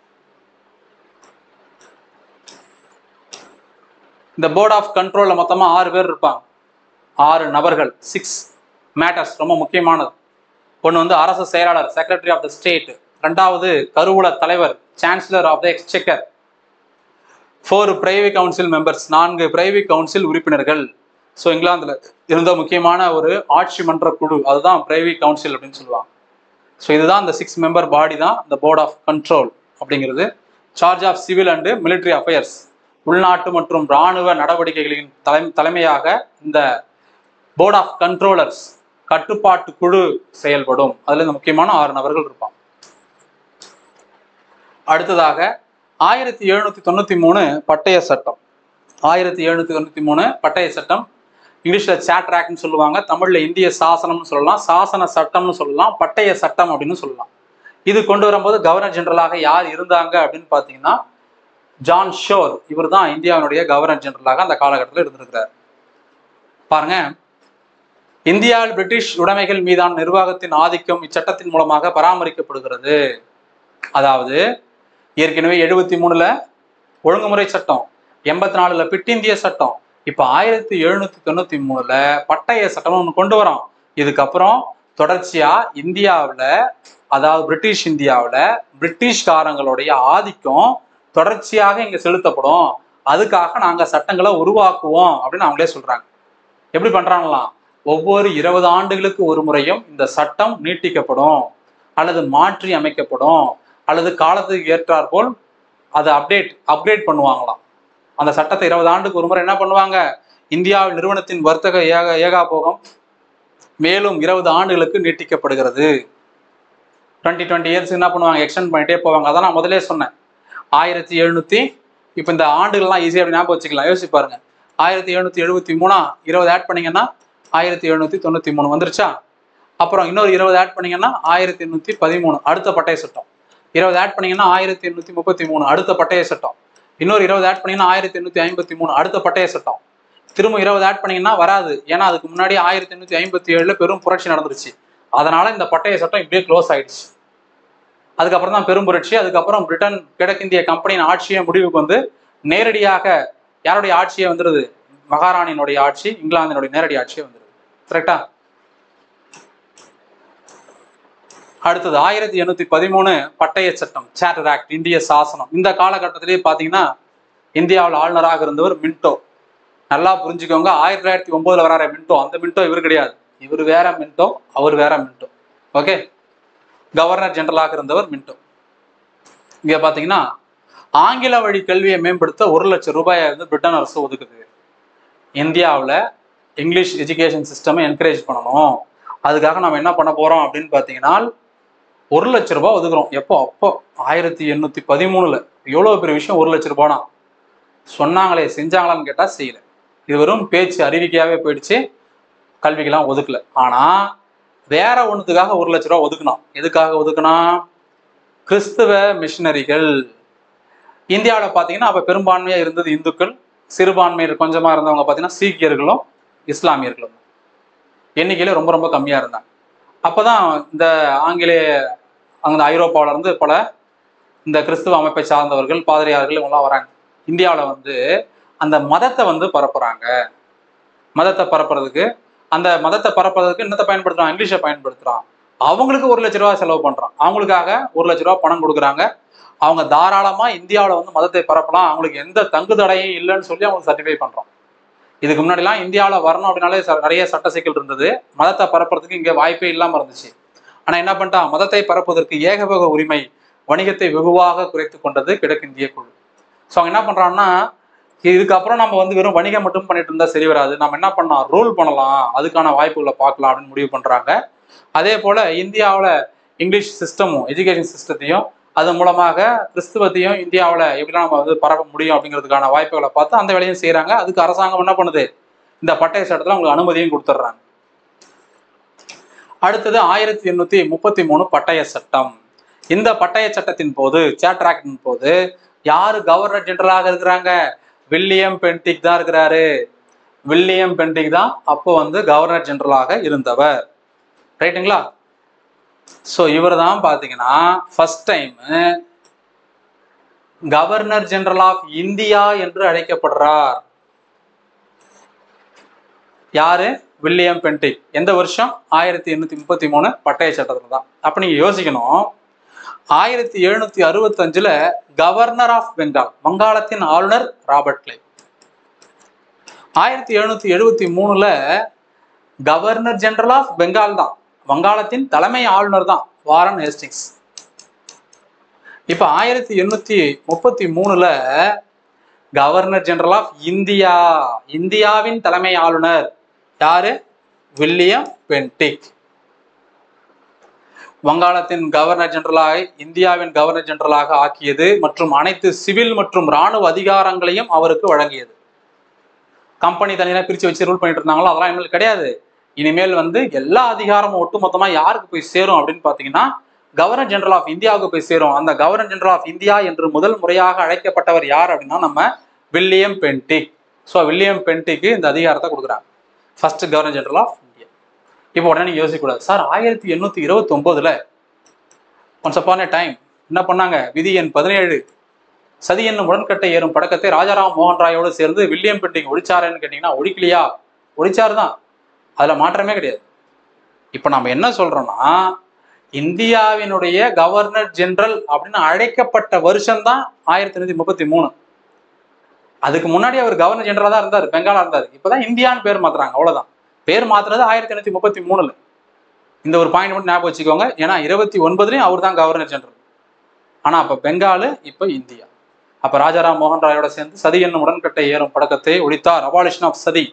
இந்த போர்ட் ஆஃப் கண்ட்ரோல்ல மொத்தமா ஆறு பேர் இருப்பாங்க ஆறு நபர்கள் சிக்ஸ் மேட்டர்ஸ் ரொம்ப முக்கியமானது ஒன்று வந்து அரசு செயலாளர் செக்ரட்டரி ஆஃப் த ஸ்டேட் ரெண்டாவது கருவூல தலைவர் chancellor of the exchequer four privy council members நான்கு பிரைவி கவுன்சில் உறுப்பினர்கள் ஸோ இங்கிலாந்துல இருந்த முக்கியமான ஒரு ஆட்சி மன்ற குழு அதுதான் பிரைவி கவுன்சில் அப்படின்னு சொல்லுவாங்க ஸோ இதுதான் இந்த சிக்ஸ் மெம்பர் பாடி தான் இந்த போர்ட் ஆஃப் கண்ட்ரோல் அப்படிங்கிறது charge of civil and military affairs உள்நாட்டு மற்றும் இராணுவ நடவடிக்கைகளின் தலை தலைமையாக இந்த போர்ட் ஆஃப் கண்ட்ரோலர்ஸ் கட்டுப்பாட்டு குழு செயல்படும் அதுல இந்த முக்கியமான ஆறு நபர்கள் இருப்பாங்க அடுத்ததாக ஆயிரத்தி எழுநூத்தி தொண்ணூத்தி மூணு பட்டய சட்டம் ஆயிரத்தி எழுநூத்தி தொண்ணூத்தி மூணு பட்டய சட்டம் இங்கிலீஷ்ல சேட்டர் ஆக்ட்னு சொல்லுவாங்க தமிழ்ல இந்திய சாசனம்னு சொல்லலாம் சாசன சட்டம்னு சொல்லலாம் பட்டய சட்டம் அப்படின்னு சொல்லலாம் இது கொண்டு வரும்போது கவர்னர் ஜெனரலாக யார் இருந்தாங்க அப்படின்னு பார்த்தீங்கன்னா ஜான் ஷோர் இவர் தான் இந்தியாவினுடைய கவர்னர் ஜெனரலாக அந்த காலகட்டத்தில் இருந்திருக்கிறார் பாருங்க இந்தியாவில் பிரிட்டிஷ் உடைமைகள் மீதான நிர்வாகத்தின் ஆதிக்கம் இச்சட்டத்தின் மூலமாக பராமரிக்கப்படுகிறது அதாவது ஏற்கனவே எழுபத்தி மூணுல ஒழுங்குமுறை சட்டம் எண்பத்தி நாலுல பிட் இந்திய சட்டம் இப்ப ஆயிரத்தி எழுநூத்தி தொண்ணூத்தி மூணுல பட்டய சட்டம் ஒன்று கொண்டு வரோம் இதுக்கப்புறம் தொடர்ச்சியா இந்தியாவுல அதாவது பிரிட்டிஷ் இந்தியாவுல பிரிட்டிஷ்காரங்களுடைய ஆதிக்கம் தொடர்ச்சியாக இங்க செலுத்தப்படும் அதுக்காக நாங்க சட்டங்களை உருவாக்குவோம் அப்படின்னு அவங்களே சொல்றாங்க எப்படி பண்றாங்களாம் ஒவ்வொரு இருபது ஆண்டுகளுக்கு ஒரு முறையும் இந்த சட்டம் நீட்டிக்கப்படும் அல்லது மாற்றி அமைக்கப்படும் அல்லது காலத்துக்கு ஏற்றாற்போல் அதை அப்டேட் அப்கிரேட் பண்ணுவாங்களாம் அந்த சட்டத்தை இருபது ஆண்டுக்கு ஒரு முறை என்ன பண்ணுவாங்க இந்தியாவில் நிறுவனத்தின் வர்த்தக ஏக ஏகாபோகம் மேலும் இருபது ஆண்டுகளுக்கு நீட்டிக்கப்படுகிறது டுவெண்ட்டி டுவெண்ட்டி இயர்ஸ் என்ன பண்ணுவாங்க எக்ஸ்டெண்ட் பண்ணிட்டே போவாங்க அதான் நான் முதலே சொன்னேன் ஆயிரத்தி எழுநூத்தி இப்போ இந்த ஆண்டுகள்லாம் ஈஸியாக அப்படி ஞாபகம் வச்சுக்கலாம் யோசிச்சு பாருங்க ஆயிரத்தி எழுநூத்தி எழுபத்தி மூணா இருபது ஆட் பண்ணீங்கன்னா ஆயிரத்தி எழுநூத்தி தொண்ணூத்தி மூணு வந்துருச்சா அப்புறம் இன்னொரு இருபது ஆட் பண்ணீங்கன்னா ஆயிரத்தி எண்ணூத்தி பதிமூணு அடுத்த பட்டய சட்டம் இருபது ஆட் பண்ணீங்கன்னா ஆயிரத்தி எண்ணூத்தி முப்பத்தி மூணு அடுத்த பட்டய சட்டம் இன்னொரு இருபது ஆட் பண்ணீங்கன்னா ஆயிரத்தி எண்ணூத்தி ஐம்பத்தி மூணு அடுத்த பட்டய சட்டம் திரும்ப இருபது ஆட் பண்ணீங்கன்னா வராது ஏன்னா அதுக்கு முன்னாடி ஆயிரத்தி எண்ணூத்தி ஐம்பத்தி ஏழுல பெரும் புரட்சி நடந்துருச்சு அதனால இந்த பட்டய சட்டம் இப்படியே க்ளோஸ் ஆயிடுச்சு அதுக்கப்புறம் தான் பெரும் புரட்சி அதுக்கப்புறம் பிரிட்டன் கிழக்கிந்திய கம்பெனியின் ஆட்சியை முடிவுக்கு வந்து நேரடியாக யாருடைய ஆட்சியே வந்துருது மகாராணியினுடைய ஆட்சி இங்கிலாந்தினுடைய நேரடி ஆட்சியே வந்துருது கரெக்டா அடுத்தது ஆயிரத்தி எண்ணூத்தி பதிமூணு பட்டய சட்டம் சேட்டர் ஆக்ட் இந்திய சாசனம் இந்த காலகட்டத்திலேயே பாத்தீங்கன்னா இந்தியாவில் ஆளுநராக இருந்தவர் மின்டோ நல்லா புரிஞ்சுக்கோங்க ஆயிரத்தி தொள்ளாயிரத்தி ஒன்பதுல வராற மின்டோ அந்த மின்டோ இவர் கிடையாது இவர் வேற மின்டோ அவர் வேற மின்டோ ஓகே கவர்னர் ஜெனரலாக இருந்தவர் மின்டோ இங்க பாத்தீங்கன்னா ஆங்கில வழி கல்வியை மேம்படுத்த ஒரு லட்சம் ரூபாயை வந்து பிரிட்டன் அரசு ஒதுக்குது இந்தியாவில் இங்கிலீஷ் எஜுகேஷன் சிஸ்டமை என்கரேஜ் பண்ணணும் அதுக்காக நம்ம என்ன பண்ண போறோம் அப்படின்னு பார்த்தீங்கன்னா ஒரு லட்ச ரூபாய் ஒதுக்குறோம் எப்போ அப்போ ஆயிரத்தி எண்ணூத்தி பதிமூணுல எவ்வளவு பெரிய விஷயம் ஒரு லட்ச ரூபானா சொன்னாங்களே செஞ்சாங்களான்னு கேட்டா செய்யல இது வெறும் பேச்சு அறிவிக்கையாவே போயிடுச்சு கல்விக்கெல்லாம் ஒதுக்கல ஆனா வேற ஒண்ணுத்துக்காக ஒரு லட்ச ரூபா ஒதுக்கணும் எதுக்காக ஒதுக்கணும் கிறிஸ்துவ மிஷினரிகள் இந்தியாவில் பார்த்தீங்கன்னா அப்போ பெரும்பான்மையாக இருந்தது இந்துக்கள் சிறுபான்மையர் கொஞ்சமாக இருந்தவங்க பார்த்தீங்கன்னா சீக்கியர்களும் இஸ்லாமியர்களும் எண்ணிக்கையில ரொம்ப ரொம்ப கம்மியாக இருந்தாங்க அப்பதான் இந்த ஆங்கிலேய அந்த ஐரோப்பாவுல இருந்து பல இந்த கிறிஸ்துவ அமைப்பை சார்ந்தவர்கள் பாதிரியார்கள் இவங்கெல்லாம் வராங்க இந்தியாவில் வந்து அந்த மதத்தை வந்து பரப்புறாங்க மதத்தை பரப்புறதுக்கு அந்த மதத்தை பரப்புறதுக்கு என்னத்தை பயன்படுத்துறான் இங்கிலீஷை பயன்படுத்துறான் அவங்களுக்கு ஒரு லட்ச ரூபா செலவு பண்றான் அவங்களுக்காக ஒரு லட்ச ரூபா பணம் கொடுக்குறாங்க அவங்க தாராளமா இந்தியாவில் வந்து மதத்தை பரப்பலாம் அவங்களுக்கு எந்த தங்கு தடையும் இல்லைன்னு சொல்லி அவங்களுக்கு சர்டிஃபை பண்றோம் இதுக்கு முன்னாடிலாம் இந்தியாவில் வரணும் அப்படின்னாலே ச- நிறைய சட்ட சிக்கல் இருந்தது மதத்தை பரப்புறதுக்கு இங்கே வாய்ப்பே இல்லாமல் இருந்துச்சு ஆனால் என்ன பண்ணிட்டான் மதத்தை பரப்புவதற்கு ஏகபோக உரிமை வணிகத்தை வெகுவாக குறைத்து கொண்டது கிழக்கிந்திய குழு ஸோ அவங்க என்ன பண்றாங்கன்னா இதுக்கப்புறம் நம்ம வந்து வெறும் வணிகம் மட்டும் பண்ணிட்டு இருந்தா சரி வராது நம்ம என்ன பண்ணலாம் ரூல் பண்ணலாம் அதுக்கான வாய்ப்புகளை பார்க்கலாம் அப்படின்னு முடிவு பண்றாங்க அதே போல இந்தியாவில் இங்கிலீஷ் சிஸ்டமும் எஜுகேஷன் சிஸ்டத்தையும் அது மூலமாக கிறிஸ்துவத்தையும் இந்தியாவில் எப்படிலாம் நம்ம வந்து பரப்ப முடியும் அப்படிங்கிறதுக்கான வாய்ப்புகளை பார்த்து அந்த வேலையும் செய்றாங்க அதுக்கு அரசாங்கம் என்ன பண்ணுது இந்த பட்டய சட்டத்தில் உங்களுக்கு அனுமதியும் கொடுத்துட்றாங்க அடுத்தது ஆயிரத்தி எண்ணூத்தி முப்பத்தி மூணு பட்டய சட்டம் இந்த பட்டய சட்டத்தின் போது சேட்டர் ஆக்டின் போது யாரு கவர்னர் ஜெனரலாக இருக்கிறாங்க வில்லியம் பென்டிக் தான் இருக்கிறாரு வில்லியம் பென்டிக் தான் அப்போ வந்து கவர்னர் ஜெனரலாக இருந்தவர் ரைட்டுங்களா ஸோ இவர் தான் பார்த்தீங்கன்னா first time governor general of India என்று அழைக்கப்படுறார் யாரு வில்லியம் பென்டிக் எந்த வருஷம் ஆயிரத்தி எண்ணூத்தி முப்பத்தி மூணு பட்டய சட்டத்துல தான் அப்ப நீங்க யோசிக்கணும் ஆயிரத்தி எழுநூத்தி அறுபத்தஞ்சுல கவர்னர் ஆஃப் பெங்கால் வங்காளத்தின் ஆளுநர் ராபர்ட் கிளைவ் ஆயிரத்தி எழுநூத்தி எழுபத்தி மூணுல கவர்னர் ஜெனரல் ஆஃப் பெங்கால் தான் வங்காளத்தின் தலைமை ஆளுநர் தான் வாரன் ஹேஸ்டிங்ஸ் இப்ப ஆயிரத்தி எண்ணூத்தி முப்பத்தி மூணுல கவர்னர் ஜெனரல் ஆஃப் இந்தியா இந்தியாவின் தலைமை ஆளுநர் யாரு வில்லியம் பென்டிக் வங்காளத்தின் கவர்னர் ஜெனரலாக இந்தியாவின் கவர்னர் ஜெனரலாக ஆக்கியது மற்றும் அனைத்து சிவில் மற்றும் இராணுவ அதிகாரங்களையும் அவருக்கு வழங்கியது கம்பெனி தனியாக பிரிச்சு வச்சு ரூல் பண்ணிட்டு இருந்தாங்களோ அதெல்லாம் இனிமேல் கிடையாது இனிமேல் வந்து எல்லா அதிகாரமும் ஒட்டுமொத்தமா யாருக்கு போய் சேரும் அப்படின்னு பாத்தீங்கன்னா கவர்னர் ஜெனரல் ஆஃப் இந்தியாவுக்கு போய் சேரும் அந்த கவர்னர் ஜெனரல் ஆஃப் இந்தியா என்று முதல் முறையாக அழைக்கப்பட்டவர் யார் அப்படின்னா நம்ம வில்லியம் பென்டிக் ஸோ வில்லியம் பென்டிக்கு இந்த அதிகாரத்தை கொடுக்குறாங்க first governor general of India இப்போ உடனே நீங்க யோசிக்கக்கூடாது சார் ஆயிரத்தி எண்ணூத்தி இருபத்தி ஒன்பதுல ஒன்ஸ் அப்பான் டைம் என்ன பண்ணாங்க விதி எண் பதினேழு சதி என்னும் உடன்கட்டை ஏறும் படக்கத்தை ராஜாராம் மோகன் ராயோடு சேர்ந்து வில்லியம் பென்டிங் ஒழிச்சாருன்னு கேட்டீங்கன்னா ஒழிக்கலையா ஒழிச்சாரு தான் அதுல மாற்றமே கிடையாது இப்போ நம்ம என்ன சொல்றோம்னா இந்தியாவினுடைய கவர்னர் ஜெனரல் அப்படின்னு அழைக்கப்பட்ட வருஷம் தான் ஆயிரத்தி எண்ணூத்தி முப்பத்தி மூணு அதுக்கு முன்னாடி அவர் கவர்னர் ஜெனரலா தான் இருந்தார் பெங்காலா இருந்தார் இப்பதான் இந்தியான்னு பேர் மாத்துறாங்க அவ்வளவுதான் பேர் மாத்துறது ஆயிரத்தி எண்ணூத்தி முப்பத்தி மூணுல இந்த ஒரு பாயிண்ட் மட்டும் ஞாபகம் வச்சுக்கோங்க ஏன்னா இருபத்தி ஒன்பதுலயும் அவர் தான் கவர்னர் ஜெனரல் ஆனா அப்ப பெங்காலு இப்ப இந்தியா அப்ப ராஜாராம் மோகன் ராயோட சேர்ந்து சதி என்னும் உடன்கட்டை ஏறும் பழக்கத்தை ஒழித்தார் அபாலிஷன் ஆஃப் சதி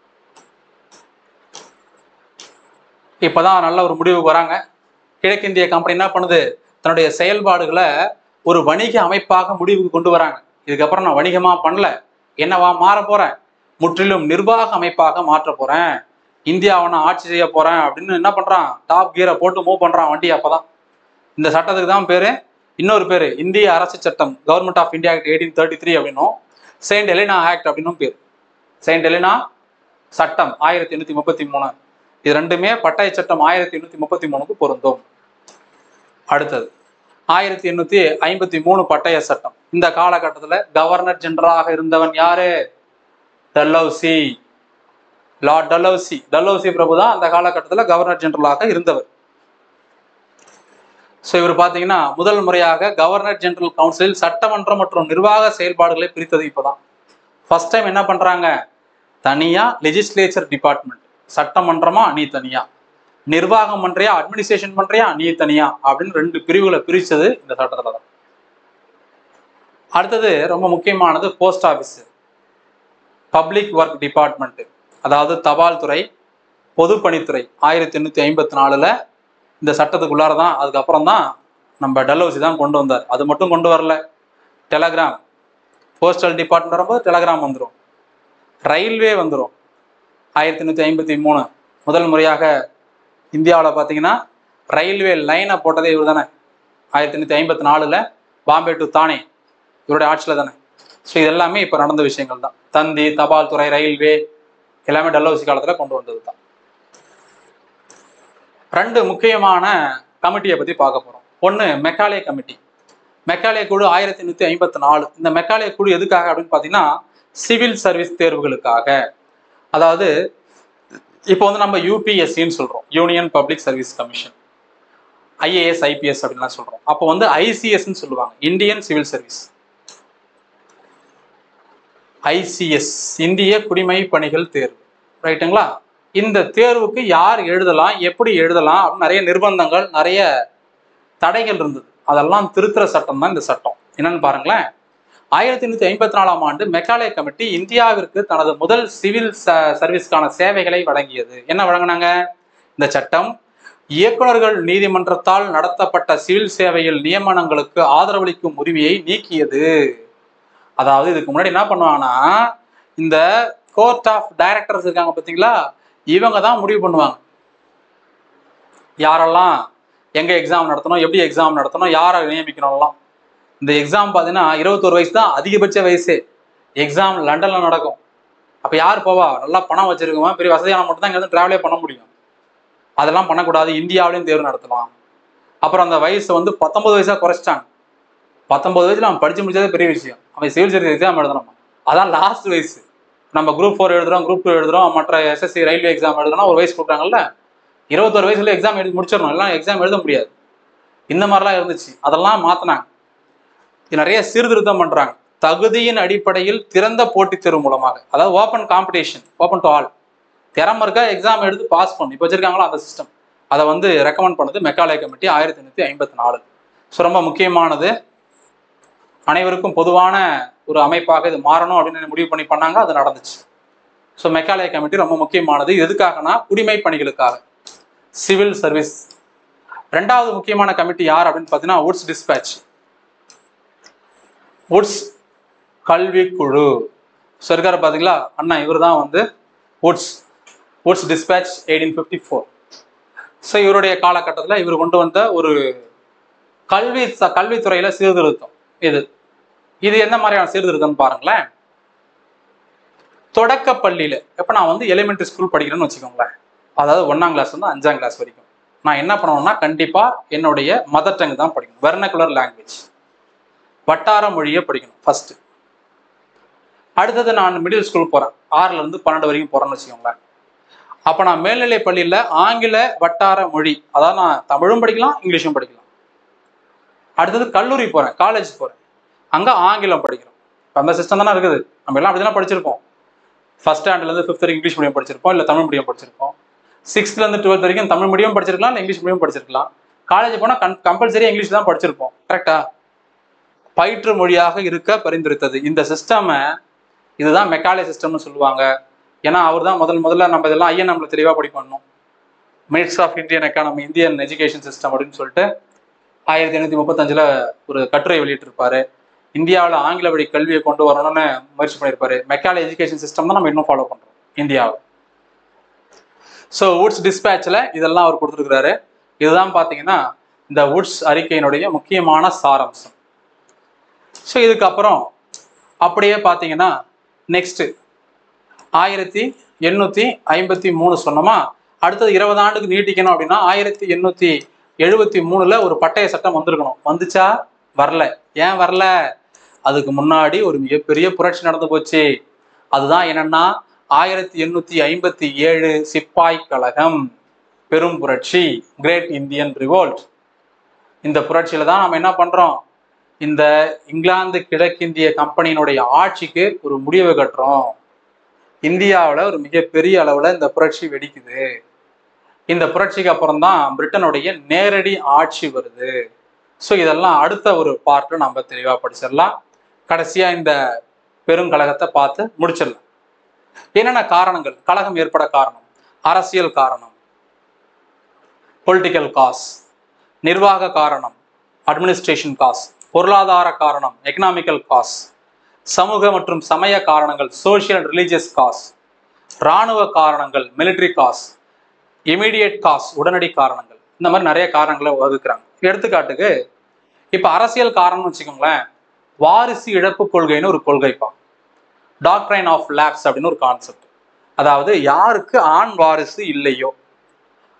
இப்பதான் நல்ல ஒரு முடிவுக்கு வராங்க கிழக்கிந்திய கம்பெனி என்ன பண்ணுது தன்னுடைய செயல்பாடுகளை ஒரு வணிக அமைப்பாக முடிவுக்கு கொண்டு வராங்க இதுக்கப்புறம் நான் வணிகமா பண்ணல என்னவா மாற போறேன் முற்றிலும் நிர்வாக அமைப்பாக மாற்ற போறேன் இந்தியாவை நான் ஆட்சி செய்ய போறேன் அப்படின்னு என்ன பண்றான் டாப் கியரை போட்டு மூவ் பண்றான் வண்டி அப்பதான் இந்த சட்டத்துக்கு தான் பேரு இன்னொரு பேரு இந்திய அரசு சட்டம் government of India act eighteen thirty three அப்படின்னும் செயின்ட் எலினா ஆக்ட் அப்படின்னும் பேர் செயின்ட் எலினா சட்டம் ஆயிரத்தி எண்ணூத்தி முப்பத்தி மூணு இது ரெண்டுமே பட்டய சட்டம் ஆயிரத்தி எண்ணூத்தி முப்பத்தி மூணுக்கு பொருந்தும் அடுத்தது ஆயிரத்தி எண்ணூத்தி ஐம்பத்தி மூணு பட்டய சட்டம் இந்த காலகட்டத்துல கவர்னர் ஜெனரலாக இருந்தவன் யாரு டல்லௌசி லார்ட் டல்லௌசி டல்லௌசி பிரபு தான் அந்த காலகட்டத்துல கவர்னர் ஜெனரலாக இருந்தவர் ஸோ இவர் பார்த்தீங்கன்னா முதல் முறையாக கவர்னர் ஜெனரல் கவுன்சில் சட்டமன்றம் மற்றும் நிர்வாக செயல்பாடுகளை பிரித்தது இப்போதான் ஃபர்ஸ்ட் டைம் என்ன பண்றாங்க தனியா லெஜிஸ்லேச்சர் டிபார்ட்மெண்ட் சட்டமன்றமா நீ தனியா நிர்வாகம் பண்றியா அட்மினிஸ்ட்ரேஷன் பண்றியா நீ தனியா அப்படின்னு ரெண்டு பிரிவுகளை பிரிச்சது இந்த சட்டத்துல தான் அடுத்தது ரொம்ப முக்கியமானது post office public work department அதாவது தபால் துறை பொதுப்பணித்துறை ஆயிரத்தி எண்ணூத்தி ஐம்பத்தி நாலுல இந்த சட்டத்துக்குள்ளார தான் அதுக்கப்புறம் தான் நம்ம டல்ஹவுசி தான் கொண்டு வந்தார் அது மட்டும் கொண்டு வரல டெலகிராம் போஸ்டல் டிபார்ட்மெண்ட் வரும்போது டெலகிராம் வந்துடும் ரயில்வே வந்துடும் ஆயிரத்தி எண்ணூற்றி ஐம்பத்தி மூணு முதல் முறையாக இந்தியாவில் பார்த்தீங்கன்னா ரயில்வே லைனை போட்டதே இவர் தானே ஆயிரத்தி எண்ணூற்றி ஐம்பத்தி நாலில் பாம்பே டு தானே இவருடைய ஆட்சியில் தானே ஸோ இது எல்லாமே இப்போ நடந்த விஷயங்கள் தான் தந்தி தபால் துறை ரயில்வே எல்லாமே டல்ஹவுசி காலத்தில் கொண்டு வந்தது தான் ரெண்டு முக்கியமான கமிட்டியை பத்தி பார்க்க போறோம் ஒன்று மெக்காலே கமிட்டி மெக்காலே குழு ஆயிரத்தி எண்ணூத்தி ஐம்பத்தி நாலு இந்த மெக்காலே குழு எதுக்காக அப்படின்னு பார்த்தீங்கன்னா சிவில் சர்வீஸ் தேர்வுகளுக்காக அதாவது இப்போ வந்து நம்ம யூபிஎஸ்சின்னு சொல்றோம் union public service commission IAS IPS அப்படின்லாம் சொல்றோம் அப்போ வந்து ஐசிஎஸ்ன்னு சொல்லுவாங்க இந்தியன் சிவில் சர்வீஸ் ஐசிஎஸ் இந்திய குடிமை பணிகள் தேர்வு ரைட்டுங்களா இந்த தேர்வுக்கு யார் எழுதலாம் எப்படி எழுதலாம் அப்படின்னு நிறைய நிர்பந்தங்கள் நிறைய தடைகள் இருந்தது அதெல்லாம் திருத்துற சட்டம் தான் இந்த சட்டம் என்னன்னு பாருங்களேன் ஆயிரத்தி எண்ணூத்தி ஐம்பத்தி நாலாம் ஆண்டு மெக்காலே கமிட்டி இந்தியாவிற்கு தனது முதல் சிவில் சர்வீஸ்க்கான சேவைகளை வழங்கியது என்ன வழங்கினாங்க இந்த சட்டம் இயக்குநர்கள் நீதிமன்றத்தால் நடத்தப்பட்ட சிவில் சேவையில் நியமனங்களுக்கு ஆதரவளிக்கும் உரிமையை நீக்கியது அதாவது இதுக்கு முன்னாடி என்ன பண்ணுவாங்கன்னா இந்த கோர்ட் ஆஃப் டைரக்டர்ஸ் இருக்காங்க பார்த்தீங்களா இவங்க தான் முடிவு பண்ணுவாங்க யாரெல்லாம் எங்க எக்ஸாம் நடத்தணும் எப்படி எக்ஸாம் நடத்தணும் யாரை நியமிக்கணும்லாம் இந்த எக்ஸாம் பார்த்தீங்கன்னா இருபத்தோரு வயசு தான் அதிகபட்ச வயசு எக்ஸாம் லண்டன்ல நடக்கும் அப்போ யார் போவா நல்லா பணம் வச்சிருக்கவன் பெரிய வசதியான மட்டும் தான் இங்கே ட்ராவலே பண்ண முடியும் அதெல்லாம் பண்ணக்கூடாது இந்தியாவிலையும் தேர்வு நடத்தலாம் அப்புறம் அந்த வயசு வந்து பத்தொன்பது வயசா குறைச்சிட்டாங்க பத்தொன்பது வயசுல அவன் படிச்சு முடிச்சதே பெரிய விஷயம் அவன் சிவில் சர்வீஸ் எக்ஸாம் எழுதணும் அதான் லாஸ்ட் வயசு நம்ம குரூப் ஃபோர் எழுதுறோம் குரூப் டூ எழுதுறோம் மற்ற எஸ்எஸ்சி ரயில்வே எக்ஸாம் எழுதுறோம் ஒரு வயசு கொடுக்குறாங்கல்ல இருபத்தொரு வயசுல எக்ஸாம் எழுதி முடிச்சிடணும் எல்லாம் எக்ஸாம் எழுத முடியாது இந்த மாதிரிலாம் இருந்துச்சு அதெல்லாம் மாத்தினாங்க இது நிறைய சீர்திருத்தம் பண்றாங்க தகுதியின் அடிப்படையில் திறந்த போட்டித் தேர்வு மூலமாக அதாவது open competition open to all திறமை இருக்கா எக்ஸாம் எடுத்து பாஸ் பண்ணு இப்போ வச்சிருக்காங்களோ அந்த சிஸ்டம் அதை வந்து ரெக்கமெண்ட் பண்ணது மெக்காலே கமிட்டி ஆயிரத்தி எண்ணூத்தி ஐம்பத்தி நாலு ஸோ ரொம்ப முக்கியமானது அனைவருக்கும் பொதுவான ஒரு அமைப்பாக இது மாறணும் அப்படின்னு முடிவு பண்ணி பண்ணாங்க அது நடந்துச்சு ஸோ மெக்காலே கமிட்டி ரொம்ப முக்கியமானது இது எதுக்காகனா குடிமை பணிகளுக்காக சிவில் சர்வீஸ் ரெண்டாவது முக்கியமான கமிட்டி யார் அப்படின்னு பார்த்தீங்கன்னா உட்ஸ் டிஸ்பேச் உட்ஸ் கல்வி குழு ஸோ இருக்காரு பார்த்தீங்களா அண்ணா இவர் தான் வந்து Wood's Wood's despatch eighteen fifty four so இவருடைய காலகட்டத்தில் இவர் கொண்டு வந்த ஒரு கல்வி ச- கல்வித்துறையில சீர்திருத்தம் இது இது எந்த மாதிரியான சீர்திருத்தம்னு பாருங்களேன் தொடக்க பள்ளியில இப்ப நான் வந்து எலிமெண்டரி ஸ்கூல் படிக்கிறேன்னு வச்சுக்கோங்களேன் அதாவது ஒன்னாம் கிளாஸ் வந்து அஞ்சாம் கிளாஸ் வரைக்கும் நான் என்ன பண்ணணும்னா கண்டிப்பா என்னுடைய மதர் டங் தான் படிக்கணும் வெர்னகுலர் லாங்குவேஜ் வட்டார மொழியை படிக்கணும் ஃபர்ஸ்ட் அடுத்தது நான் மிடில் ஸ்கூல் போறேன் ஆறுல இருந்து பன்னெண்டு வரைக்கும் போறேன்னு வச்சுக்கோங்களேன் அப்ப நான் மேல்நிலை பள்ளியில ஆங்கில வட்டார மொழி அதாவது நான் தமிழும் படிக்கலாம் இங்கிலீஷும் படிக்கலாம் அடுத்தது கல்லூரி போறேன் காலேஜ் போறேன் அங்க ஆங்கிலம் படிக்கிறோம் இப்ப அந்த சிஸ்டம் தானே இருக்குது நம்ம எல்லாம் அப்படிதான் படிச்சிருப்போம் ஃபர்ஸ்ட் ஸ்டாண்டர்ட்ல இருந்து ஃபிஃப்த் வரைக்கும் இங்கிலீஷ் மீடியம் படிச்சிருப்போம் இல்ல தமிழ் மீடியம் படிச்சிருப்போம் சிக்ஸ்த்ல இருந்து டுவெல்த் வரைக்கும் தமிழ் மீடியம் படிச்சிருக்கலாம் இல்ல இங்கிலீஷ் மீடியம் படிச்சிருக்கலாம் காலேஜ் போனா கம்பல்சரி இங்கிலீஷ் தான் படிச்சிருப்போம் கரெக்டா பயிற்று மொழியாக இருக்க பரிந்துரைத்தது இந்த சிஸ்டமை இதுதான் மெக்காலே சிஸ்டம்னு சொல்லுவாங்க ஏன்னா அவர் தான் முதல் முதல்ல நம்ம இதெல்லாம் ஐஎன்எம்ல தெளிவாக படி பண்ணோம் minutes of Indian economy Indian education system அப்படின்னு சொல்லிட்டு ஆயிரத்தி எண்ணூத்தி முப்பத்தஞ்சுல ஒரு கட்டுரை வெளியிட்டிருப்பாரு இந்தியாவில் ஆங்கில வழி கல்வியை கொண்டு வரணும்னு முயற்சி பண்ணியிருப்பாரு மெக்காலே எஜுகேஷன் சிஸ்டம் தான் நம்ம இன்னும் ஃபாலோ பண்றோம் இந்தியாவில் ஸோ வுட்ஸ் டிஸ்பேட்ச்ல இதெல்லாம் அவர் கொடுத்துருக்கிறாரு இதுதான் பார்த்தீங்கன்னா இந்த வுட்ஸ் அறிக்கையினுடைய முக்கியமான சாராம்சம் ஸோ இதுக்கப்புறம் அப்படியே பார்த்தீங்கன்னா நெக்ஸ்ட் ஆயிரத்தி எண்ணூத்தி ஐம்பத்தி மூணு சொன்னோமா அடுத்தது இருபது ஆண்டுக்கு நீட்டிக்கணும் அப்படின்னா ஆயிரத்தி எண்ணூத்தி எழுபத்தி மூணுல ஒரு பட்டய சட்டம் வந்திருக்கணும் வந்துச்சா வரல ஏன் வரல அதுக்கு முன்னாடி ஒரு மிகப்பெரிய புரட்சி நடந்து போச்சு அதுதான் என்னன்னா ஆயிரத்தி எண்ணூத்தி ஐம்பத்தி ஏழு சிப்பாய் கழகம் பெரும் புரட்சி கிரேட் இந்தியன் ரிவோல்ட் இந்த புரட்சியில தான் நம்ம என்ன பண்றோம் இந்த இங்கிலாந்து கிழக்கிந்திய கம்பெனியினுடைய ஆட்சிக்கு ஒரு முடிவு கட்டுறோம் இந்தியாவில் ஒரு மிகப்பெரிய அளவுல இந்த புரட்சி வெடிக்குது இந்த புரட்சிக்கு அப்புறம் தான் பிரிட்டனுடைய நேரடி ஆட்சி வருது ஸோ இதெல்லாம் அடுத்த ஒரு பார்ட்டு நம்ம தெளிவாக படிச்சிடலாம் கடைசியா இந்த பெருங்கழகத்தை பார்த்து முடிச்சிடலாம் என்னென்ன காரணங்கள் கழகம் ஏற்பட காரணம் அரசியல் காரணம் பொலிட்டிக்கல் காஸ் நிர்வாக காரணம் அட்மினிஸ்ட்ரேஷன் காஸ் பொருளாதார காரணம் எக்கனாமிக்கல் காஸ் சமூக மற்றும் சமய காரணங்கள் சோஷியல் அண்ட் ரிலீஜியஸ் காஸ் இராணுவ காரணங்கள் மிலிட்ரி காஸ் இமீடியட் காஸ் உடனடி காரணங்கள் இந்த மாதிரி நிறைய காரணங்களை வகுக்கிறாங்க எடுத்துக்காட்டுக்கு இப்ப அரசியல் காரணம்னு வச்சுக்கோங்களேன் வாரிசு இழப்பு கொள்கைன்னு ஒரு கொள்கைப்பா டாக்ட்ரைன் ஆஃப் லேப்ஸ் அப்படின்னு ஒரு கான்செப்ட் அதாவது யாருக்கு ஆண் வாரிசு இல்லையோ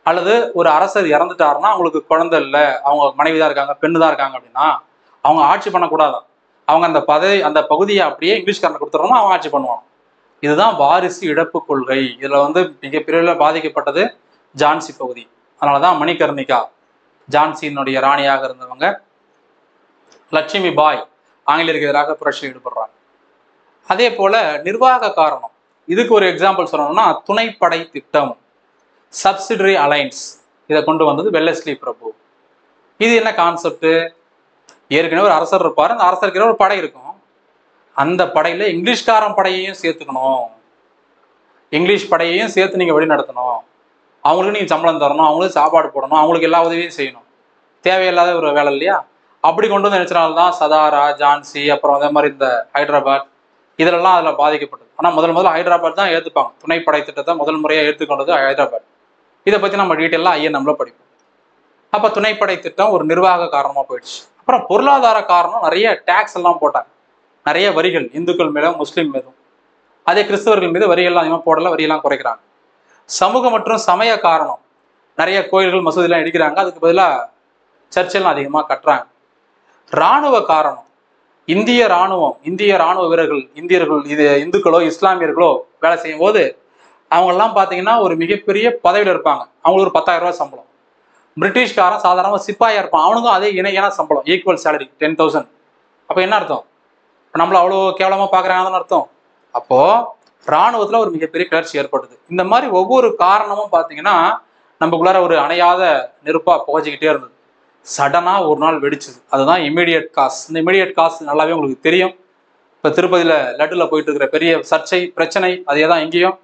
அல்லது ஒரு அரசர் இறந்துட்டாருன்னா அவங்களுக்கு குழந்தை இல்லை அவங்க மனைவி தான் இருக்காங்க பெண்ணு தான் இருக்காங்க அப்படின்னா அவங்க ஆட்சி பண்ணக்கூடாதான் அவங்க அந்த பதவி அந்த பகுதியை அப்படியே இங்கிலீஷ்காரன் கொடுத்துறோம்னா அவங்க ஆட்சி பண்ணுவாங்க இதுதான் வாரிசு இழப்பு கொள்கை இதுல வந்து மிகப்பெரிய பாதிக்கப்பட்டது ஜான்சி பகுதி அதனாலதான் மணிகர்ணிகா ஜான்சியினுடைய ராணியாக இருந்தவங்க லட்சுமி பாய் ஆங்கிலேயருக்கு எதிராக புரட்சியில் ஈடுபடுறாங்க அதே போல நிர்வாக காரணம் இதுக்கு ஒரு எக்ஸாம்பிள் சொல்லணும்னா துணைப்படை திட்டம் சப்சிடரி அலைன்ஸ் இதை கொண்டு வந்தது வெல்லஸ்லி பிரபு இது என்ன கான்செப்ட் ஏற்கனவே ஒரு அரசர் இருப்பார் அந்த அரசருக்கு ஒரு படை இருக்கும் அந்த படையில இங்கிலீஷ்காரன் படையையும் சேர்த்துக்கணும் இங்கிலீஷ் படையையும் சேர்த்து நீங்க வழி நடத்தணும் அவங்களுக்கு நீங்க சம்பளம் தரணும் அவங்களுக்கு சாப்பாடு போடணும் அவங்களுக்கு எல்லா உதவியும் செய்யணும் தேவையில்லாத ஒரு வேலை இல்லையா அப்படி கொண்டு வந்து நினைச்சனால தான் சதாரா ஜான்சி அப்புறம் அதே மாதிரி இந்த ஹைதராபாத் இதிலெல்லாம் அதில் பாதிக்கப்பட்டது ஆனால் முதல் முதல்ல ஹைதராபாத் தான் ஏற்றுப்பாங்க துணைப்படை திட்டத்தை முதல் முறையாக ஏற்றுக்கொண்டது ஹைதராபாத் இதை பற்றி நம்ம டீட்டெயிலாக ஐஎன்எம்ல படிப்போம் அப்போ துணைப்படை திட்டம் ஒரு நிர்வாக காரணமாக போயிடுச்சு அப்புறம் பொருளாதார காரணம் நிறைய டேக்ஸ் எல்லாம் போட்டாங்க நிறைய வரிகள் இந்துக்கள் மேலும் முஸ்லீம் மீதும் அதே கிறிஸ்தவர்கள் மீது வரிகள்லாம் அதிகமாக போடல வரியெல்லாம் குறைக்கிறாங்க சமூக மற்றும் சமய காரணம் நிறைய கோயில்கள் மசூதிலாம் இடிக்கிறாங்க அதுக்கு பதிலாக சர்ச்செல்லாம் அதிகமாக கட்டுறாங்க இராணுவ காரணம் இந்திய இராணுவம் இந்திய இராணுவ வீரர்கள் இந்தியர்கள் இது இந்துக்களோ இஸ்லாமியர்களோ வேலை செய்யும் போது அவங்கெல்லாம் பார்த்தீங்கன்னா ஒரு மிகப்பெரிய பதவியில் இருப்பாங்க அவங்களுக்கு ஒரு பத்தாயிரம் ரூபாய் சம்பளம் பிரிட்டிஷ்காரன் சாதாரணமாக சிப்பாயா இருப்பான் அவனுக்கும் அதே இணையான சம்பளம் ஈக்குவல் சேலரி டென் தௌசண்ட் அப்போ என்ன அர்த்தம் இப்ப நம்மள அவ்வளோ கேவலமாக பார்க்குறாங்கன்னு அர்த்தம் அப்போ இராணுவத்தில் ஒரு மிகப்பெரிய கிளர்ச்சி ஏற்படுது இந்த மாதிரி ஒவ்வொரு காரணமும் பார்த்தீங்கன்னா நமக்குள்ளார ஒரு அணையாத நெருப்பா புகச்சிக்கிட்டே இருந்தது சடனா ஒரு நாள் வெடிச்சது அதுதான் இமீடியட் காஸ் இந்த இமீடியட் காஸ் நல்லாவே உங்களுக்கு தெரியும் இப்போ திருப்பதியில லட்டுல போயிட்டு இருக்கிற பெரிய சர்ச்சை பிரச்சனை அதே தான் இங்கேயும்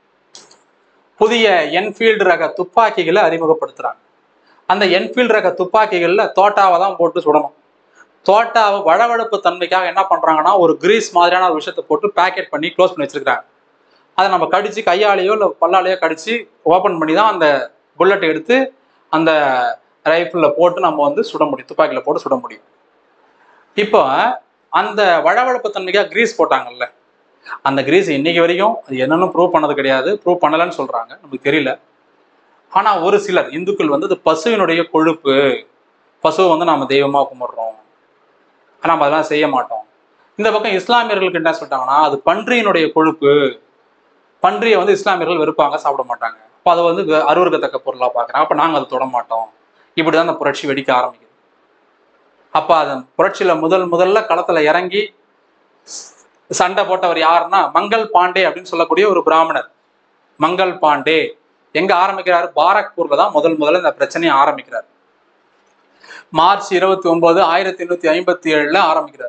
புதிய என்ஃபீல்டு ரக துப்பாக்கிகளை அறிமுகப்படுத்துறாங்க அந்த என்ஃபீல்டு ரக துப்பாக்கிகள்ல தோட்டாவை தான் போட்டு சுடணும் தோட்டாவை வழவழப்பு தன்மைக்காக என்ன பண்றாங்கன்னா ஒரு கிரீஸ் மாதிரியான ஒரு விஷயத்தை போட்டு பேக்கெட் பண்ணி க்ளோஸ் பண்ணி வச்சிருக்காங்க அதை நம்ம கடிச்சு கையாலேயோ இல்லை பல்லாலேயோ கடிச்சு ஓப்பன் பண்ணி தான் அந்த புல்லட்டை எடுத்து அந்த ரைஃபிளில் போட்டு நம்ம வந்து சுட முடியும் துப்பாக்கியில் போட்டு சுட முடியும் இப்போ அந்த வழவழப்பு தன்மைக்காக கிரீஸ் போட்டாங்கல்ல அந்த கிரீஸ் இன்னைக்கு வரைக்கும் அது என்னன்னு ப்ரூவ் பண்ணது கிடையாது ப்ரூவ் பண்ணலன்னு சொல்றாங்க நமக்கு தெரியல ஆனா ஒரு சிலர் இந்துக்கள் வந்து அது பசுவினுடைய கொழுப்பு பசுவை வந்து நாம தெய்வமா கும்பிடுறோம் ஆனா நம்ம அதெல்லாம் செய்ய மாட்டோம் இந்த பக்கம் இஸ்லாமியர்களுக்கு என்ன சொல்லிட்டாங்கன்னா அது பன்றியினுடைய கொழுப்பு பன்றியை வந்து இஸ்லாமியர்கள் வெறுப்பாங்க சாப்பிட மாட்டாங்க அப்போ அதை வந்து வெ- அருவருக்கத்தக்க பொருளா பார்க்குறாங்க அப்போ நாங்கள் அதை தொட மாட்டோம் இப்படிதான் அந்த புரட்சி வெடிக்க ஆரம்பிக்குது அப்ப அதன் புரட்சியில முதல் முதல்ல களத்துல இறங்கி சண்டை போட்டவர் யாருன்னா மங்கள் பாண்டே அப்படின்னு சொல்லக்கூடிய ஒரு பிராமணர் மங்கள் பாண்டே எங்க ஆரம்பிக்கிறாரு பாரக்பூர்ல தான் முதல் முதல்ல இந்த பிரச்சனையை ஆரம்பிக்கிறார் மார்ச் இருபத்தி ஒன்பது ஆயிரத்தி எண்ணூத்தி ஐம்பத்தி ஏழுல ஆரம்பிக்கிறார்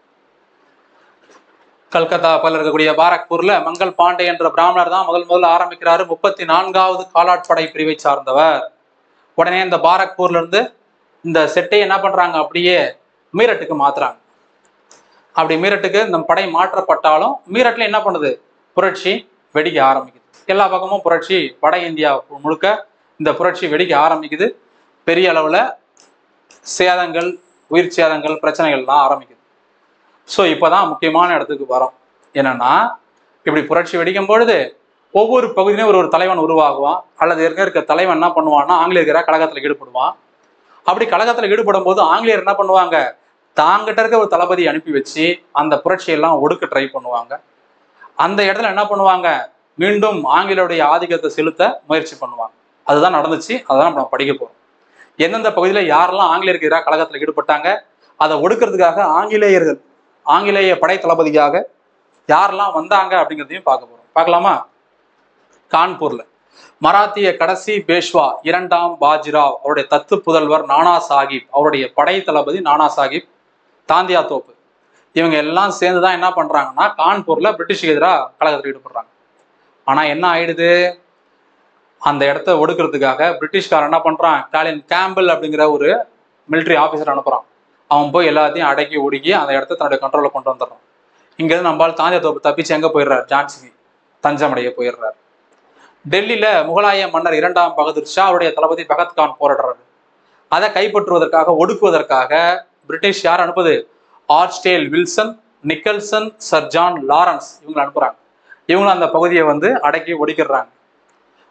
கல்கத்தா பல இருக்கக்கூடிய பாரக்பூர்ல மங்கள் பாண்டே என்ற பிராமணர் தான் முதல் முதல்ல ஆரம்பிக்கிறாரு முப்பத்தி நான்காவது காலாட்படை பிரிவை சார்ந்தவர் உடனே இந்த பாரக்பூர்ல இருந்து இந்த செட்டை என்ன பண்றாங்க அப்படியே மீரட்டுக்கு மாத்துறாங்க அப்படி மீரட்டுக்கு இந்த படை மாற்றப்பட்டாலும் மீரட்ல என்ன பண்ணுது புரட்சி வெடிக்க ஆரம்பிக்குது எல்லா பக்கமும் புரட்சி வட இந்தியா முழுக்க இந்த புரட்சி வெடிக்க ஆரம்பிக்குது பெரிய அளவுல சேதங்கள் உயிர் சேதங்கள் பிரச்சனைகள்லாம் ஆரம்பிக்குது ஸோ இப்போதான் முக்கியமான இடத்துக்கு வரோம் என்னன்னா இப்படி புரட்சி வெடிக்கும் பொழுது ஒவ்வொரு பகுதியிலும் ஒரு ஒரு தலைவன் உருவாகுவான் அல்லது ஏற்கனவே இருக்க தலைவன் என்ன பண்ணுவான்னா ஆங்கிலேயர்கிற கழகத்தில் ஈடுபடுவான் அப்படி கழகத்தில் ஈடுபடும் போது ஆங்கிலேயர் என்ன பண்ணுவாங்க தாங்கிட்ட இருக்க ஒரு தளபதி அனுப்பி வச்சு அந்த புரட்சியெல்லாம் ஒடுக்க ட்ரை பண்ணுவாங்க அந்த இடத்துல என்ன பண்ணுவாங்க மீண்டும் ஆங்கிலேயருடைய ஆதிக்கத்தை செலுத்த முயற்சி பண்ணுவாங்க அதுதான் நடந்துச்சு அதான் நம்ம படிக்க போறோம் எந்தெந்த பகுதியில் யாரெல்லாம் ஆங்கிலேயருக்கு எதிராக கழகத்தில் ஈடுபட்டாங்க அதை ஒடுக்கிறதுக்காக ஆங்கிலேயர்கள் ஆங்கிலேய படை தளபதிக்காக யாரெல்லாம் வந்தாங்க அப்படிங்கிறதையும் பார்க்க போறோம் பார்க்கலாமா கான்பூர்ல மராத்திய கடைசி பேஷ்வா இரண்டாம் பாஜிராவ் அவருடைய தத்து புதல்வர் நானா சாஹிப் அவருடைய படை தளபதி நானா சாஹிப் தாந்தியா தோப்பு இவங்க எல்லாம் சேர்ந்து தான் என்ன பண்றாங்கன்னா கான்பூர்ல பிரிட்டிஷுக்கு எதிராக கழகத்தில் ஈடுபடுறாங்க ஆனா என்ன ஆயிடுது அந்த இடத்த ஒடுக்கிறதுக்காக பிரிட்டிஷ்காரன் என்ன பண்றான் காலின் கேம்பிள் அப்படிங்கிற ஒரு military ஆஃபீஸர் அனுப்புறான் அவன் போய் எல்லாத்தையும் அடக்கி ஒடுக்கி அந்த இடத்த தன்னுடைய கண்ட்ரோலில் கொண்டு வந்துடுறான் இங்கேருந்து நம்மளால் தாந்தியா தோப்பு தப்பிச்சு எங்க போயிடுறார் ஜான்சிக்கு தஞ்சமடைய போயிடுறார் டெல்லியில முகலாய மன்னர் இரண்டாம் பகதூர் ஷா அவருடைய தளபதி பகத்கான் போராடுறாரு அதை கைப்பற்றுவதற்காக ஒடுக்குவதற்காக பிரிட்டிஷ் யார் அனுப்புது ஆர்ஸ்டேல் Wilson Nicholson sir John Lawrence இவங்களை அனுப்புறாங்க இவங்களும் அந்த பகுதியை வந்து அடக்கி ஒடுக்கிடுறாங்க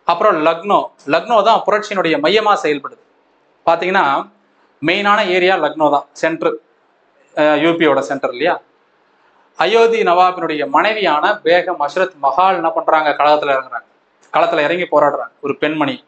அப்புறம் லக்னோ லக்னோ தான் புரட்சியினுடைய மையமா செயல்படுது பார்த்தீங்கன்னா மெயினான ஏரியா லக்னோ தான் சென்ட்ரு யூபியோட சென்டர் இல்லையா அயோத்தி நவாபினுடைய மனைவியான பேகம் அஷ்ரத் மஹால் என்ன பண்றாங்க களத்துல இறங்குறாங்க களத்துல இறங்கி போராடுறாங்க ஒரு பெண்மணி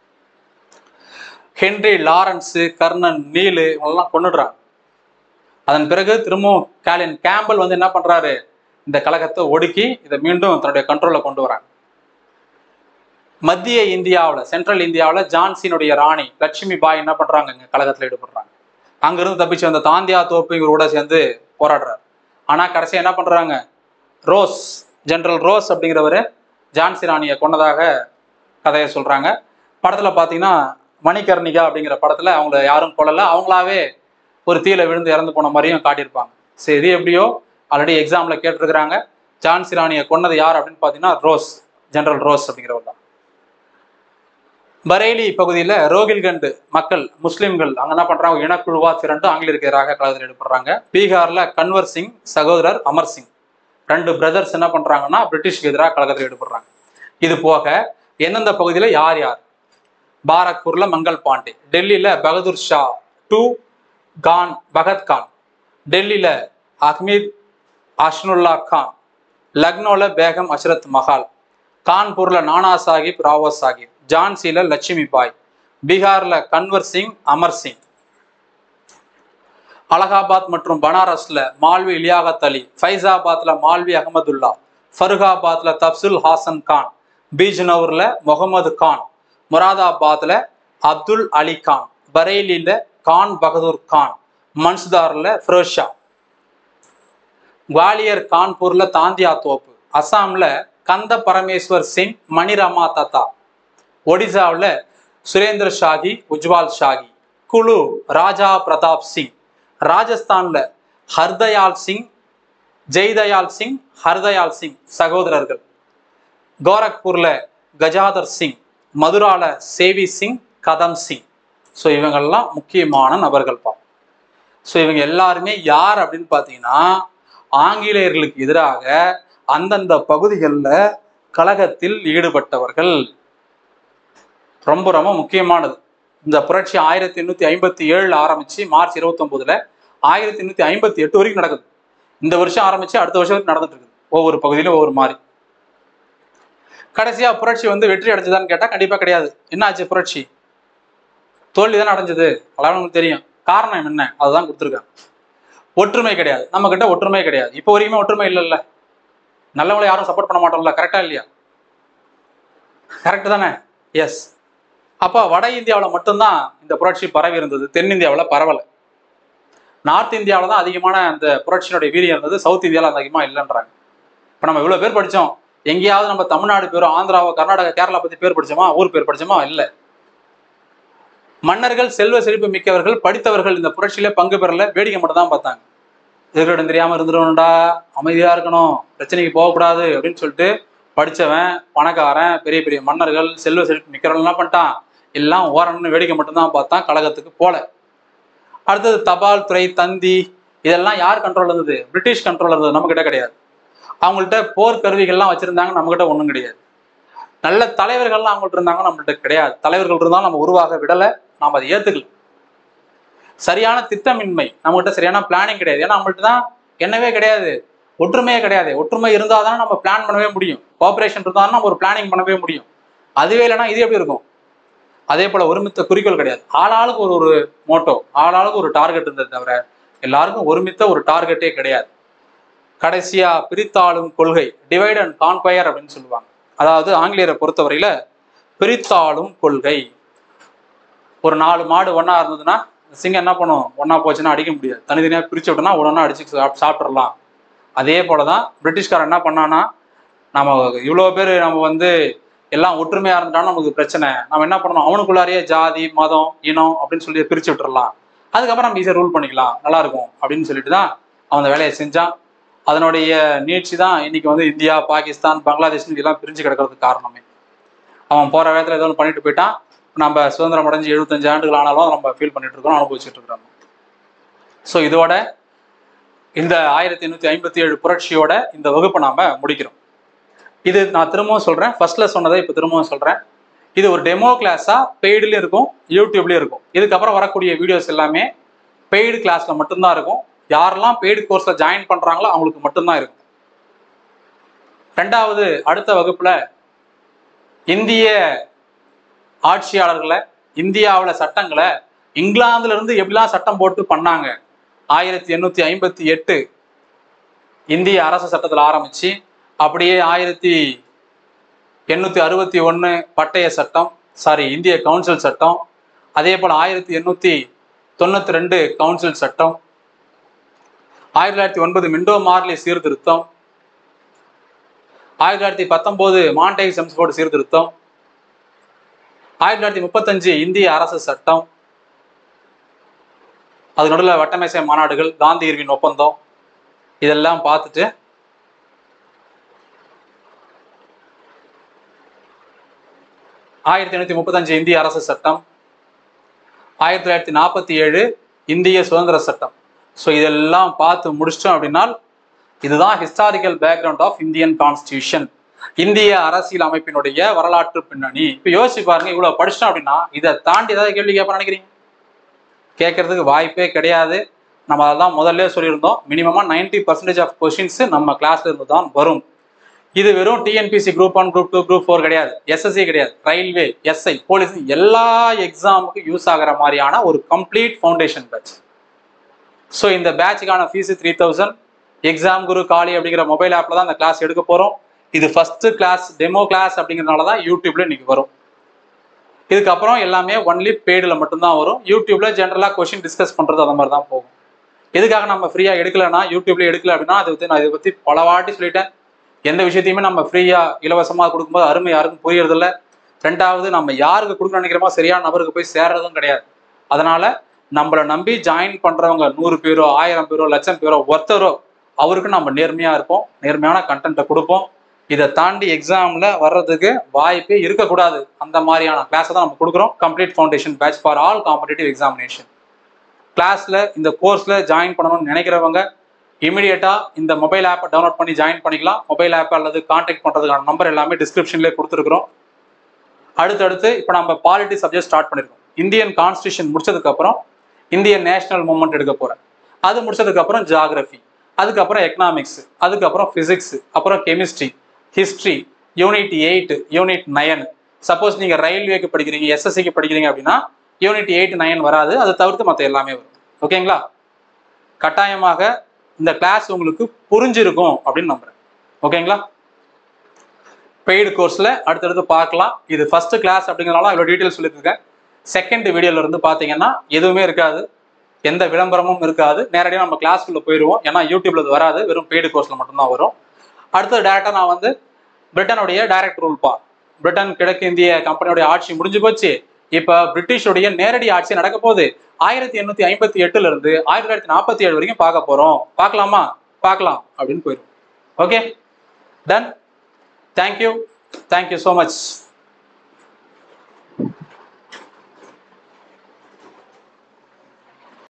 ஹென்றி லாரன்ஸு கர்ணன் நீலு இவங்கெல்லாம் கொண்டுடுறாங்க அதன் பிறகு திரும்பவும் கேலின் கேம்பல் வந்து என்ன பண்றாரு இந்த கழகத்தை ஒடுக்கி இதை மீண்டும் தன்னுடைய கண்ட்ரோல்ல கொண்டு வராங்க மத்திய இந்தியாவில் சென்ட்ரல் இந்தியாவில் ஜான்சினுடைய ராணி லட்சுமி பாய் என்ன பண்றாங்க இங்க கழகத்தில் ஈடுபடுறாங்க அங்கிருந்து தப்பிச்சு வந்த தாந்தியா தோப்பு இவரோட சேர்ந்து போராடுறாரு ஆனா கடைசியா என்ன பண்றாங்க ரோஸ் ஜெனரல் ரோஸ் அப்படிங்கிறவர் ஜான்சி ராணியை கொன்னதாக கதையை சொல்றாங்க படத்துல பாத்தீங்கன்னா மணிகர்ணிகா அப்படிங்கிற படத்துல அவங்கள யாரும் கொல்லல அவங்களாவே ஒரு தீயில விழுந்து இறந்து போன மாதிரியும் காட்டியிருப்பாங்க சரி இது எப்படியோ ஆல்ரெடி எக்ஸாம்ல கேட்டிருக்கிறாங்க ஜான்சி ராணியை கொன்னது யார் அப்படின்னு பாத்தீங்கன்னா ரோஸ் ஜெனரல் ரோஸ் அப்படிங்கிறவர் தான் பரேலி பகுதியில் ரோகில்கண்ட் மக்கள் முஸ்லிம்கள் அங்க என்ன பண்றாங்க இனக்குழுவா திரண்டு ஆங்கிலேயருக்கு எதிராக கலத்தில் ஈடுபடுறாங்க பீகார்ல கன்வர் சிங் சகோதரர் அமர் சிங் ரெண்டு பிரதர்ஸ் என்ன பண்றாங்கன்னா பிரிட்டிஷ்க்கு எதிராக கழகத்தில் ஈடுபடுறாங்க இது போக எந்தெந்த பகுதியில் யார் யார் பாரக்பூர்ல மங்கள் பாண்டே டெல்லியில பகதூர் ஷா டூ கான் பகத் கான் டெல்லியில அஹ்மீத் அஷ்னுல்லா கான் லக்னோல பேகம் அஷ்ரத் மஹால் கான்பூர்ல நானா சாஹிப் ராவோ சாஹிப் ஜான்சில லட்சுமி பாய் பீகார்ல கன்வர் சிங் அமர் சிங் அலகாபாத் மற்றும் பனாரஸ்ல மால்வி இலியாகத் அலி ஃபைசாபாத்ல மால்வி அகமதுல்லா ஃபருகாபாத்ல தப்சுல் ஹாசன் கான் பீஜ்னூர்ல முகமது கான் முராதாபாத்ல அப்துல் அலி கான் பரேலில கான் பகதூர் கான் மன்சுதார்ல ஃபிரோஸ் ஷா குவாலியர் கான்பூர்ல தாந்தியா தோப்பு அசாம்ல கந்த பரமேஸ்வர் சிங் மணிரமா தத்தா ஒடிசாவில் சுரேந்திர ஷாகி உஜ்வால் ஷாகி குழு ராஜா பிரதாப் சிங் ராஜஸ்தான்ல ஹர்தயால் சிங் ஜெய்தயால் சிங் ஹர்தயால் சிங் சகோதரர்கள் கோரக்பூர்ல கஜாதர் சிங் மதுரால சேவி சிங் கதம் சிங் ஸோ இவங்கெல்லாம் முக்கியமான நபர்கள் பா ஸோ இவங்க எல்லாருமே யார் அப்படின்னு பார்த்தீங்கன்னா ஆங்கிலேயர்களுக்கு எதிராக அந்தந்த பகுதிகளில் கழகத்தில் ஈடுபட்டவர்கள் ரொம்ப ரொம்ப முக்கியமானது இந்த புரட்சி ஆயிரத்தி எண்ணூத்தி ஐம்பத்தி ஏழுல ஆரம்பிச்சு மார்ச் இருபத்தொன்பதுல ஆயிரத்தி எண்ணூத்தி ஐம்பத்தி எட்டு வரைக்கும் நடக்குது இந்த வருஷம் ஆரம்பிச்சு அடுத்த வருஷம் வரைக்கும் நடந்துட்டு இருக்குது ஒவ்வொரு பகுதியிலும் ஒவ்வொரு மாதிரி கடைசியா புரட்சி வந்து வெற்றி அடைஞ்சதான்னு கேட்டா கண்டிப்பா கிடையாது என்ன ஆச்சு புரட்சி தோல்வி தானே அடைஞ்சது அதாவது உங்களுக்கு தெரியும் காரணம் என்ன அதுதான் கொடுத்துருக்காங்க ஒற்றுமை கிடையாது நம்ம கிட்ட ஒற்றுமை கிடையாது இப்போ வரைக்குமே ஒற்றுமை இல்லைல்ல நல்லவங்களை யாரும் சப்போர்ட் பண்ண மாட்டோம்ல கரெக்டா இல்லையா கரெக்ட் தானே எஸ் அப்போ வட இந்தியாவில் மட்டும்தான் இந்த புரட்சி பரவி இருந்தது தென்னிந்தியாவில் பரவலை நார்த் இந்தியாவில் தான் அதிகமான அந்த புரட்சியினுடைய வீரியம் இருந்தது சவுத் இந்தியாவில் அந்த அதிகமாக இல்லைன்றாங்க இப்போ நம்ம இவ்வளோ பேர் படித்தோம் எங்கேயாவது நம்ம தமிழ்நாடு பேரும் ஆந்திராவோ கர்நாடகா கேரளா பற்றி பேர் படிச்சோமா ஊர் பேர் படிச்சோமா இல்லை மன்னர்கள் செல்வ செழிப்பு மிக்கவர்கள் படித்தவர்கள் இந்த புரட்சியில பங்கு பெறல வேடிக்கை மட்டும் தான் பார்த்தாங்க எதிர்களிடம் தெரியாம இருந்துடணும்டா அமைதியா இருக்கணும் பிரச்சனைக்கு போகக்கூடாது அப்படின்னு சொல்லிட்டு படிச்சவன் பணக்காரன் பெரிய பெரிய மன்னர்கள் செல்வ செழிப்பு மிக்கவர்கள் என்ன பண்ணிட்டான் எல்லாம் ஓரணும்னு வேடிக்கை மட்டும்தான் பார்த்தான் கழகத்துக்கு போல அடுத்தது தபால் துறை தந்தி இதெல்லாம் யார் கண்ட்ரோல் இருந்தது பிரிட்டிஷ் கண்ட்ரோல் இருந்தது நம்ம கிட்ட கிடையாது அவங்கள்ட்ட போர் கருவிகள்லாம் வச்சிருந்தாங்க நம்ம கிட்ட ஒன்றும் கிடையாது நல்ல தலைவர்கள்லாம் அவங்கள்ட்ட இருந்தாங்க நம்மள்ட்ட கிடையாது தலைவர்கள் இருந்தாலும் நம்ம உருவாக விடலை நாம் அதை ஏத்துக்கல சரியான திட்டமின்மை நம்மகிட்ட சரியான பிளானிங் கிடையாது ஏன்னா நம்மள்ட்ட தான் என்னவே கிடையாது ஒற்றுமையே கிடையாது ஒற்றுமை இருந்தால் தானே நம்ம பிளான் பண்ணவே முடியும் கோஆபரேஷன் இருந்தால் நம்ம ஒரு பிளானிங் பண்ணவே முடியும் அதுவே இல்லைன்னா இது எப்படி இருக்கும் அதே போல ஒருமித்த குறிக்கோள் கிடையாது ஆளாளுக்கு ஒரு ஒரு மோட்டோ ஆளாளுக்கு ஒரு டார்கெட் இருந்தது தவிர எல்லாருக்கும் ஒருமித்த ஒரு டார்கெட்டே கிடையாது கடைசியா பிரித்தாளும் கொள்கை டிவைட் அண்ட் கான்பயர் அப்படின்னு சொல்லுவாங்க அதாவது ஆங்கிலேயரை பொறுத்தவரையில பிரித்தாளும் கொள்கை ஒரு நாலு மாடு ஒண்ணா இருந்ததுன்னா சிங்கம் என்ன பண்ணும் ஒண்ணா போச்சுன்னா அடிக்க முடியாது தனித்தனியா பிரிச்சு விட்டோம்னா ஒன்றா அடிச்சு சாப்~ சாப்பிட்றலாம் அதே போலதான் பிரிட்டிஷ்காரன் என்ன பண்ணான்னா நம்ம இவ்வளோ பேர் நம்ம வந்து எல்லாம் ஒற்றுமையா இருந்துட்டாலும் நமக்கு பிரச்சனை நம்ம என்ன பண்ணணும் அவனுக்குள்ளாரையே ஜாதி மதம் இனம் அப்படின்னு சொல்லி பிரிச்சு விட்டுறலாம் அதுக்கப்புறம் நம்ம ஈஸியாக ரூல் பண்ணிக்கலாம் நல்லா இருக்கும் அப்படின்னு சொல்லிட்டு தான் அவன் அந்த வேலையை செஞ்சான் அதனுடைய நீட்சி தான் இன்னைக்கு வந்து இந்தியா பாகிஸ்தான் பங்களாதேஷ் இதெல்லாம் பிரிஞ்சு கிடக்கிறதுக்கு காரணமே அவன் போற வேகத்தில் ஏதோ ஒன்று பண்ணிட்டு போயிட்டான் நம்ம சுதந்திரம் அடைஞ்சு எழுபத்தஞ்சு ஆண்டுகள் ஆனாலும் நம்ம ஃபீல் பண்ணிட்டு இருக்கோம் அனுபவிச்சுட்டு இருக்கிறோம் ஸோ இதோட இந்த ஆயிரத்தி எண்ணூத்தி ஐம்பத்தி ஏழு புரட்சியோட இந்த வகுப்பை நாம முடிக்கிறோம் இது நான் திரும்பவும் சொல்றேன் ஃபர்ஸ்ட்ல சொன்னதை இப்போ திரும்பவும் சொல்றேன் இது ஒரு டெமோ கிளாஸா பெய்டுலயும் இருக்கும் யூடியூப்லயும் இருக்கும் இதுக்கப்புறம் வரக்கூடிய வீடியோஸ் எல்லாமே பெய்டு கிளாஸ்ல மட்டும்தான் இருக்கும் யாரெல்லாம் பெய்டு கோர்ஸ்ல ஜாயின் பண்றாங்களோ அவங்களுக்கு மட்டும்தான் இருக்கும் ரெண்டாவது அடுத்த வகுப்புல இந்திய ஆட்சியாளர்களை இந்தியாவில் சட்டங்களை இங்கிலாந்துல இருந்து எப்படிலாம் சட்டம் போட்டு பண்ணாங்க ஆயிரத்தி எண்ணூத்தி ஐம்பத்தி எட்டு இந்திய அரசு சட்டத்தில் ஆரம்பிச்சு அப்படியே ஆயிரத்தி எண்ணூத்தி அறுபத்தி ஒன்று பட்டய சட்டம் சாரி இந்திய கவுன்சில் சட்டம் அதே போல் ஆயிரத்தி எண்ணூத்தி தொண்ணூத்தி ரெண்டு கவுன்சில் சட்டம் ஆயிரத்தி தொள்ளாயிரத்தி ஒன்பது மிண்டோ மார்லி சீர்திருத்தம் ஆயிரத்தி தொள்ளாயிரத்தி பத்தொன்பது மாண்டேக் செம்ஸ்போர்ட் சீர்திருத்தம் ஆயிரத்தி தொள்ளாயிரத்தி முப்பத்தஞ்சு இந்திய அரசு சட்டம் அது நடுவில் வட்டமேசை மாநாடுகள் காந்தி இருவின் ஒப்பந்தம் இதெல்லாம் பார்த்துட்டு ஆயிரத்தி எண்ணூத்தி முப்பத்தஞ்சு இந்திய அரசு சட்டம் ஆயிரத்தி தொள்ளாயிரத்தி நாற்பத்தி ஏழு இந்திய சுதந்திர சட்டம் ஸோ இதெல்லாம் பார்த்து முடிச்சிட்டோம் அப்படின்னா இதுதான் historical background of Indian constitution இந்திய அரசியல் அமைப்பினுடைய வரலாற்று பின்னணி இப்போ யோசிச்சு பாருங்க இவ்வளவு படிச்சிட்டோம் அப்படின்னா இதை தாண்டி ஏதாவது கேள்வி கேட்ப நினைக்கிறீங்க கேட்கறதுக்கு வாய்ப்பே கிடையாது நம்ம அதெல்லாம் முதல்ல சொல்லியிருந்தோம் மினிமமா நைன்டி பர்சன்டேஜ் ஆஃப் கொஸ்டின்ஸ் நம்ம கிளாஸ்ல இருந்து தான் வரும் இது வெறும் TNPSC group one group two group four கிடையாது எஸ்எஸ்சி கிடையாது ரயில்வே எஸ்ஐ போலீஸ் எல்லா எக்ஸாமுக்கும் யூஸ் ஆகிற மாதிரியான ஒரு கம்ப்ளீட் ஃபவுண்டேஷன் பேட்ச் ஸோ இந்த பேட்சுக்கான fees three thousand exam Guru காலி அப்படிங்கிற மொபைல் ஆப்ல தான் இந்த கிளாஸ் எடுக்க போறோம் இது ஃபர்ஸ்ட் கிளாஸ் டெமோ கிளாஸ் அப்படிங்கிறனால தான் யூடியூப்ல இன்னைக்கு வரும் இதுக்கப்புறம் எல்லாமே ஒன்லி பெய்டில் மட்டும்தான் வரும் யூடியூப்ல ஜென்ரலாக கொஷின் டிஸ்கஸ் பண்றது அந்த மாதிரி தான் போகும் எதுக்காக நம்ம ஃப்ரீயா எடுக்கலன்னா யூடியூப்ல எடுக்கல அப்படின்னா அதை பத்தி நான் இதை பத்தி பல வாட்டி சொல்லிட்டேன் எந்த விஷயத்தையுமே நம்ம ஃப்ரீயா இலவசமா கொடுக்கும்போது அருமை யாருக்கும் புரியறதில்ல ரெண்டாவது நம்ம யாருக்கு கொடுக்க நினைக்கிறோமோ சரியான நபருக்கு போய் சேர்றதும் கிடையாது அதனால நம்மளை நம்பி ஜாயின் பண்றவங்க நூறு பேரோ ஆயிரம் பேரோ லட்சம் பேரோ ஒருத்தரோ அவருக்கு நம்ம நேர்மையா இருப்போம் நேர்மையான கண்டென்ட்டை கொடுப்போம் இதை தாண்டி எக்ஸாம்ல வர்றதுக்கு வாய்ப்பே இருக்கக்கூடாது அந்த மாதிரியான கிளாஸை தான் நம்ம கொடுக்குறோம் complete foundation batch for all competitive examination கிளாஸ்ல இந்த கோர்ஸ்ல ஜாயின் பண்ணணும்னு நினைக்கிறவங்க இமிடியேட்டா இந்த மொபைல் ஆப்பை டவுன்லோட் பண்ணி ஜாயின் பண்ணிக்கலாம் மொபைல் ஆப் அல்லது கான்டாக்ட் பண்றதுக்கான நம்பர் எல்லாமே டிஸ்கிரிப்ஷன்லேயே கொடுத்துருக்குறோம் அடுத்தடுத்து இப்போ நம்ம பாலிட்டி சப்ஜெக்ட் ஸ்டார்ட் பண்ணிருக்கோம் இந்தியன் கான்ஸ்டியூஷன் முடிச்சதுக்கு அப்புறம் இந்தியன் நேஷனல் மூவ்மெண்ட் எடுக்க போறேன் அது முடிச்சதுக்கு அப்புறம் ஜியாகிரபி அதுக்கப்புறம் எக்கனாமிக்ஸ் அதுக்கப்புறம் பிசிக்ஸ் அப்புறம் chemistry history unit eight unit nine suppose நீங்க ரயில்வேக்கு படிக்கிறீங்க எஸ்எஸ்சிக்கு படிக்கிறீங்க அப்படின்னா யூனிட் எயிட் நயன் வராது அதை தவிர்த்து மற்ற எல்லாமே வரும் ஓகேங்களா கட்டாயமாக இந்த கிளாஸ் உங்களுக்கு புரிஞ்சிருக்கும் அப்படின்னு நம்புறேன் ஓகேங்களா பெய்டு கோர்ஸ்ல அடுத்தடுத்து பார்க்கலாம் இது ஃபர்ஸ்ட் கிளாஸ் அப்படிங்கிறனால இவ்வளோ டீட்டெயில் சொல்லியிருக்கேன் செகண்ட் வீடியோல இருந்து பார்த்தீங்கன்னா எதுவுமே இருக்காது எந்த விளம்பரமும் இருக்காது நேரடியாக நம்ம கிளாஸ்க்குள்ள போயிடுவோம் ஏன்னா யூடியூப்ல இது வராது வெறும் பெய்டு கோர்ஸ்ல மட்டும்தான் வரும் அடுத்தது டேரக்டா நான் வந்து பிரிட்டனுடைய டைரக்ட் ரூல் பா பிரிட்டன் கிழக்கிந்திய கம்பெனியோட ஆட்சி முடிஞ்சு போச்சு இப்ப பிரிட்டிஷோடைய நேரடி ஆட்சி நடக்க போகுது ஆயிரத்தி எண்ணூத்தி ஐம்பத்தி எட்டுல இருந்து ஆயிரத்தி தொள்ளாயிரத்தி நாற்பத்தி ஏழு வரைக்கும் பார்க்க போறோம் பார்க்கலாமா பார்க்கலாம் அப்படின்னு போயிடும் okay done thank you thank you so much